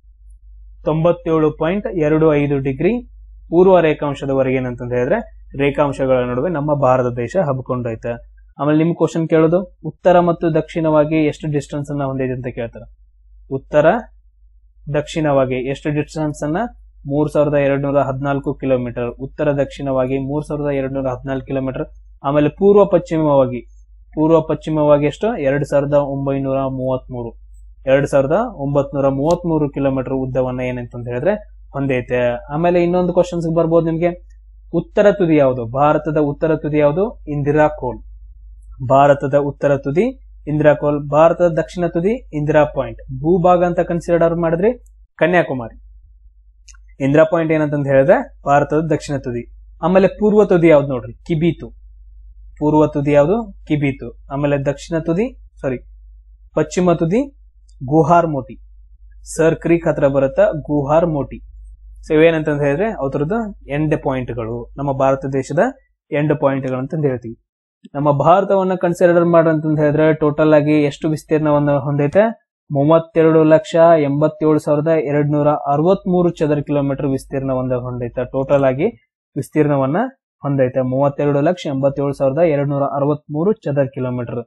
ತೊಂಬತ್ತೇಳು ಪಾಯಿಂಟ್ ಎರಡು ಐದು ಡಿಗ್ರಿ ಪೂರ್ವ ರೇಖಾಂಶದವರೆಗೆ ಏನಂತಂದ ಹೇಳಿದ್ರೆ ರೇಖಾಂಶಗಳ ನಡುವೆ ನಮ್ಮ ಭಾರತ ದೇಶ ಹಬ್ಕೊಂಡೈತೆ ಆಮೇಲೆ ನಿಮ್ ಕ್ವಶನ್ ಕೇಳೋದು ಉತ್ತರ ಮತ್ತು ದಕ್ಷಿಣವಾಗಿ ಎಷ್ಟು ಡಿಸ್ಟೆನ್ಸ್ ಅನ್ನ ಹೊಂದಿದೆ ಅಂತ ಕೇಳ್ತಾರೆ ಉತ್ತರ ದಕ್ಷಿಣವಾಗಿ ಎಷ್ಟು ಡಿಸ್ಟೆನ್ಸ್ ಅನ್ನ ಮೂರ್ ಸಾವಿರದ ಎರಡ್ ನೂರ ಹದಿನಾಲ್ಕು ಕಿಲೋಮೀಟರ್ ಉತ್ತರ ದಕ್ಷಿಣವಾಗಿ ಮೂರ್ ಸಾವಿರದ ಎರಡ್ ನೂರ ಹದಿನಾಲ್ಕು ಕಿಲೋಮೀಟರ್ ಆಮೇಲೆ ಪೂರ್ವ ಪಶ್ಚಿಮವಾಗಿ ಪೂರ್ವ ಪಶ್ಚಿಮವಾಗಿ ಎಷ್ಟು ಎರಡ್ ಸಾವಿರದ ಒಂಬೈನೂರ ಮೂವತ್ತ್ ಮೂರು ಎರಡ್ ಸಾವಿರದ ಒಂಬತ್ನೂರ ಮೂವತ್ತ್ ಮೂರು ಕಿಲೋಮೀಟರ್ ಉದ್ದವನ್ನ ಏನಂತ ಹೇಳಿದ್ರೆ ಹೊಂದೈತೆ ಆಮೇಲೆ ಇನ್ನೊಂದು ಕ್ವಶನ್ಸ್ ಬರ್ಬೋದು ನಿಮ್ಗೆ ಉತ್ತರ ತುದಿ ಯಾವುದು ಭಾರತದ ಉತ್ತರ ತುದಿ ಯಾವುದು ಇಂದಿರಾ ಕೋಲ್ ಭಾರತದ ಉತ್ತರ ತುದಿ ಇಂದಿರಾ ಕೋಲ್ ಭಾರತದ ದಕ್ಷಿಣ ತುದಿ ಇಂದಿರಾ ಪಾಯಿಂಟ್ ಭೂಭಾಗ ಅಂತ ಕನ್ಸಿಡರ್ ಮಾಡಿದ್ರಿ ಕನ್ಯಾಕುಮಾರಿ ಇಂದಿರಾ ಪಾಯಿಂಟ್ ಏನಂತ ಹೇಳಿದ್ರೆ ಭಾರತದ ದಕ್ಷಿಣ ತುದಿ ಆಮೇಲೆ ಪೂರ್ವ ತುದಿ ಯಾವ್ದು ನೋಡ್ರಿ ಕಿಬೀತು ಪೂರ್ವ ತುದಿ ಯಾವುದು ಕಿಬೀತು ಆಮೇಲೆ ದಕ್ಷಿಣ ತುದಿ ಸಾರಿ ಪಶ್ಚಿಮ ತುದಿ ಗುಹಾರ್ ಮೋಟಿ ಸರ್ ಕ್ರೀಕ್ ಹತ್ರ ಬರುತ್ತಾ ಗುಹಾರ್ ಮೋಟಿ ಸೊ ಇವೇನಂತ ಹೇಳಿದ್ರೆ ಅವರದ್ದು ಎಂಡ್ ಪಾಯಿಂಟ್ಗಳು ನಮ್ಮ ಭಾರತ ದೇಶದ ಎಂಡ್ ಪಾಯಿಂಟ್ಗಳು ಅಂತ ಹೇಳ್ತೀವಿ ನಮ್ಮ ಭಾರತವನ್ನ ಕನ್ಸಿಡರ್ ಮಾಡಂತ ಹೇಳಿದ್ರೆ ಟೋಟಲ್ ಆಗಿ ಎಷ್ಟು ವಿಸ್ತೀರ್ಣವನ್ನು ಹೊಂದೈತೆ ಮೂವತ್ತೆರಡು ಲಕ್ಷ ಎಂಬತ್ತೇಳು ಸಾವಿರದ ಎರಡ್ ನೂರ ಅರವತ್ ಮೂರು ಚದರ ಕಿಲೋಮೀಟರ್ ವಿಸ್ತೀರ್ಣವನ್ನ ಹೊಂದೈತೆ ಟೋಟಲ್ ಆಗಿ ವಿಸ್ತೀರ್ಣವನ್ನ ಹೊಂದೈತೆ ಮೂವತ್ತೆರಡು ಲಕ್ಷ ಎಂಬತ್ತೇಳು ಸಾವಿರದ ಎರಡ್ ನೂರ ಅರವತ್ ಮೂರು ಚದರ ಕಿಲೋಮೀಟರ್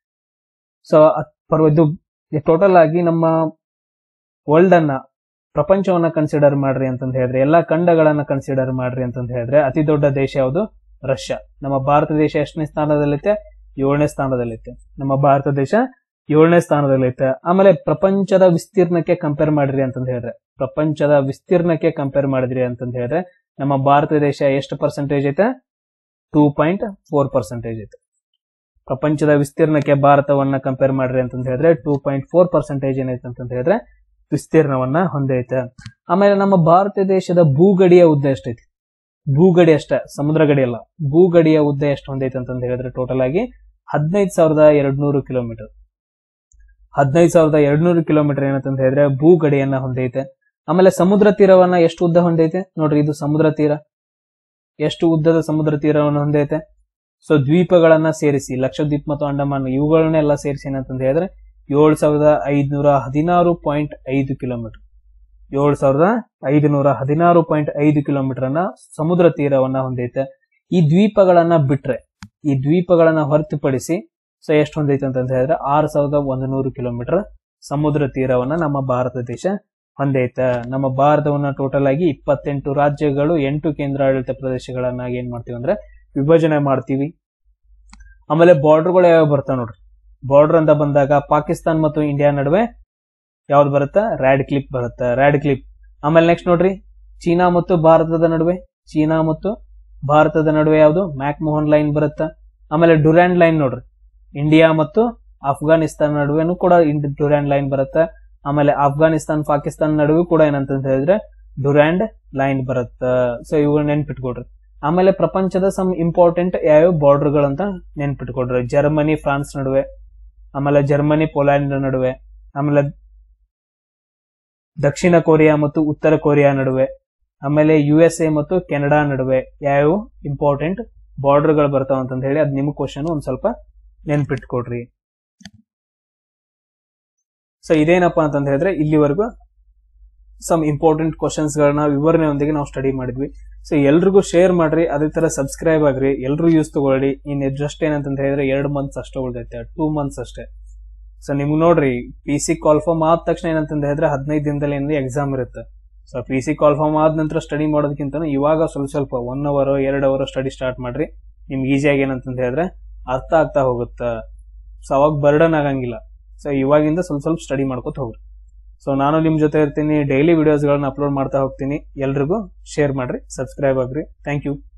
ಸೊ ಇದು ಟೋಟಲ್ ಆಗಿ ನಮ್ಮ ವರ್ಲ್ಡ್ ಅನ್ನ ಪ್ರಪಂಚವನ್ನ ಕನ್ಸಿಡರ್ ಮಾಡ್ರಿ ಅಂತಂತ ಹೇಳಿದ್ರೆ ಎಲ್ಲಾ ಖಂಡಗಳನ್ನ ಕನ್ಸಿಡರ್ ಮಾಡ್ರಿ ಅಂತಂತ ಹೇಳಿದ್ರೆ ಅತಿ ದೊಡ್ಡ ದೇಶ ಯಾವುದು ರಷ್ಯಾ ನಮ್ಮ ಭಾರತ ದೇಶ ಎಷ್ಟನೇ ಸ್ಥಾನದಲ್ಲೈತೆ ಏಳನೇ ಸ್ಥಾನದಲ್ಲೈತೆ ನಮ್ಮ ಭಾರತ ದೇಶ ಏಳನೇ ಸ್ಥಾನದಲ್ಲೈತೆ ಆಮೇಲೆ ಪ್ರಪಂಚದ ವಿಸ್ತೀರ್ಣಕ್ಕೆ ಕಂಪೇರ್ ಮಾಡಿದ್ರಿ ಅಂತಂದ ಹೇಳಿದ್ರೆ ಪ್ರಪಂಚದ ವಿಸ್ತೀರ್ಣಕ್ಕೆ ಕಂಪೇರ್ ಮಾಡಿದ್ರಿ ಅಂತಂದ ಹೇಳಿದ್ರೆ ನಮ್ಮ ಭಾರತ ದೇಶ ಎಷ್ಟು ಪರ್ಸೆಂಟೇಜ್ ಐತೆ ಟೂ ಪಾಯಿಂಟ್ ಫೋರ್ ಪರ್ಸೆಂಟೇಜ್ ಐತೆ ಪ್ರಪಂಚದ ವಿಸ್ತೀರ್ಣಕ್ಕೆ ಭಾರತವನ್ನ ಕಂಪೇರ್ ಮಾಡ್ರಿ ಅಂತಂದ ಹೇಳಿದ್ರೆ ಟೂ ಪಾಯಿಂಟ್ ಫೋರ್ ಪರ್ಸೆಂಟೇಜ್ ಏನೈತೆ ಅಂತಂದ ಹೇಳಿದ್ರೆ ವಿಸ್ತೀರ್ಣವನ್ನ ಹೊಂದೈತೆ ಆಮೇಲೆ ನಮ್ಮ ಭಾರತ ದೇಶದ ಭೂಗಡಿಯ ಉದ್ದ ಎಷ್ಟೈತಿ ಭೂಗಡಿ ಅಷ್ಟ ಸಮುದ್ರ ಗಡಿ ಅಲ್ಲ ಭೂಗಡಿಯ ಉದ್ದ ಎಷ್ಟು ಹೊಂದೈತೆ ಅಂತಂದ ಹೇಳಿದ್ರೆ ಟೋಟಲ್ ಆಗಿ ಹದಿನೈದು ಸಾವಿರದ ಎರಡ್ ನೂರು ಕಿಲೋಮೀಟರ್ ಹದಿನೈದು ಸಾವಿರದ ಎರಡ್ ನೂರು ಕಿಲೋಮೀಟರ್ ಏನಂತ ಹೇಳಿದ್ರೆ ಭೂಗಡಿಯನ್ನ ಹೊಂದೈತೆ ಆಮೇಲೆ ಸಮುದ್ರ ತೀರವನ್ನ ಎಷ್ಟು ಉದ್ದ ಹೊಂದೈತೆ ನೋಡ್ರಿ ಇದು ಸಮುದ್ರ ತೀರ ಎಷ್ಟು ಉದ್ದದ ಸಮುದ್ರ ತೀರವನ್ನು ಹೊಂದೈತೆ ಸೊ ದ್ವೀಪಗಳನ್ನ ಸೇರಿಸಿ ಲಕ್ಷದ್ವೀಪ್ ಮತ್ತು ಅಂಡಮಾನ್ ಇವುಗಳನ್ನೆಲ್ಲ ಸೇರಿಸಿ ಏನಂತ ಹೇಳಿದ್ರೆ ಏಳು ಸಾವಿರದ ಐದುನೂರ ಹದಿನಾರು ಪಾಯಿಂಟ್ ಐದು ಕಿಲೋಮೀಟರ್ ಏಳು ಸಾವಿರದ ಐದುನೂರ ಹದಿನಾರು ಪಾಯಿಂಟ್ ಐದು ಕಿಲೋಮೀಟರ್ ಅನ್ನ ಸಮುದ್ರ ತೀರವನ್ನ ಹೊಂದೈತೆ ಈ ದ್ವೀಪಗಳನ್ನ ಬಿಟ್ರೆ ಈ ದ್ವೀಪಗಳನ್ನ ಹೊರತುಪಡಿಸಿ ಸೊ ಎಷ್ಟು ಹೊಂದೈತೆ ಅಂತ ಹೇಳಿದ್ರೆ ಆರು ಸಾವಿರದ ಒಂದು ನೂರು ಕಿಲೋಮೀಟರ್ ಸಮುದ್ರ ತೀರವನ್ನ ನಮ್ಮ ಭಾರತ ದೇಶ ಹೊಂದೈತೆ ನಮ್ಮ ಭಾರತವನ್ನ ಟೋಟಲ್ ಆಗಿ ಇಪ್ಪತ್ತೆಂಟು ರಾಜ್ಯಗಳು ಎಂಟು ಕೇಂದ್ರಾಡಳಿತ ಪ್ರದೇಶಗಳನ್ನಾಗಿ ಏನ್ ಮಾಡ್ತೀವಿ ಅಂದ್ರೆ ವಿಭಜನೆ ಮಾಡ್ತೀವಿ ಆಮೇಲೆ ಬಾರ್ಡರ್ಗಳು ಯಾವ್ಯಾವ ಬರ್ತಾವ ನೋಡ್ರಿ ಬಾರ್ಡರ್ ಅಂತ ಬಂದಾಗ ಪಾಕಿಸ್ತಾನ್ ಮತ್ತು ಇಂಡಿಯಾ ನಡುವೆ ಯಾವ್ದು ಬರುತ್ತಾ ರ್ಯಾಡ್ ಕ್ಲಿಪ್ ಬರುತ್ತೆ ರ್ಯಾಡ್ ಕ್ಲಿಪ್ ಆಮೇಲೆ ನೆಕ್ಸ್ಟ್ ನೋಡ್ರಿ ಚೀನಾ ಮತ್ತು ಭಾರತದ ನಡುವೆ ಚೀನಾ ಮತ್ತು ಭಾರತದ ನಡುವೆ ಯಾವುದು ಮ್ಯಾಕ್ ಮೋಹನ್ ಲೈನ್ ಬರುತ್ತಾ ಆಮೇಲೆ ಡುರ್ಯಾಂಡ್ ಲೈನ್ ನೋಡ್ರಿ ಇಂಡಿಯಾ ಮತ್ತು ಅಫ್ಘಾನಿಸ್ತಾನ ನಡುವೆನೂ ಕೂಡ ಡುರ್ಯಾಂಡ್ ಲೈನ್ ಬರುತ್ತೆ ಆಮೇಲೆ ಅಫ್ಘಾನಿಸ್ತಾನ್ ಪಾಕಿಸ್ತಾನ ನಡುವೆ ಕೂಡ ಏನಂತ ಹೇಳಿದ್ರೆ ಡುರ್ಯಾಂಡ್ ಲೈನ್ ಬರುತ್ತೆ ಸೊ ಇವುಗಳು ನೆನ್ಪಿಟ್ಕೊಡ್ರಿ ಆಮೇಲೆ ಪ್ರಪಂಚದ ಸಮ್ ಇಂಪಾರ್ಟೆಂಟ್ ಯಾವ್ಯಾವ ಬಾರ್ಡರ್ಗಳಂತ ನೆನ್ಪಿಟ್ಕೊಡ್ರಿ ಜರ್ಮನಿ ಫ್ರಾನ್ಸ್ ನಡುವೆ ಆಮೇಲೆ ಜರ್ಮನಿ ಪೋಲ್ಯಾಂಡ್ ನಡುವೆ ಆಮೇಲೆ ದಕ್ಷಿಣ ಕೊರಿಯಾ ಮತ್ತು ಉತ್ತರ ಕೊರಿಯಾ ನಡುವೆ ಆಮೇಲೆ ಯು ಎಸ್ ಎ ಮತ್ತು ಕೆನಡಾ ನಡುವೆ ಯಾವ ಇಂಪಾರ್ಟೆಂಟ್ ಬಾರ್ಡರ್ಗಳು ಬರ್ತಾವ ಅಂತ ಹೇಳಿ ಅದ್ ನಿಮ್ ಕ್ವಶನ್ ಒಂದ್ ಸ್ವಲ್ಪ ನೆನ್ಪಿಟ್ಕೊಡ್ರಿ ಸೊ ಇದೇನಪ್ಪಾ ಅಂತಂದ ಹೇಳಿದ್ರೆ ಇಲ್ಲಿವರೆಗೂ ಸಮ್ ಇಂಪಾರ್ಟೆಂಟ್ ಕ್ವಶನ್ಸ್ ಗಳನ್ನ ವಿವರಣೆಯೊಂದಿಗೆ ನಾವು ಸ್ಟಡಿ ಮಾಡಿದ್ವಿ ಸೊ ಎಲ್ರಿಗೂ ಶೇರ್ ಮಾಡ್ರಿ ಅದೇ ತರ ಸಬ್ಸ್ಕ್ರೈಬ್ ಆಗ್ರಿ ಎಲ್ರು ಯೂಸ್ ತಗೊಳ್ಳಿ ಇನ್ ಜಸ್ಟ್ ಏನಂತ ಹೇಳಿದ್ರೆ ಎರಡು ಮಂತ್ಸ್ ಅಷ್ಟೇ ಉಳ್ದೈತೆ ಟೂ ಮಂತ್ಸ್ ಅಷ್ಟೇ ಸೊ ನಿಮ್ಗೆ ನೋಡ್ರಿ ಪಿ ಸಿ ಕಾಲ್ಫಾರ್ಮ್ ಆದ ತಕ್ಷಣ ಏನಂತ ಹೇಳಿದ್ರೆ ಹದಿನೈದು ದಿನದಲ್ಲಿ ಏನಿದೆ ಎಕ್ಸಾಮ್ ಇರುತ್ತೆ ಸೊ ಪಿ ಸಿ ಕಾಲ್ಫಾರ್ಮ್ ಆದ ನಂತರ ಸ್ಟಡಿ ಮಾಡೋದಕ್ಕಿಂತ ಇವಾಗ ಸ್ವಲ್ಪ ಸ್ವಲ್ಪ ಒನ್ ಅವರ್ ಎರಡು ಅವರ್ ಸ್ಟಡಿ ಸ್ಟಾರ್ಟ್ ಮಾಡ್ರಿ ನಿಮ್ಗೆ ಈಸಿಯಾಗಿ ಏನಂತ ಹೇಳಿದ್ರೆ ಅರ್ಥ ಆಗ್ತಾ ಹೋಗುತ್ತೆ ಸೊ ಅವಾಗ ಬರ್ಡನ್ ಆಗಂಗಿಲ್ಲ ಸೊ ಇವಾಗಿಂದ ಸ್ವಲ್ಪ ಸ್ವಲ್ಪ ಸ್ಟಡಿ ಮಾಡ್ಕೊತ ಹೋಗ್ರಿ ಸೊ ನಾನು ನಿಮ್ ಜೊತೆ ಇರ್ತೀನಿ ಡೈಲಿ ವಿಡಿಯೋಸ್ಗಳನ್ನ ಅಪ್ಲೋಡ್ ಮಾಡ್ತಾ ಹೋಗ್ತೀನಿ ಎಲ್ರಿಗೂ ಶೇರ್ ಮಾಡ್ರಿ ಸಬ್ಸ್ಕ್ರೈಬ್ ಆಗ್ರಿ ಥ್ಯಾಂಕ್ ಯು